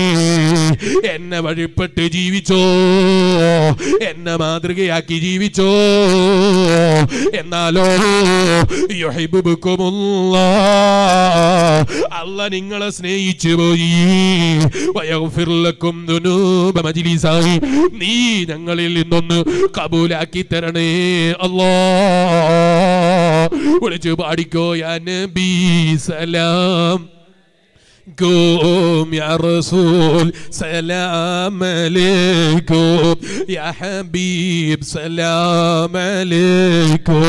എന്നെ വഴിപ്പെട്ട് ജീവിച്ചോ എന്നെ മാതൃകയാക്കി ജീവിച്ചോ എന്നാലോ യുഹിബ്ബുക്കുമുല്ലാ അല്ല നിങ്ങളെ സ്നേഹിച്ചു പോയി വയഗ്ഫിർ ലക്കും ദുനൂബ മജ്ലിസായി നീ ഞങ്ങളിൽ നിന്നൊന്ന് കബൂലാക്കി തരണേ അല്ലാ വിളിച്ചു പാടിക്കോ യാ നബി സലാം عليكم يا رسول سلام عليكم يا حبيب سلام عليكم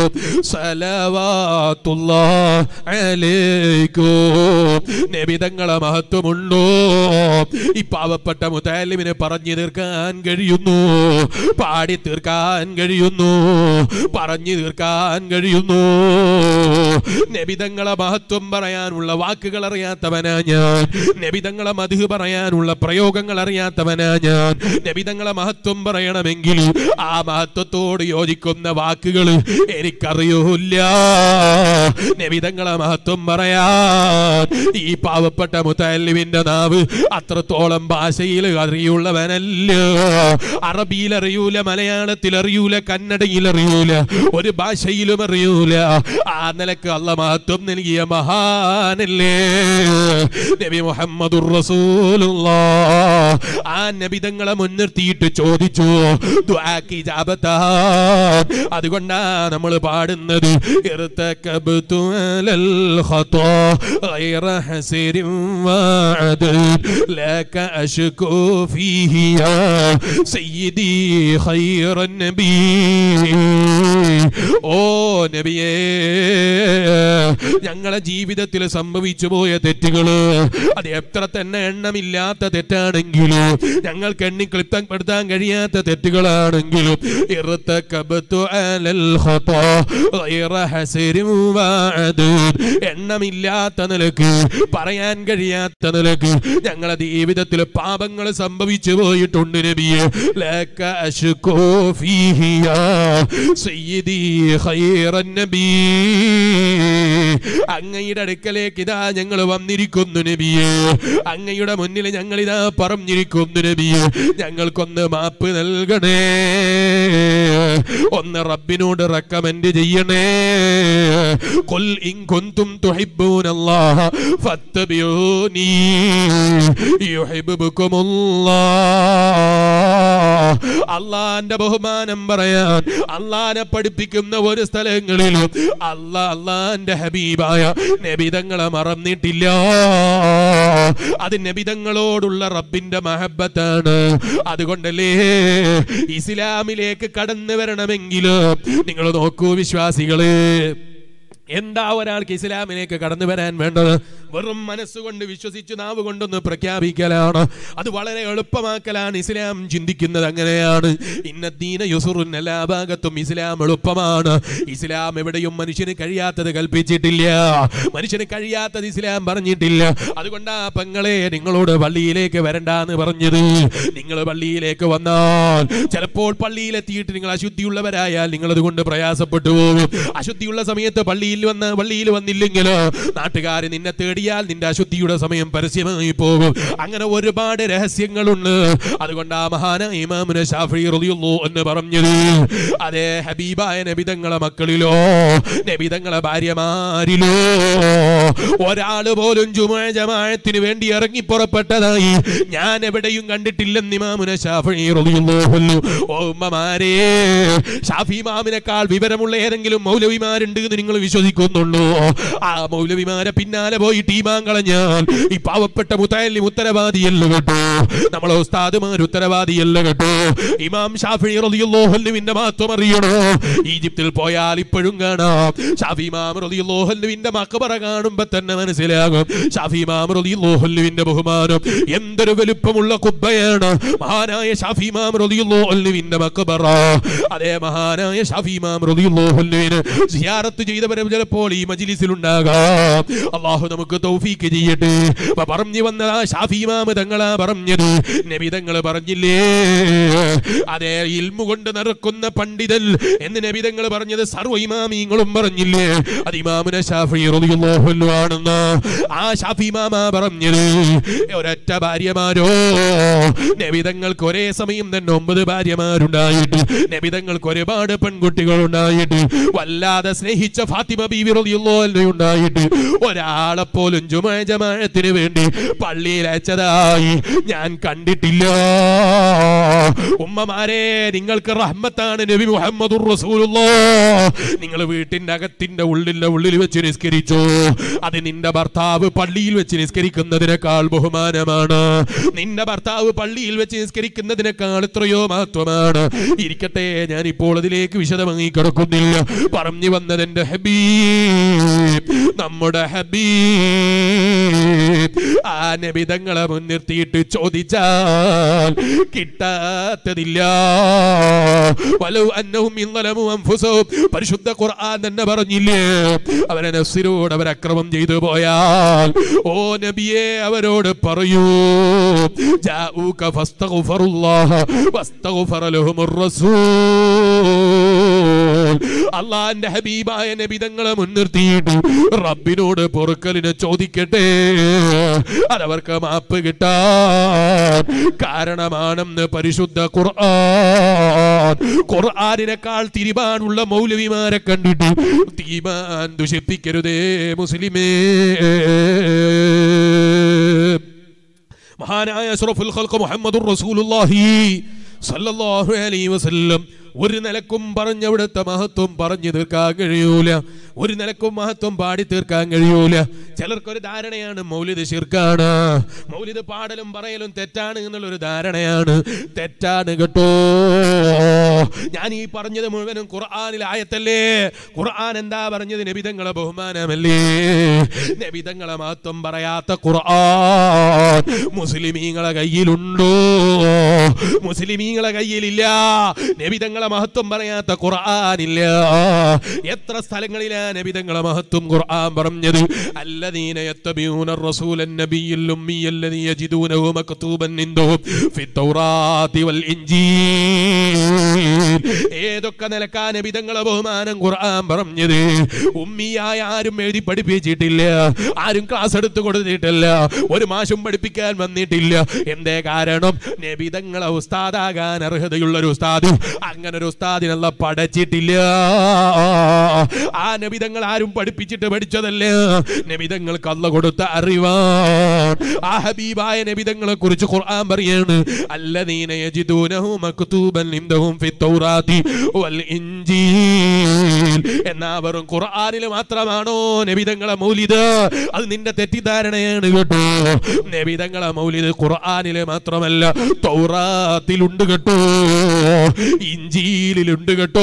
صلوات الله عليكم നബി തങ്ങളെ മഹത്വമുണ്ടോ ഈ പാവപ്പെട്ട മുത്താലിമിനെ പറഞ്ഞു തീർക്കാൻ കഴിയുന്നു പാടി തീർക്കാൻ കഴിയുന്നു പറഞ്ഞു തീർക്കാൻ കഴിയുന്നു നബിതങ്ങളെ മഹത്വം പറയാനുള്ള വാക്കുകൾ അറിയാത്തവനാ ഞാൻ നബിതങ്ങളെ മധു പറയാനുള്ള പ്രയോഗങ്ങൾ അറിയാത്തവനാ ഞാൻ നബിതങ്ങളെ മഹത്വം പറയണമെങ്കിൽ ആ മഹത്വത്തോട് യോജിക്കുന്ന വാക്കുകൾ എനിക്കറിയൂല നബിതങ്ങളെ മഹത്വം പറയാൻ ഈ പാവപ്പെട്ട മുത്തല്ലിവിന്റെ നാവ് അത്രത്തോളം ഭാഷയിൽ അറിയുള്ളവനല്ല അറബിയിൽ അറിയൂല മലയാളത്തിൽ അറിയൂല കന്നഡയിൽ അറിയൂല ഒരു ഭാഷയിലും അറിയൂല ആ നിലക്ക് അല്ല മഹത്വം നൽകിയ മഹാനല്ലേ നബി മുഹമ്മദുർ റസൂലുള്ളാഹ് ആ നബിതങ്ങളെ മുൻനിർത്തിയിട്ട് ചോദിച്ചു ദുആക്ക് ഇജാബത്താൻ അതുകൊണ്ടാ നമ്മൾ പാടുന്നത് ഇർതകബ്തു അലൽ ഖതാ غير حسير وعد لك أشكو فيه يا سيدي خير النبي ഓ നബിയേ ഞങ്ങളെ ജീവിതത്തിൽ സംഭവിച്ചു പോയ തെറ്റുകള് അത് എത്ര തന്നെ എണ്ണമില്ലാത്ത തെറ്റാണെങ്കിലും ഞങ്ങൾക്ക് എണ്ണി ക്ലിപ്തപ്പെടുത്താൻ കഴിയാത്ത തെറ്റുകളാണെങ്കിലും ഇറുത്തക്കബത്തു അലൽ ഖതാ ഗൈറ ഹസരിൻ വഅദ് എണ്ണമില്ലാത്ത നിലക്ക് പറയാൻ കഴിയാത്ത നിലക്ക് ഞങ്ങളെ ജീവിതത്തിൽ പാപങ്ങൾ സംഭവിച്ചു പോയിട്ടുണ്ട് നബിയെ ലക അശ്കോ ഫീഹി യാ സയ്യിദി ഖൈറൻ നബി അങ്ങയുടെ അടുക്കലേക്ക് ഇതാ ഞങ്ങൾ വന്നിരിക്കുന്നു നബിയെ അങ്ങയുടെ മുന്നിൽ ഞങ്ങൾ ഇതാ പറഞ്ഞിരിക്കുന്നു നബിയെ ഞങ്ങൾക്കൊന്ന് മാപ്പ് നൽകണേ ഒന്ന് റബ്ബിനോട് റെക്കമെൻഡ് ചെയ്യണേ قل إن كنتم تحبون الله فاتبعوني يحببكم الله അള്ളാന്റെ ബഹുമാനം പറയാൻ അള്ളാനെ പഠിപ്പിക്കുന്ന ഒരു സ്ഥലങ്ങളിലും അള്ളാ അള്ളാന്റെ ഹബീബായ നബിതങ്ങളെ മറന്നിട്ടില്ല അത് നബിതങ്ങളോടുള്ള റബ്ബിന്റെ മഹബത്താണ് അതുകൊണ്ടല്ലേ ഇസ്ലാമിലേക്ക് കടന്നു വരണമെങ്കിലും നിങ്ങൾ നോക്കൂ വിശ്വാസികളെ എന്താ ഒരാൾക്ക് ഇസ്ലാമിലേക്ക് കടന്നു വരാൻ വേണ്ടത് വെറും മനസ്സുകൊണ്ട് വിശ്വസിച്ച് നാവ് കൊണ്ടൊന്ന് പ്രഖ്യാപിക്കലാണ് അത് വളരെ എളുപ്പമാക്കലാണ് ഇസ്ലാം ചിന്തിക്കുന്നത് അങ്ങനെയാണ് ഇന്നദീന യുസുറുൻ എല്ലാ ഭാഗത്തും ഇസ്ലാം എളുപ്പമാണ് ഇസ്ലാം എവിടെയും മനുഷ്യന് കഴിയാത്തത് കൽപ്പിച്ചിട്ടില്ല മനുഷ്യന് കഴിയാത്തത് ഇസ്ലാം പറഞ്ഞിട്ടില്ല അതുകൊണ്ടാ പെങ്ങളെ നിങ്ങളോട് പള്ളിയിലേക്ക് വരണ്ടെന്ന് പറഞ്ഞത് നിങ്ങൾ പള്ളിയിലേക്ക് വന്നാൽ ചിലപ്പോൾ പള്ളിയിലെത്തിയിട്ട് നിങ്ങൾ അശുദ്ധിയുള്ളവരായാൽ നിങ്ങൾ അതുകൊണ്ട് പ്രയാസപ്പെട്ടു പോകും അശുദ്ധിയുള്ള സമയത്ത് പള്ളിയിൽ വന്ന് പള്ളിയിൽ വന്നില്ലെങ്കിൽ നാട്ടുകാർ നിന്നെ തേടിയാൽ നിന്റെ അശുദ്ധിയുടെ സമയം പരസ്യമായി പോകും അങ്ങനെ ഒരുപാട് രഹസ്യങ്ങളുണ്ട് അതുകൊണ്ട് ആ മഹാന ഇമാമുന ഷാഫി റളിയല്ലാഹു എന്ന് പറഞ്ഞത് അതേ ഹബീബായ നബിതങ്ങളെ മക്കളിലോ നബിതങ്ങളെ ഭാര്യമാരിലോ ഒരാള് പോലും ജുമാ ജമാഅത്തിന് വേണ്ടി ഇറങ്ങി പുറപ്പെട്ടതായി ഞാൻ എവിടെയും കണ്ടിട്ടില്ലെന്ന് ഇമാമുന ഷാഫി റളിയല്ലാഹു അൻഹു. ഓ ഉമ്മമാരെ ഷാഫി ഇമാമിനേക്കാൾ വിവരമുള്ള ഏതെങ്കിലും മൗലവിമാരുണ്ട് എന്ന് നിങ്ങൾ വിശ്വസിക്കുന്നുണ്ടോ ആ മൗലവിമാരെ പിന്നാലെ പോയി ടീമാൻ കളഞ്ഞാൽ ഈ പാവപ്പെട്ട മുത്തല്ലി ഉത്തരവാദിയല്ല കേട്ടോ നമ്മളെ ഉസ്താദുമാർ ഉത്തരവാദിയല്ല കേട്ടോ ഇമാം ഷാഫി റളിയല്ലാഹു അൻഹുവിന്റെ മഹത്വം അറിയണോ ഈജിപ്തിൽ പോയാൽ ഇപ്പോഴും കാണാം ഷാഫി ഇമാം റളിയല്ലാഹു അൻഹുവിന്റെ മക്ബറ കാണുമ്പോ തന്നെ മനസ്സിലാകും ഷാഫി ഇമാം റളിയല്ലാഹു അൻഹുവിന്റെ ബഹുമാനം എന്തൊരു വലുപ്പമുള്ള കുബ്ബയാണ് മഹാനായ ഷാഫി ഇമാം റളിയല്ലാഹു അൻഹുവിന്റെ മക്ബറ അതേ മഹാനായ ഷാഫി ഇമാം റളിയല്ലാഹു അൻഹുവിനെ സിയാറത്ത് ചെയ്തവരെ ചിലപ്പോൾ ഈ മജ്ലിസിൽ ഉണ്ടാകാം അള്ളാഹു നമുക്ക് തൗഫീക്ക് ചെയ്യട്ടെ അപ്പൊ പറഞ്ഞു വന്ന ആ ഷാഫി ഇമാം തങ്ങളാ പറഞ്ഞത് നബി തങ്ങൾ പറഞ്ഞില്ലേ അതേ ഇൽമു കൊണ്ട് നടക്കുന്ന പണ്ഡിതൻ എന്ന് നബി തങ്ങൾ പറഞ്ഞത് സർവ്വ ഇമാമിങ്ങളും പറഞ്ഞില്ലേ അത് ഇമാമുന ഷാഫി റളിയല്ലാഹു അൻഹു ആണെന്ന് ആ ഷാഫി ഇമാമ പറഞ്ഞത് ഒരൊറ്റ ഭാര്യമാരോ നബിതങ്ങൾക്ക് ഒരേ സമയം തന്നെ ഒമ്പത് ഭാര്യമാരുണ്ടായിട്ട് നബിതങ്ങൾക്ക് ഒരുപാട് പെൺകുട്ടികൾ ഉണ്ടായിട്ട് വല്ലാതെ സ്നേഹിച്ച ഫാത്തിമ ബീവി റളിയല്ലാഹു അൻഹ ഉണ്ടായിട്ട് ഒരാളെ പോലും ജുമാ ജമാഅത്തിന് വേണ്ടി പള്ളിയിൽ അയച്ചതായി ഞാൻ കണ്ടിട്ടില്ല ഉമ്മമാരെ നിങ്ങൾക്ക് റഹ്മത്താണ് നബി മുഹമ്മദുർ റസൂലുള്ളാഹ് നിങ്ങൾ വീട്ടിന്റെ അകത്തിന്റെ ഉള്ളിന്റെ ഉള്ളിൽ വെച്ച് നിസ്കരിച്ചു അത് നിന്റെ ഭർത്താവ് പള്ളിയിൽ വെച്ച് നിസ്കരിക്കുന്നതിനേക്കാൾ ബഹുമാനമാണ് നിന്റെ ഭർത്താവ് പള്ളിയിൽ വെച്ച് നിസ്കരിക്കുന്നതിനേക്കാൾ എത്രയോ മഹത്വമാണ് ഇരിക്കട്ടെ ഞാൻ ഇപ്പോൾ അതിലേക്ക് വിശദമായി കിടക്കുന്നില്ല പറഞ്ഞു വന്നത് എന്റെ ഹബീബ് നമ്മുടെ ഹബീബ് ആ നബിതങ്ങളെ മുൻനിർത്തിയിട്ട് ചോദിച്ചാൽ കിട്ടാത്തതില്ല വലൗ അന്നഹും ഇന്നലമു അൻഫുസഹും പരിശുദ്ധ ഖുർആൻ തന്നെ പറഞ്ഞില്ലേ അവരെ നഫ്സിനോട് അവർ അക്രമം ചെയ്തു പോയാൽ ഓ നബിയെ അവരോട് പറയൂ ജാഊക ഫസ്തഗ്ഫറുല്ലാഹ വസ്തഗ്ഫറ ലഹുമുർ റസൂൽ അള്ളാന്റെ ഹബീബായ നബി തങ്ങളെ മുൻനിർത്തിയിട്ട് റബ്ബിനോട് പൊറുക്കലിനെ ചോദിക്കട്ടെ അതവർക്ക് മാപ്പ് കിട്ടാൻ കാരണമാണെന്ന് പരിശുദ്ധ ഖുർആൻ ഖുർആനിനേക്കാൾ തിരുമാനുള്ള മൗലവിമാരെ കണ്ടിട്ട് തീമാൻ ദുഷിപ്പിക്കരുതേ മുസ്ലിമേ മഹാനായ അഷ്റഫുൽ ഖൽഖ് മുഹമ്മദുർ റസൂലുള്ളാഹി സല്ലല്ലാഹു അലൈഹി വസല്ലം ഒരു നിലക്കും പറഞ്ഞവിടുത്തെ മഹത്വം പറഞ്ഞു തീർക്കാൻ കഴിയൂല ഒരു നിലക്കും മഹത്വം പാടി തീർക്കാൻ കഴിയൂല ചിലർക്കൊരു ധാരണയാണ് മൗലിദ് ശിർക്കാണ് മൗലിദ് പാടലും പറയലും തെറ്റാണ് എന്നുള്ളൊരു ധാരണയാണ് തെറ്റാണ് കേട്ടോ ഞാൻ ഈ പറഞ്ഞത് മുഴുവനും ഖുർആനിൽ ആയത്തല്ലേ ഖുർആൻ എന്താ പറഞ്ഞത് നബിതങ്ങളെ ബഹുമാനമല്ലേ നബിതങ്ങളെ മഹത്വം പറയാത്ത ഖുർആൻ മുസ്ലിമീങ്ങളെ കയ്യിലുണ്ടോ മുസ്ലിമീങ്ങളെ കയ്യിലില്ല നബിതങ്ങളെ മഹത്വം പറയാത്ത ഖുർആനില്ല എത്ര സ്ഥലങ്ങളിലാ നബിതങ്ങളെ മഹത്വം ഖുർആൻ പറഞ്ഞത് الذين يتبعون الرسول النبي الأمي الذي يجدونه مكتوبا عندهم في التوراة والإنجيل ഏതൊക്കെ നിലക്കാ നബിതങ്ങളെ ബഹുമാനം ഖുർആൻ പറഞ്ഞത് ഉമ്മിയായ ആരും എഴുതി പഠിപ്പിച്ചിട്ടില്ല ആരും ക്ലാസ് എടുത്തു കൊടുത്തിട്ടില്ല ഒരു മാഷും പഠിപ്പിക്കാൻ വന്നിട്ടില്ല എന്തേ കാരണം നബിതങ്ങളെ ഉസ്താദാകാൻ അർഹതയുള്ള ഒരു ഉസ്താദ് അങ്ങനെ ഒരു ഉസ്താദിനല്ല പഠിച്ചിട്ടില്ല ആ നബിതങ്ങൾ ആരും പഠിപ്പിച്ചിട്ട് പഠിച്ചതല്ല നബിതങ്ങൾക്ക് അല്ല കൊടുത്ത അറിവാൻ ആ ഹബീബായ നബിതങ്ങളെ കുറിച്ച് ഖുർആൻ പറയാണ് അല്ലദീന യജിദൂനഹു മക്തൂബൻ ഇൻദഹും ഫി തൗറാത്തി വൽ ഇൻജീൽ എന്നാ വെറും ഖുർആനിൽ മാത്രമാണോ നബിതങ്ങളെ മൗലിദ് അത് നിന്റെ തെറ്റിദ്ധാരണയാണ് കേട്ടോ നബിതങ്ങളെ മൗലിദ് ഖുർആനിലെ മാത്രമല്ല തൗറാത്തിലുണ്ട് കേട്ടോ ഇഞ്ചീലിലുണ്ട് കേട്ടോ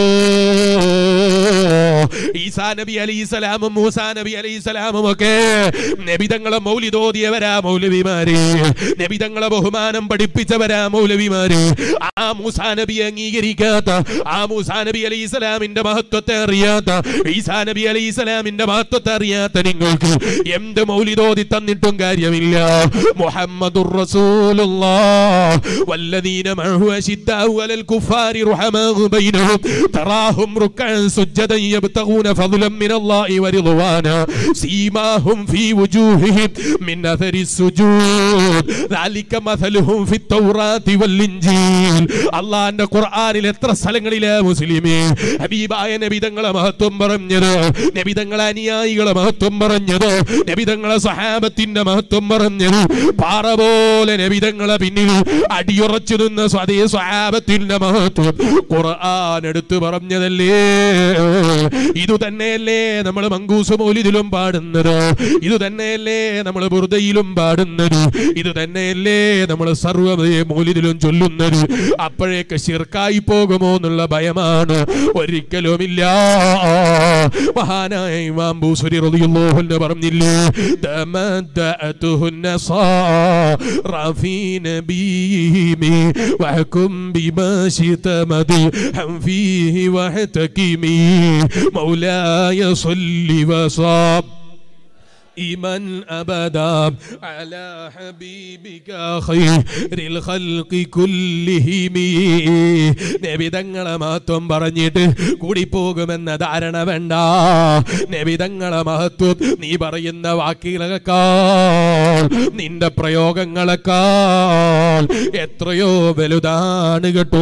ഈസാ നബി അലൈഹിസ്സലാമും മൂസാ നബി അലൈഹിസ്സലാമും ഒക്കെ നബിതങ്ങളെ മൗലിദോദിയവരാ മൗലവിമാര് നബിതങ്ങളെ ബഹുമാനം പഠിപ്പിച്ചവരാ മൗലവിമാര് ആ മൂസാ നബി അംഗീകരിക്കാത്ത ആ മൂസാ നബി അലൈഹി സ്വലാമിന്റെ മഹത്വത്തെ അറിയാത്ത ഈസാ നബി അലൈഹി സ്വലാമിന്റെ മഹത്വത്തെ അറിയാത്ത നിങ്ങൾക്ക് എന്ത് മൗലിദോതി തന്നിട്ടും കാര്യമില്ല മുഹമ്മദുർ റസൂലുള്ളാഹ് വല്ലദീന മഅഹു അശിദ്ദാഉ അലൽ കുഫാരി റഹമാഉ ബൈനഹും തറാഹും റുക്കഅൻ സുജ്ജദൻ യബ്തഗൂന ഫضلا من الله ورضوانا سيماهم في وجوههم من اثر السجود ذلك مثلهم في التوراة والإنجيل ഖുർആനിൽ അള്ളാന്റെ ഖുർആനിൽ എത്ര സ്ഥലങ്ങളിലെ മുസ്ലിമേ ഹബീബായ നബിതങ്ങളെ മഹത്വം പറഞ്ഞത് നബിതങ്ങളെ അനുയായികളെ മഹത്വം പറഞ്ഞത് നബിതങ്ങളെ സഹാബത്തിന്റെ മഹത്വം പറഞ്ഞത് പാറ പോലെ നബിതങ്ങളെ പിന്നിൽ അടിയുറച്ചു നിന്ന സ്വതേ സ്വഹാബത്തിന്റെ മഹത്വം ഖുർആൻ എടുത്തു പറഞ്ഞതല്ലേ ഇത് തന്നെയല്ലേ നമ്മൾ മങ്കൂസ് മൗലിദിലും പാടുന്നത് ഇത് തന്നെയല്ലേ നമ്മൾ ബുർദയിലും പാടുന്നത് ഇത് തന്നെയല്ലേ നമ്മൾ സർവ്വ മൗലിദിലും ചൊല്ലുന്നത് അപ്പോഴേക്ക് ശിർക്കായി പോകുമോ എന്നുള്ള ഭയമാണ് ഒരിക്കലുമില്ല മഹാനായ ഇമാം ബൂസരി റളിയല്ലാഹു അൻഹു പറഞ്ഞില്ലേ തമദ്ദഅതുഹു നസാറ ഫീ നബീമി വഹകും ബിമാ ശിത മദ്ഹം ഫീഹി വഹതകിമി മൗലായ സ്വല്ലി വസാബ് إيمان أبدا على حبيبك خير الخلق كلهم നബിതങ്ങളെ മഹത്വം പറഞ്ഞിട്ട് കൂടിപ്പോകുമെന്ന ധാരണ വേണ്ട നബിതങ്ങളെ മഹത്വം നീ പറയുന്ന വാക്കുകളെക്കാൾ നിന്റെ പ്രയോഗങ്ങളെക്കാൾ എത്രയോ വലുതാണ് കേട്ടോ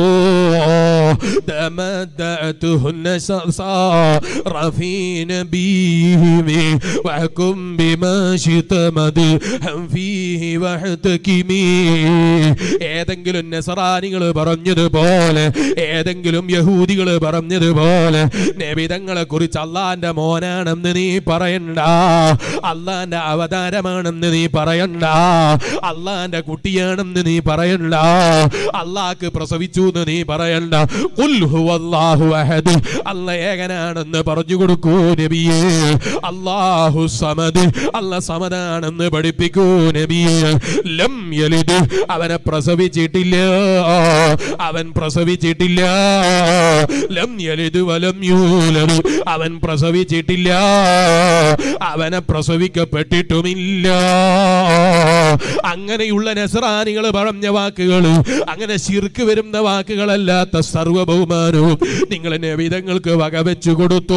തമദ്ദഅതുഹുന്ന സസാറ ഫീ നബീഹി വഹകും بما شئت مدحا فيه واحتكمي ഏതെങ്കിലും നസറാനികൾ പറഞ്ഞതുപോലെ ഏതെങ്കിലും യഹൂദികൾ പറഞ്ഞതുപോലെ നബിതങ്ങളെ കുറിച്ച് അള്ളാന്റെ മോനാണെന്ന് നീ പറയണ്ട അള്ളാന്റെ അവതാരമാണെന്ന് നീ പറയണ്ട അള്ളാന്റെ കുട്ടിയാണെന്ന് നീ പറയണ്ട അള്ളാഹ്ക്ക് പ്രസവിച്ചു എന്ന് നീ പറയണ്ട ഖുൽ ഹുവല്ലാഹു അഹദ് അല്ല ഏകനാണെന്ന് പറഞ്ഞു കൊടുക്കൂ നബിയേ അല്ലാഹു സമദ് അല്ല സമദാണെന്ന് പഠിപ്പിക്കൂ നബിയേ ലം യലിദ് അവനെ പ്രസവിച്ചിട്ടില്ല അവൻ പ്രസവിച്ചിട്ടില്ല ലം യലിദ് വലം യൂലദ് അവൻ പ്രസവിച്ചിട്ടില്ല അവനെ പ്രസവിക്കപ്പെട്ടിട്ടുമില്ല അങ്ങനെയുള്ള നസ്രാനികൾ പറഞ്ഞ വാക്കുകൾ അങ്ങനെ ശിർക്ക് വരുന്ന വാക്കുകളല്ലാത്ത സർവ ബഹുമാനവും നിങ്ങൾ നബിതങ്ങൾക്ക് വകവെച്ചു കൊടുത്തു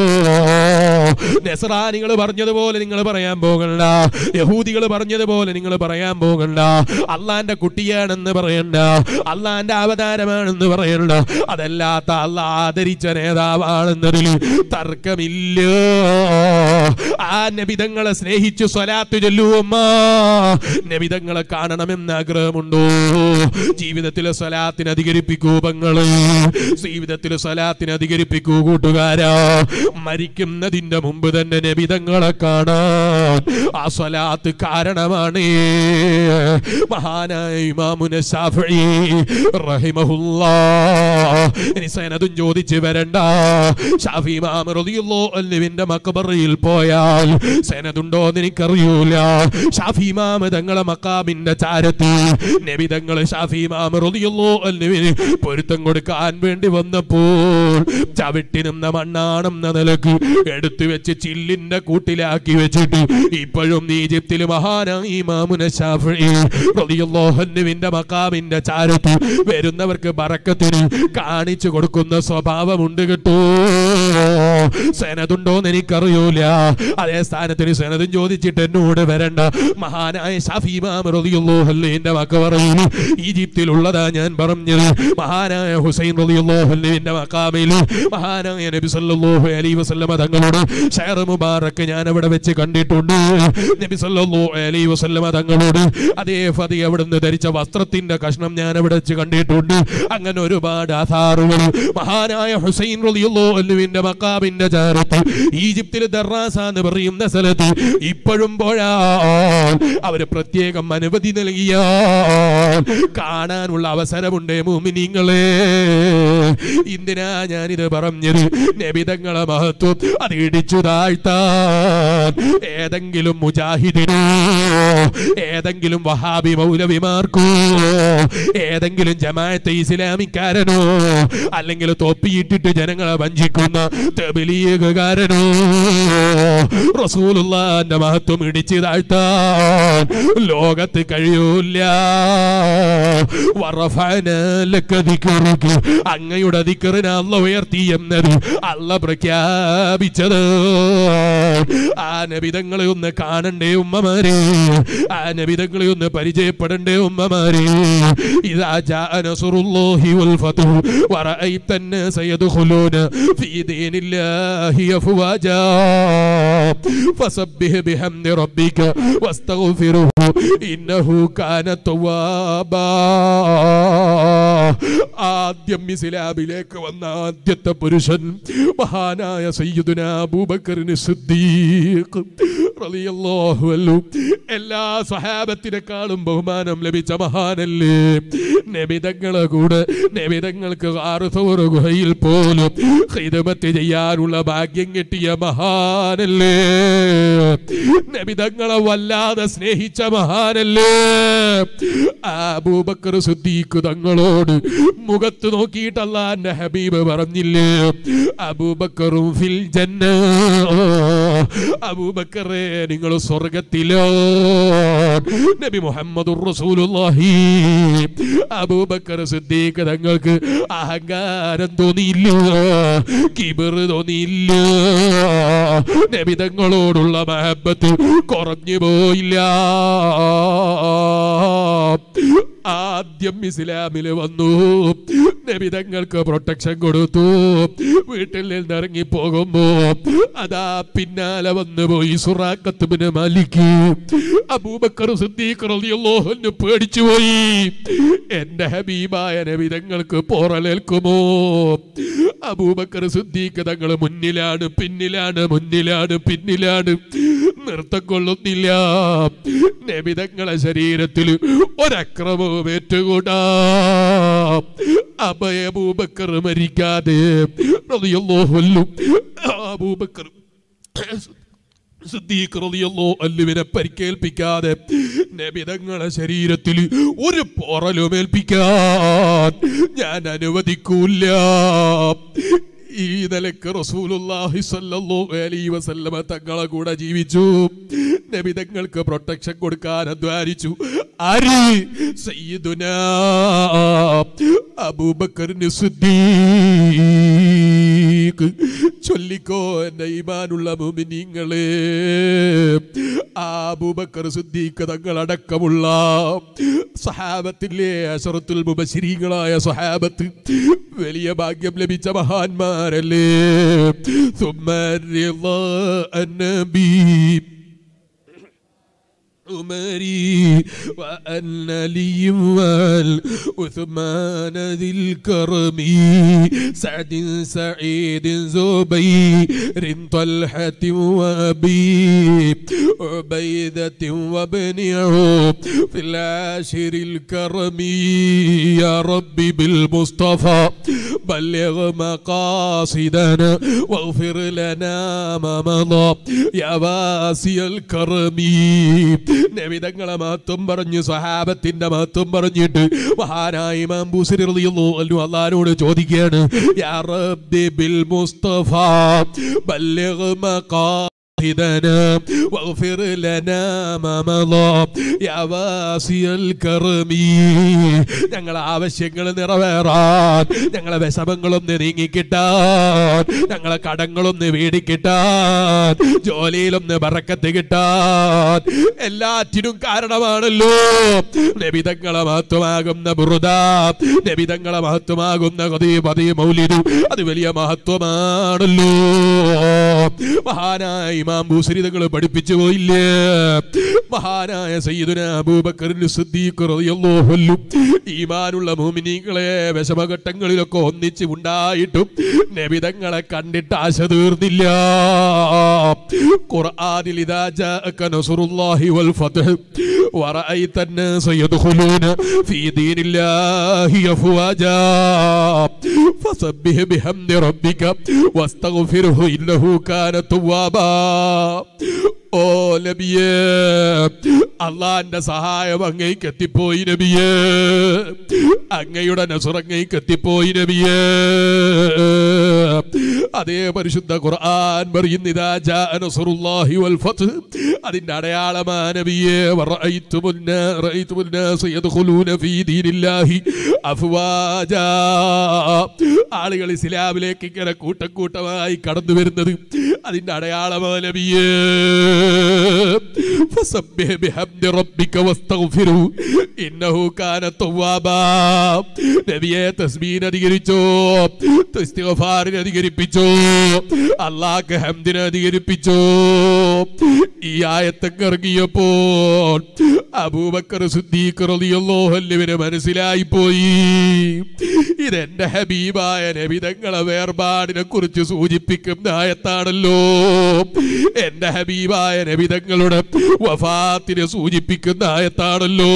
നസ്രാനികൾ പറഞ്ഞതുപോലെ നിങ്ങൾ പറയാൻ പോകണ്ട യഹൂദികൾ പറഞ്ഞതുപോലെ നിങ്ങൾ പറയാൻ പോകണ്ട അള്ളാന്റെ കുട്ടിയാണെന്ന് പറയണ്ട അള്ളാന്റെ അവതാരമാണെന്ന് പറയണ്ട അതല്ലാത്ത അല്ല ആദരിച്ച നേതാവാണെന്നതിൽ തർക്കമില്ല ആ നബിതങ്ങളെ സ്നേഹിച്ചു സ്വലാത്ത് ചൊല്ലുവമ്മ നബിതങ്ങളെ കാണണമെന്ന് ആഗ്രഹമുണ്ടോ ജീവിതത്തിലെ സ്വലാത്തിന് അധികരിപ്പിക്കൂ പങ്ങള് ജീവിതത്തിലെ സ്വലാത്തിന് അധികരിപ്പിക്കൂ കൂട്ടുകാരാ മരിക്കുന്നതിന്റെ മുമ്പ് തന്നെ നബിതങ്ങളെ കാണാൻ ആ സ്വലാത്ത് കാരണമാണ് മഹാനായ ഇമാമുന ഷാഫി റഹിമഹുല്ലാ ഇനി സനതും ചോദിച്ച് വരണ്ട ഷാഫി ഇമാം റളിയല്ലാഹു അൻഹുവിന്റെ മക്ബറയിൽ പോയാൽ സനതുണ്ടോ എന്ന് എനിക്കറിയൂല ഷാഫി ഇമാം തങ്ങളെ മക്കാമിന്റെ ചാരത്ത് നബി തങ്ങളെ ഷാഫി ഇമാം റളിയല്ലാഹു അൻഹുവിന് പൊരുത്തം കൊടുക്കാൻ വേണ്ടി വന്നപ്പോൾ ചവിട്ടി നിന്ന മണ്ണാണെന്ന നിലക്ക് എടുത്തു വെച്ച് ചില്ലിന്റെ കൂട്ടിലാക്കി വെച്ചിട്ട് ഇപ്പോഴും ഈജിപ്തിൽ മഹാനായ ഇമാമുന ഷാഫി റളിയല്ലാഹു അൻഹുവിന്റെ മക്കാമിന്റെ ചാരത്ത് വരുന്നവർക്ക് ബറക്കത്തിന് കാണിച്ചു കൊടുക്കുന്ന സ്വഭാവമുണ്ട് കേട്ടോ സനതുണ്ടോന്ന് എനിക്കറിയൂല അതേ സ്ഥാനത്തിന് സനതും ചോദിച്ചിട്ട് എന്നോട് വരണ്ട മഹാനായ ഷഫീമാറിയുള്ളോഹല്ലിന്റെ മക്ക പറയുന്നു ഈജിപ്തിലുള്ളതാ ഞാൻ പറഞ്ഞത് മഹാനായ ഹുസൈൻ റളിയുള്ളോഹല്ലിന്റെ മക്കാമിൽ മഹാനായ നബി സല്ലല്ലാഹു അലൈഹി വസല്ലമ തങ്ങളോട് ഷഹർ മുബാറക്ക് ഞാൻ അവിടെ വെച്ച് കണ്ടിട്ടുണ്ട് നബി സല്ലല്ലാഹു അലൈഹി വസല്ലമ തങ്ങളോട് അതേ ഫതി അവിടുന്ന് ധരിച്ച വസ്ത്രത്തിന്റെ കഷ്ണം ഞാൻ അവിടെ വെച്ച് കണ്ടിട്ടുണ്ട് അങ്ങനെ ഒരുപാട് ആധാറുകൾ മഹാനായ ഹുസൈൻ റളിയുള്ളോഹല്ലുവിന്റെ മക്കാമിന്റെ ചാരത്ത് ഈജിപ്തിൽ ദറാസ എന്ന് പറയുന്ന സ്ഥലത്ത് ഇപ്പോഴും പോയാൽ അവര് പ്രത്യേകം അനുമതി നൽകിയ കാണാനുള്ള അവസരമുണ്ട് മുമിനിങ്ങളെ എന്തിനാ ഞാനിത് പറഞ്ഞത് നബിതങ്ങളെ മഹത്വം അത് ഇടിച്ചു താഴ്ത്താൻ ഏതെങ്കിലും മുജാഹിദിനോ ഏതെങ്കിലും വഹാബി മൗലവിമാർക്കോ ഏതെങ്കിലും ജമാഅത്തെ ഇസ്ലാമിക്കാരനോ അല്ലെങ്കിൽ തൊപ്പിയിട്ടിട്ട് ജനങ്ങളെ വഞ്ചിക്കുന്ന തബലീഗുകാരനോ റസൂലുള്ളാന്റെ മഹത്വം ഇടിച്ചു താഴ്ത്താൻ ലോകത്ത് കഴിയൂല വറഫഅന ലക ദിക്റക. അങ്ങയുടെ ദിക്കറിനെ അല്ല ഉയർത്തി എന്നത് അല്ല പ്രഖ്യാപിച്ചത് ആ നബിതങ്ങളെ ഒന്ന് കാണണ്ടേ ഉമ്മമാരെ ആ നബിതങ്ങളെ ഒന്ന് പരിചയപ്പെടണ്ടേ ഉമ്മമാരെ ഇതാ ജാഅ നസ്റുല്ലാഹി വൽ ഫത്ഹു വറഅയ്ത الناس يدخلون في دين الله أفواجا فسبح بحمد ربك واستغفره إنه كان توابا ആദ്യം ഇസ്ലാമിലേക്ക് വന്ന ആദ്യത്തെ പുരുഷൻ മഹാനായ സയ്യിദുന അബൂബക്കറിന് സിദ്ദീഖ് റളിയല്ലാഹു അൻഹു എല്ലാ സഹാബത്തിനെക്കാളും ബഹുമാനം ലഭിച്ച മഹാനല്ലേ നബിതങ്ങളെ കൂടെ നബിതങ്ങൾക്ക് ആറുസോറ് ഗുഹയിൽ പോലും ഹിദമത്ത് ചെയ്യാനുള്ള ഭാഗ്യം കിട്ടിയ മഹാനല്ലേ നബിതങ്ങളെ വല്ലാതെ സ്നേഹിച്ച മഹാനല്ലേ അബൂബക്കർ സിദ്ദീഖ് തങ്ങളോട് മുഖത്ത് നോക്കിയിട്ട് അള്ളാന്റെ ഹബീബ് പറഞ്ഞില്ലേ അബൂബക്കറും ഫിൽ ജന്ന അബൂബക്കറെ നിങ്ങൾ സ്വർഗത്തിലോ നബി മുഹമ്മദ് റസൂലുള്ളാഹി അബൂബക്കർ സിദ്ദീഖ് തങ്ങൾക്ക് അഹങ്കാരം തോന്നിയില്ല കിബർ തോന്നിയില്ല നബി തങ്ങളോടുള്ള മഹബത്ത് കുറഞ്ഞു പോയില്ല ആദ്യം ഇസ്ലാമിൽ വന്നു നബി തങ്ങൾക്ക് പ്രൊട്ടക്ഷൻ കൊടുത്തു വീട്ടിൽ നിന്ന് ഇറങ്ങി പോകുമ്പോ അതാ പിന്നാലെ വന്നു പോയി സുറാക്കത്തുബിന് മാലിക്ക് അബൂബക്കർ സിദ്ദീഖ് റളിയല്ലാഹു അൻഹു പേടിച്ചു പോയി എന്റെ ഹബീബായ നബി തങ്ങൾക്ക് പോറലേൽക്കുമോ അബൂബക്കർ സിദ്ദീഖ് തങ്ങൾ മുന്നിലാണ് പിന്നിലാണ് മുന്നിലാണ് പിന്നിലാണ് നൃത്തം കൊള്ളുന്നില്ല നബിതങ്ങളെ ശരീരത്തിൽ ഒരക്രമവും ഏറ്റുകൂടാ അഭയബൂബക്കർ മരിക്കാതെ റളിയല്ലാഹു അൻഹു അബൂബക്കർ സിദ്ദീഖ് റളിയല്ലാഹു അൻഹുവിനെ പരിക്കേൽപ്പിക്കാതെ നബിതങ്ങളെ ശരീരത്തിൽ ഒരു പൊറലും ഏൽപ്പിക്കാൻ ഞാൻ അനുവദിക്കൂല ഈ നിലക്ക് റസൂലുള്ളാഹി സ്വല്ലല്ലാഹു അലൈഹി വസല്ലമ തങ്ങളെ കൂടെ ജീവിച്ചു നബി തങ്ങൾക്ക് പ്രൊട്ടക്ഷൻ കൊടുക്കാൻ അധ്വാനിച്ചു ആര് സയ്യിദുനാ അബൂബക്കറിന് സിദ്ദീഖ് ചൊല്ലിക്കോ എന്റെ ഈമാനുള്ള മുമിനിങ്ങളെ ആ അബൂബക്കർ സിദ്ദീഖ് തങ്ങളടക്കമുള്ള സഹാബത്തിലെ അഷറത്തുൽ മുബശിരീങ്ങളായ സഹാബത്ത് വലിയ ഭാഗ്യം ലഭിച്ച മഹാന്മാരല്ലേ ثم الرضا النبي عمري وأن لي والعثمان ذي الكرم سعد سعيد زبير طلحة وأبي عبيدة وابن عوف في العاشر الكرم يا ربي بالمصطفى بلغ مقاصدنا واغفر لنا ما മമളോ യവാസിയൽ കറമീ നബിതങ്ങളെ മഹത്വം പറഞ്ഞു സഹാബത്തിന്റെ മഹത്വം പറഞ്ഞിട്ട് മഹാനായ ഇമാം ബൂസരി റളിയല്ലാഹു അൻഹു അള്ളാഹിനോട് ചോദിക്കുകയാണ് യാ റബ്ബി ബിൽ മുസ്തഫ ബല്ലിഗ് മഖാ سيدنا واغفر لنا ما مضى يا واسي الكرم ഞങ്ങളെ ആവശ്യങ്ങൾ നിറവേറാൻ ഞങ്ങളെ വിഷമങ്ങളൊന്ന് നീങ്ങിക്കിട്ടാൻ ഞങ്ങളെ കടങ്ങളൊന്ന് വീടിക്കിട്ടാൻ ജോലിയിലൊന്ന് ബറക്കത്ത് കിട്ടാൻ എല്ലാറ്റിനും കാരണമാണല്ലോ നബിതങ്ങളെ മഹത്വമാകുന്ന ബുറുദ നബിതങ്ങളെ മഹത്വമാകുന്ന കഥീ പതി മൗലിദു അത് വലിയ മഹത്വമാണല്ലോ മഹാനായ ഇമാം ബൂസരി തങ്ങൾ പഠിപ്പിച്ചു പോയില്ലേ മഹാനായ സയ്യിദുന അബൂബക്കറിന് സിദ്ദീഖ് റളിയല്ലാഹു അൻഹു ഈമാനുള്ള മുഅ്മിനീങ്ങളെ വിഷമഘട്ടങ്ങളിലൊക്കെ ഒന്നിച്ച് ഉണ്ടായിട്ടും നബിതങ്ങളെ കണ്ടിട്ട് ആശ തീർന്നില്ല ഖുർആനിൽ ഇദാ ജാഅക നസ്റുല്ലാഹി വൽ ഫത്ഹ് വറഅയ്ത الناس يدخلون في دين الله أفواجا فسبح بحمد ربك واستغفره إنه كان توابا ഓ നബിയേ അള്ളാന്റെ സഹായം അങ്ങേക്ക് എത്തിപ്പോയി നബിയേ അങ്ങയുടെ നസുറങ്ങേക്ക് എത്തിപ്പോയി നബിയേ അതേ പരിശുദ്ധ ഖുർആൻ പറയുന്നിതാ ജാ നസുറുല്ലാഹി വൽ ഫത്ത് അതിന്റെ അടയാളമാ നബിയേ വറഅയ്തുമുന്ന റഅയ്തുമുന്നാസ യദ്ഖുലൂന ഫീ ദീനില്ലാഹി അഫ്വാജാ ആളുകൾ ഇസ്ലാമിലേക്ക് ഇങ്ങനെ കൂട്ടം കൂട്ടമായി കടന്നു വരുന്നത് അതിന്റെ അടയാളമാ നബിയേ فسبح بحمد ربك واستغفره إنه كان توابا നബിയെ തസ്ബീൻ അധികരിച്ചോ ഇസ്തിഗ്ഫാറിനെ അധികരിപ്പിച്ചോ അള്ളാഹ് ഹംദിനെ അധികരിപ്പിച്ചോ ഈ ആയത്തൊക്കെ ഇറങ്ങിയപ്പോൾ അബൂബക്കർ സിദ്ദീഖ് റളിയല്ലാഹു അൻഹുവിനെ മനസ്സിലായി പോയി ഇതെന്റെ ഹബീബായ നബിതങ്ങളെ വേർപാടിനെ കുറിച്ച് സൂചിപ്പിക്കുന്ന ആയത്താണല്ലോ എന്റെ ഹബീബായ നബിതങ്ങളുടെ വഫാത്തിനെ സൂചിപ്പിക്കുന്ന ആയത്താണല്ലോ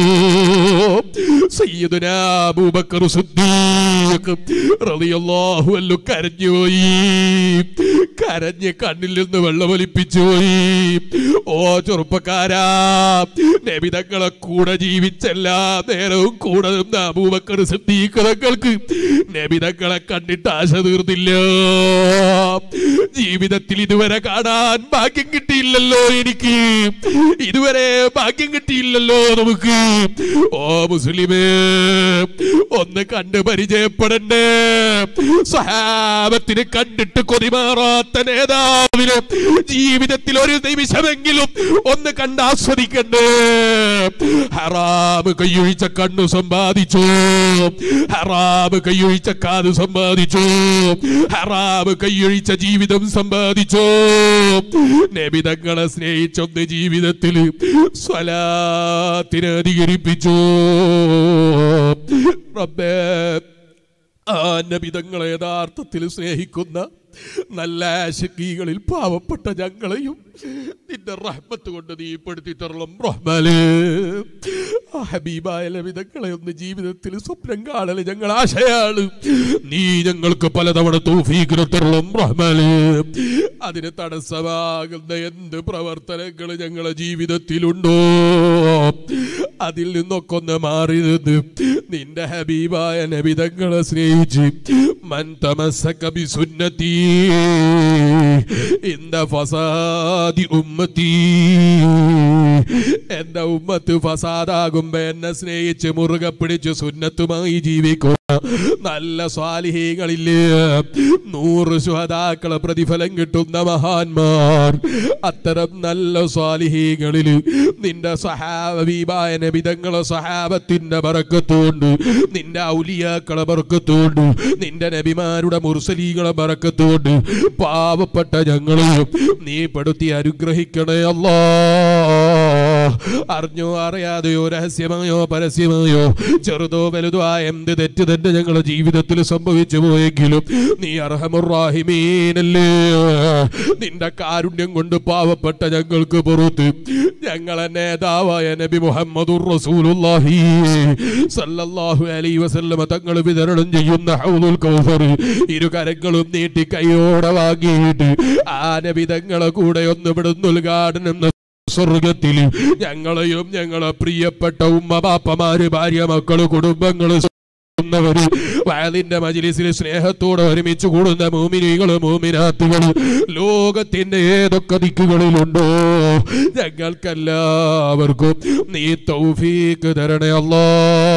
സയ്യിദുന അബൂബക്കർ സിദ്ദീഖ് റളിയല്ലാഹു അൻഹു കരഞ്ഞുപോയി കരഞ്ഞ് കണ്ണിൽ നിന്ന് വെള്ളമൊലിപ്പിച്ചു പോയി ഓ ചെറുപ്പക്കാരാ നബിതങ്ങളെ കൂടെ ജീവിച്ചെല്ലാ നേരവും കൂടെ നിന്ന അബൂബക്കർ സിദ്ദീഖ് തങ്ങൾക്ക് നബിതങ്ങളെ കണ്ടിട്ട് ആശ തീർന്നില്ല ജീവിതത്തിൽ ഇതുവരെ കാണാൻ ഭാഗ്യം കിട്ടിയില്ലല്ലോ എനിക്ക് ഇതുവരെ ഭാഗ്യം കിട്ടിയില്ലല്ലോ നമുക്ക് ഓ മുസ്ലിമേ ഒന്ന് കണ്ട് പരിചയപ്പെടണ്ടേ സഹാബത്തിന് കണ്ടിട്ട് കൊതിമാറാത്ത നേതാവിന് ജീവിതത്തിൽ ഒരു നിമിഷമെങ്കിലും ഒന്ന് കണ്ട് ആസ്വദിക്കണ്ടേ ഹറാമ് കൈയൊഴിച്ച കണ്ണു സമ്പാദിച്ചു ഹറാമ് കൈയൊഴിച്ച കാത് സമ്പാദിച്ചു ഹറാമ് കൈയൊഴിച്ച ജീവിതം സമ്പാദിച്ചു നബിതങ്ങളെ സ്നേഹിച്ചൊന്ന് ജീവിതത്തിൽ സ്വലാത്തിന് അധികരിപ്പിച്ചു റബ്ബേ ആ നബിതങ്ങളെ യഥാർത്ഥത്തിൽ സ്നേഹിക്കുന്ന നല്ല ആശക്കീകളിൽ പാവപ്പെട്ട ഞങ്ങളെയും നിന്റെ റഹ്മത്ത് കൊണ്ട് നീ പെടുത്തി തരണം റഹ്മാലേ ആ ഹബീബായ ലവിതങ്ങളെ ഒന്ന് ജീവിതത്തിൽ സ്വപ്നം കാണല് ഞങ്ങൾ ആശയാണ് നീ ഞങ്ങൾക്ക് പലതവണ തൗഫീഖിന് തരണം റഹ്മാലേ അതിന് തടസ്സമാകുന്ന എന്ത് പ്രവർത്തനങ്ങൾ ഞങ്ങളെ ജീവിതത്തിലുണ്ടോ അതിൽ നിന്നൊക്കെ ഒന്ന് മാറി നിന്ന് നിന്റെ ഹബീബായ നബിതങ്ങളെ സ്നേഹിച്ച് മൻ തമസക ബിസുന്നതി ഇന്ന ഫസാദി ഉമ്മത്തി എന്റെ ഉമ്മത്ത് ഫസാദാകുമ്പോ എന്നെ സ്നേഹിച്ച് മുറുകെ പിടിച്ച് സുന്നത്തുമായി ജീവിക്കുക നല്ല സ്വാലിഹീങ്ങളില്ലേ നൂറ് ശുഹതാക്കളെ പ്രതിഫലം കിട്ടുന്ന മഹാന്മാർ അത്തരം നല്ല സ്വാലിഹീങ്ങളിൽ നിന്റെ സഹാബീബായ നബിതങ്ങളെ സഹാബത്തിന്റെ ബറക്കത്തുകൊണ്ട് നിന്റെ ഔലിയാക്കളെ ബറക്കത്തുകൊണ്ട് നിന്റെ നബിമാരുടെ മുർസലീകളെ ബറക്കത്തുകൊണ്ട് പാവപ്പെട്ട ഞങ്ങളെയും നീ പെടുത്തി അനുഗ്രഹിക്കണേ അല്ലാ അറിഞ്ഞോ അറിയാതെയോ രഹസ്യമായോ പരസ്യമായോ ചെറുതോ വലുതോ ആയ എന്ത് തെറ്റ് തന്നെ ഞങ്ങളുടെ ജീവിതത്തിൽ സംഭവിച്ചു പോയെങ്കിലും നീ അർഹമുറാഹിമീനല്ലേ നിന്റെ കാരുണ്യം കൊണ്ട് പാവപ്പെട്ട ഞങ്ങൾക്ക് പുറത്ത് ഞങ്ങളെ നേതാവായ നബി മുഹമ്മദുർ റസൂലുള്ളാഹി സല്ലല്ലാഹു അലൈഹി വസല്ലമ തങ്ങൾ വിതരണം ചെയ്യുന്ന ഹൗദുൽ കൗസർ ഇരു കരങ്ങളും നീട്ടി കൈയോടെ വാങ്ങിയിട്ട് ആ നബി തങ്ങളെ കൂടെ ഒന്ന് ഇവിടുന്ന് ഉദ്ഘാടനം സ്വർഗത്തിൽ ഞങ്ങളെയും ഞങ്ങളെ പ്രിയപ്പെട്ട ഉമ്മ ബാപ്പമാര് ഭാര്യ മക്കള് കുടുംബങ്ങള് ുന്നവര് വയലിന്റെ മജിലിസിൽ സ്നേഹത്തോടെ ഒരുമിച്ച് കൂടുന്ന മൂമിനികള് മൂമിനാത്തുകള് ലോകത്തിന്റെ ഏതൊക്കെ ദിക്കുകളിലുണ്ടോ ഞങ്ങൾക്കെല്ലാവർക്കും നീ തൗഫീക്ക് തരണേ അല്ലോ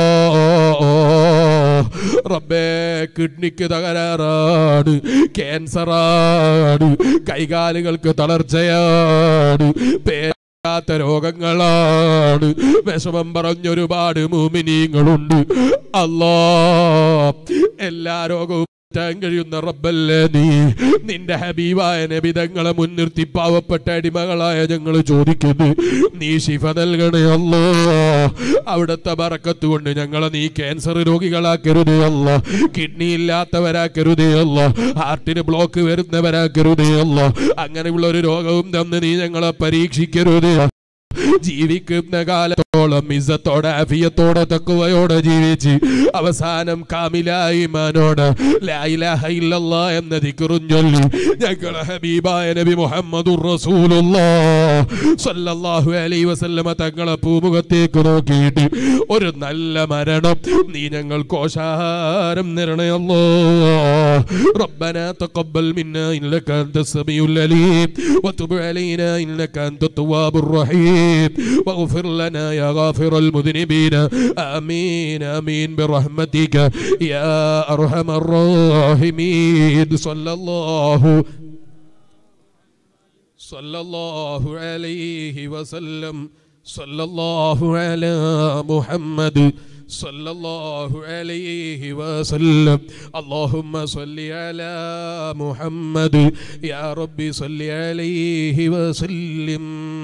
റബ്ബേ കിഡ്നിക്ക് തകരാറാണ് ക്യാൻസറാണ് കൈകാലുകൾക്ക് തളർച്ചയാണ് പേ ാത്ത രോഗങ്ങളാണ് വിഷമം പറഞ്ഞൊരുപാട് മൂമിനീങ്ങളുണ്ട് അല്ലാ എല്ലാ രോഗവും മാറ്റാൻ കഴിയുന്ന റബ്ബല്ലേ നീ നിന്റെ ഹബീബായ നബിതങ്ങളെ മുൻനിർത്തി പാവപ്പെട്ട അടിമകളായ ഞങ്ങൾ ചോദിക്കുന്നു നീ ശിഫ നൽകണേ അല്ലോ അവിടുത്തെ ബറക്കത്ത് കൊണ്ട് ഞങ്ങളെ നീ ക്യാൻസർ രോഗികളാക്കരുതേ അല്ല കിഡ്നി ഇല്ലാത്തവരാക്കരുതേ അല്ല ഹാർട്ടിന് ബ്ലോക്ക് വരുന്നവരാക്കരുതേ അല്ല അങ്ങനെയുള്ള ഒരു രോഗവും തന്ന് നീ ഞങ്ങളെ പരീക്ഷിക്കരുതേ ജീവിക്കുന്ന കാലത്തോളം ഇസത്തോടെ അഫിയത്തോടെ തക്കുവയോടെ ജീവിച്ച് അവസാനം കാമിലായി മാനോട് ലായിലാഹ ഇല്ലല്ലാ എന്ന ദിക്റും ചൊല്ലി ഞങ്ങളെ ഹബീബായ നബി മുഹമ്മദുർ റസൂലുള്ളാഹ് സ്വല്ലല്ലാഹു അലൈഹി വസല്ലമ തങ്ങളെ പൂമുഖത്തേക്ക് നോക്കിയിട്ട് ഒരു നല്ല മരണം നീ ഞങ്ങൾ കോശാരം നിരണയല്ലോ ربنا تقبل منا إنك أنت السميع العليم وتب علينا إنك أنت التواب الرحيم واغفر لنا يا غافر المذنبين آمين آمين برحمتك يا أرحم الراحمين صلى الله صلى الله عليه وسلم صلى الله على محمد صلى الله عليه وسلم اللهم صل على محمد يا ربي صل عليه وسلم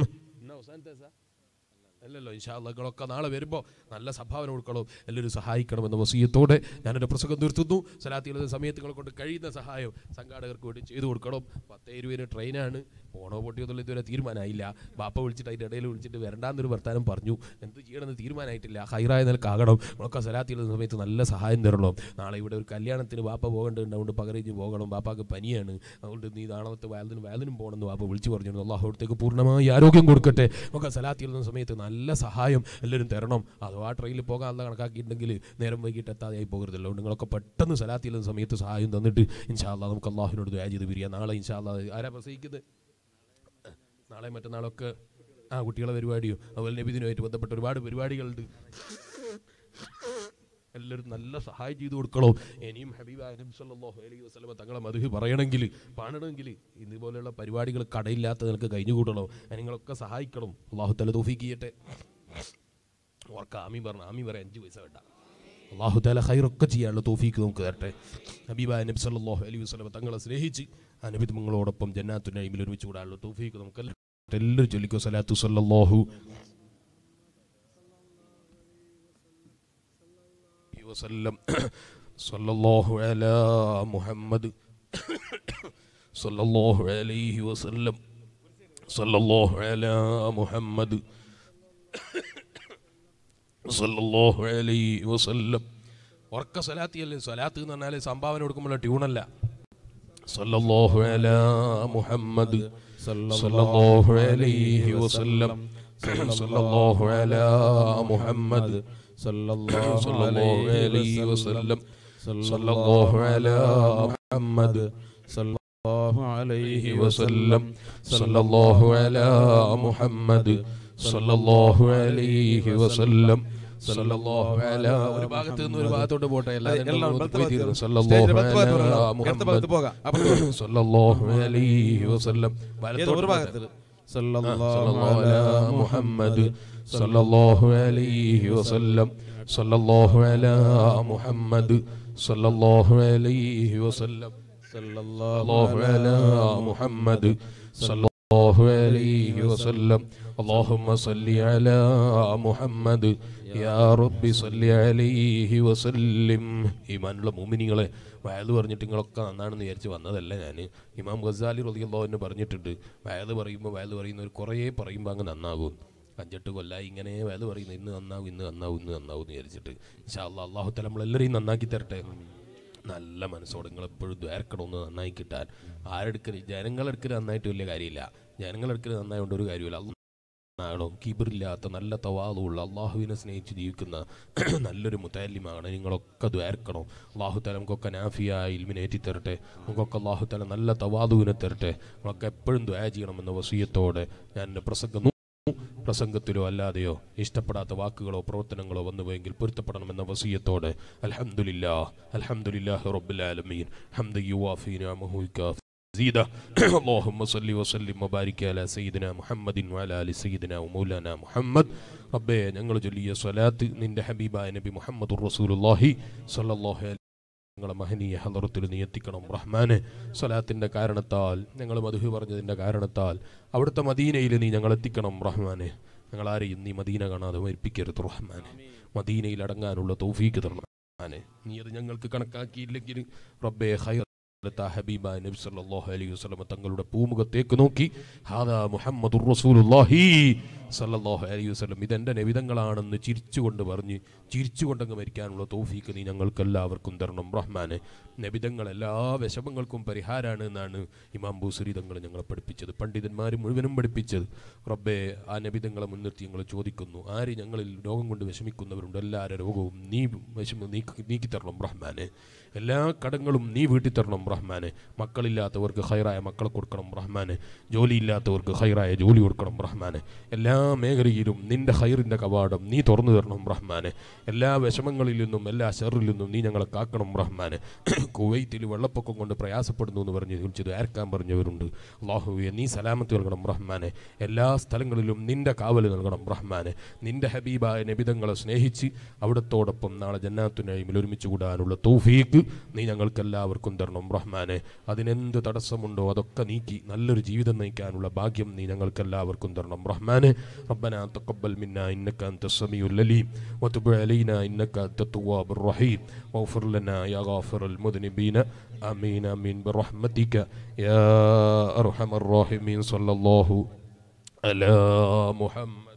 അല്ലല്ലോ ഇൻഷാല്ല നിങ്ങളൊക്കെ നാളെ വരുമ്പോൾ നല്ല സംഭാവന കൊടുക്കണം എല്ലാവരും സഹായിക്കണമെന്ന വസീയത്തോടെ ഞാനെൻ്റെ പ്രസംഗം നിർത്തുന്നു സലാത്തി എഴുതുന്ന സമയത്ത് നിങ്ങളെ കൊണ്ട് കഴിയുന്ന സഹായം സംഘാടകർക്ക് വേണ്ടി ചെയ്തു കൊടുക്കണം പത്തേ രൂപയുടെ ട്രെയിനാണ് ഓണോ പൊട്ടിയോ എന്നുള്ള ഇതുവരെ തീരുമാനമായില്ല ബാപ്പ വിളിച്ചിട്ട് അതിൻ്റെ ഇടയിൽ വിളിച്ചിട്ട് വരണ്ടാന്നൊരു വർത്താനം പറഞ്ഞു എന്ത് ചെയ്യണമെന്ന് തീരുമാനമായിട്ടില്ല ഹൈറായ നിലക്കാകണം നമ്മളൊക്കെ സലാത്തി എഴുതുന്ന സമയത്ത് നല്ല സഹായം തരണം നാളെ ഇവിടെ ഒരു കല്യാണത്തിന് ബാപ്പ പോകേണ്ടതുണ്ട് അതുകൊണ്ട് പകരഞ്ഞ് പോകണം ബാപ്പാക്ക് പനിയാണ് അതുകൊണ്ട് നീ നാളത്തെ വയലിനും വയലിനും പോകണമെന്ന് ബാപ്പ വിളിച്ചു പറഞ്ഞു അള്ളാഹുടത്തേക്ക് പൂർണ്ണമായി ആരോഗ്യം കൊടുക്കട്ടെ നമുക്ക് സലാത്തി എഴുതുന്ന സമയത്ത് നല്ല സഹായം എല്ലാവരും തരണം അഥവാ ട്രെയിനിൽ പോകാൻ അല്ല കണക്കാക്കിയിട്ടുണ്ടെങ്കിൽ നേരം വൈകിട്ട് എത്താതെയായി പോകരുതല്ലോ നിങ്ങളൊക്കെ പെട്ടെന്ന് സലാത്തി എഴുതുന്ന സമയത്ത് സഹായം തന്നിട്ട് ഇൻഷാല്ലാ നമുക്ക് അള്ളാഹുവിനോട് ദ്വാ ചെയ്ത് പിരിയാം നാളെ ഇൻഷാല്ലാ ആരാ പ്രസംഗിക്കുന്നത് നാളെ മറ്റന്നാളൊക്കെ ആ കുട്ടികളെ പരിപാടിയോ അതുപോലെ നബിദിനുമായിട്ട് ബന്ധപ്പെട്ട ഒരുപാട് പരിപാടികളുണ്ട് എല്ലാവരും നല്ല സഹായം ചെയ്തു കൊടുക്കണോ ഇനിയും ഹബീബ് നബി സല്ലല്ലാഹു അലൈഹി വസല്ലമ തങ്ങളെ മധു പറയണമെങ്കിൽ പാടണമെങ്കിൽ ഇതുപോലെയുള്ള പരിപാടികൾ കടയില്ലാത്ത നിനക്ക് കഴിഞ്ഞു കൂട്ടണോ നിങ്ങളൊക്കെ സഹായിക്കണം അള്ളാഹു തല തോഫീക്ക് ചെയ്യട്ടെ ഓർക്ക ആമി പറഞ്ഞു ആമി പറയാൻ അഞ്ച് പൈസ വേണ്ട അള്ളാഹു തല ഹൈറൊക്കെ ചെയ്യാനുള്ള തോഫീക്ക് നമുക്ക് തരട്ടെ ഹബീബായ നബി സല്ലല്ലാഹു അലൈഹി വസല്ലമ തങ്ങളെ സ്നേഹിച്ച് ആ നബി നിങ്ങളോടൊപ്പം ജന്നാത്തു നൈമിൽ ഒരുമിച്ച് കൂടാനുള്ള തോഫീക്ക് നമുക്ക് എല്ലാവരും ചൊല്ലിക്കോ സലാത്തു സല്ലല്ലാഹു وسلم صلى الله على محمد صلى الله عليه وسلم صلى الله على محمد صلى الله عليه وسلم ഉറക്ക സലാത്തിയല്ലേ സലാത്ത് എന്ന് പറഞ്ഞാൽ സംഭാവന കൊടുക്കുമ്പോൾ ട്യൂണല്ല സല്ലല്ലാഹു അലാ മുഹമ്മദ് സല്ലല്ലാഹു അലൈഹി വസല്ലം സല്ലല്ലാഹു അലാ മുഹമ്മദ് സല്ലല്ലാഹു അലൈഹി വസല്ലം സല്ലല്ലാഹു അലാ മുഹമ്മദ് സല്ലല്ലാഹു അലൈഹി വസല്ലം സല്ലല്ലാഹു അലാ മുഹമ്മദ് സല്ലല്ലാഹു അലൈഹി വസല്ലം സല്ലല്ലാഹു അലാ ഒരു ഭാഗത്ത് നിന്ന് ഒരു ഭാഗത്തോട്ട് പോട്ടെ എല്ലാം വലത്ത് ഭാഗത്ത് എല്ലാവരും സ്റ്റേജിന്റെ സല്ലല്ലാഹു വലത്ത് ഭാഗത്ത് അലാ പോകാം. ഇടത്ത് ഭാഗത്ത് പോകാം. അപ്പുറത്ത് പോകാം. മുഹമ്മദ് സല്ലല്ലാഹു അലൈഹി വസല്ലം ഏത് ഒരു വലത്തോട്ട് ഭാഗത്ത് പോട്ടെ. സല്ലല്ലാഹു സല്ലല്ലാഹു അലാ അലാ മുഹമ്മദ് സല്ലല്ലാഹു അലൈഹി വസല്ലം സല്ലല്ലാഹു അലാ മുഹമ്മദ് സല്ലല്ലാഹു അലൈഹി വസല്ലം സല്ലല്ലാഹു അലാ മുഹമ്മദ് സല്ലല്ലാഹു അലൈഹി വസല്ലം اللهم صل على محمد يا رب صل عليه وسلم ഈമാനുള്ള മുഅ്മിനീങ്ങളെ വയത് പറഞ്ഞിട്ട് നിങ്ങളൊക്കെ നന്നാണെന്ന് വിചാരിച്ച് വന്നതല്ല ഞാൻ ഇമാം ഗസാലി റളിയല്ലാഹു പറഞ്ഞിട്ടുണ്ട് വയത് പറയുമ്പോൾ വയത് പറയുന്നവർ കുറേ പറയുമ്പോൾ അങ്ങ് നന്നാകും അഞ്ചെട്ട് കൊല്ലായി ഇങ്ങനെ വയത് പറയുന്നത് ഇന്ന് നന്നാവും ഇന്ന് നന്നാവും ഇന്ന് നന്നാവും എന്ന് വിചാരിച്ചിട്ട് ഇൻഷാ അല്ലാ അള്ളാഹു തല നമ്മളെല്ലാവരെയും നന്നാക്കി തരട്ടെ നല്ല മനസ്സോടെ നിങ്ങൾ എപ്പോഴും ദ്വാരക്കണമെന്ന് നന്നായി കിട്ടാൻ ആരെടുക്കൽ ജനങ്ങളെടുക്കൽ നന്നായിട്ട് വലിയ കാര്യമില്ല ജനങ്ങളെടുക്കൽ നന്നായതുകൊണ്ട് ഒരു കാര്യമില്ല അള്ളാഹ് ആണോ കീബറില്ലാത്ത നല്ല തവാതുള്ള അള്ളാഹുവിനെ സ്നേഹിച്ച് ജീവിക്കുന്ന നല്ലൊരു മുത്താലിമാണ് നിങ്ങളൊക്കെ ദ്വാരക്കണം അള്ളാഹു തല നമുക്കൊക്കെ നാഫിയായ ഇൽമിനേറ്റി തരട്ടെ നമുക്കൊക്കെ അള്ളാഹു തല നല്ല തവാതുവിനെ തരട്ടെ നമ്മളൊക്കെ എപ്പോഴും ദ്വാര ചെയ്യണമെന്ന വസീയത്തോടെ ഞാൻ എൻ്റെ പ്രസംഗം പ്രസംഗത്തിലോ അല്ലാതെയോ ഇഷ്ടപ്പെടാത്ത വാക്കുകളോ പ്രവർത്തനങ്ങളോ വന്നുപോയെങ്കിൽ പൊരുത്തപ്പെടണമെന്ന വസീയത്തോടെ അൽഹംദുലില്ലാ അൽഹംദുലില്ലാഹി റബ്ബിൽ ആലമീൻ ഹംദ യുവാഫി നിഅമഹു യുകാഫി مزيدا اللهم صل وسلم وبارك على سيدنا محمد وعلى ال سيدنا ومولانا محمد റബ്ബേ ഞങ്ങൾ ചൊല്ലിയ സ്വലാത്ത് നിന്റെ ഹബീബായ നബി മുഹമ്മദ് റസൂലുള്ളാഹി സ്വല്ലല്ലാഹു അലൈഹി ഞങ്ങളെ മഹനീയ ഹലറത്തിൽ നീ എത്തിക്കണം റഹ്മാനെ സ്വലാത്തിൻ്റെ കാരണത്താൽ ഞങ്ങൾ മധു പറഞ്ഞതിൻ്റെ കാരണത്താൽ അവിടുത്തെ മദീനയിൽ നീ ഞങ്ങൾ എത്തിക്കണം റഹ്മാനെ ഞങ്ങളാരെയും നീ മദീന കാണാതെ മരിപ്പിക്കരുത് റഹ്മാനെ മദീനയിൽ അടങ്ങാനുള്ള തൗഫീക്ക് തരണം റഹ്മാനെ നീ അത് ഞങ്ങൾക്ക് കണക്കാക്കിയില്ലെങ്കിൽ റബ്ബേ ഹൈർ ഹബീബ നബി സല്ലല്ലാഹു അലൈഹി വസല്ലം തങ്ങളുടെ പൂമുഖത്തേക്ക് നോക്കി ഹാദാ മുഹമ്മദുർ റസൂലുള്ളാഹി സല്ലല്ലാഹു അലൈഹി വസല്ലം ഇതെൻ്റെ നബിതങ്ങളാണെന്ന് ചിരിച്ചുകൊണ്ട് പറഞ്ഞ് ചിരിച്ചുകൊണ്ടങ്ങ് മരിക്കാനുള്ള തൗഫീക്ക് നീ ഞങ്ങൾക്കെല്ലാവർക്കും തരണം റഹ്മാനെ നബിതങ്ങൾ എല്ലാ വിഷമങ്ങൾക്കും പരിഹാരമാണ് എന്നാണ് ഇമാം ബൂസരി തങ്ങൾ ഞങ്ങളെ പഠിപ്പിച്ചത് പണ്ഡിതന്മാർ മുഴുവനും പഠിപ്പിച്ചത് റബ്ബെ ആ നബിതങ്ങളെ മുൻനിർത്തി ഞങ്ങൾ ചോദിക്കുന്നു ആര് ഞങ്ങളിൽ രോഗം കൊണ്ട് വിഷമിക്കുന്നവരുണ്ട് എല്ലാവരുടെ രോഗവും നീ വിഷമം നീക്കി നീക്കിത്തരണം റഹ്മാനെ എല്ലാ കടങ്ങളും നീ വീട്ടിത്തരണം റഹ്മാനെ മക്കളില്ലാത്തവർക്ക് ഹൈറായ മക്കളെ കൊടുക്കണം റഹ്മാനെ ജോലിയില്ലാത്തവർക്ക് ഹൈറായ ജോലി കൊടുക്കണം റഹ്മാനെ എല്ലാ മേഖലയിലും നിന്റെ ഹൈറിൻ്റെ കവാടം നീ തുറന്നു തരണം റഹ്മാനെ എല്ലാ വിഷമങ്ങളിൽ നിന്നും എല്ലാ ഷെറിൽ നിന്നും നീ ഞങ്ങളെ കാക്കണം റഹ്മാനെ കുവൈത്തിൽ വെള്ളപ്പൊക്കം കൊണ്ട് പ്രയാസപ്പെടുന്നു എന്ന് പറഞ്ഞ് വിളിച്ചത് ആർക്കാൻ പറഞ്ഞവരുണ്ട് അള്ളാഹുവെ നീ സലാമത്ത് നൽകണം റഹ്മാനെ എല്ലാ സ്ഥലങ്ങളിലും നിന്റെ കാവൽ നൽകണം റഹ്മാനെ നിന്റെ ഹബീബായ നബിതങ്ങളെ സ്നേഹിച്ച് അവിടത്തോടൊപ്പം നാളെ ജന്നാത്തുനയിമിൽ ഒരുമിച്ച് കൂടാനുള്ള തൗഫീക്ക് നീ ഞങ്ങൾക്കെല്ലാവർക്കും തരണം റഹ്മാനെ അതിനെന്ത് തടസ്സമുണ്ടോ അതൊക്കെ നീക്കി നല്ലൊരു ജീവിതം നയിക്കാനുള്ള ഭാഗ്യം നീ ഞങ്ങൾക്കെല്ലാവർക്കും തരണം റഹ്മാനെ ربنا تقبل منا إنك أنت السميع العليم وتب علينا إنك أنت التواب الرحيم واغفر لنا يا غافر المذنبين آمين آمين برحمتك يا أرحم الراحمين صلى الله على محمد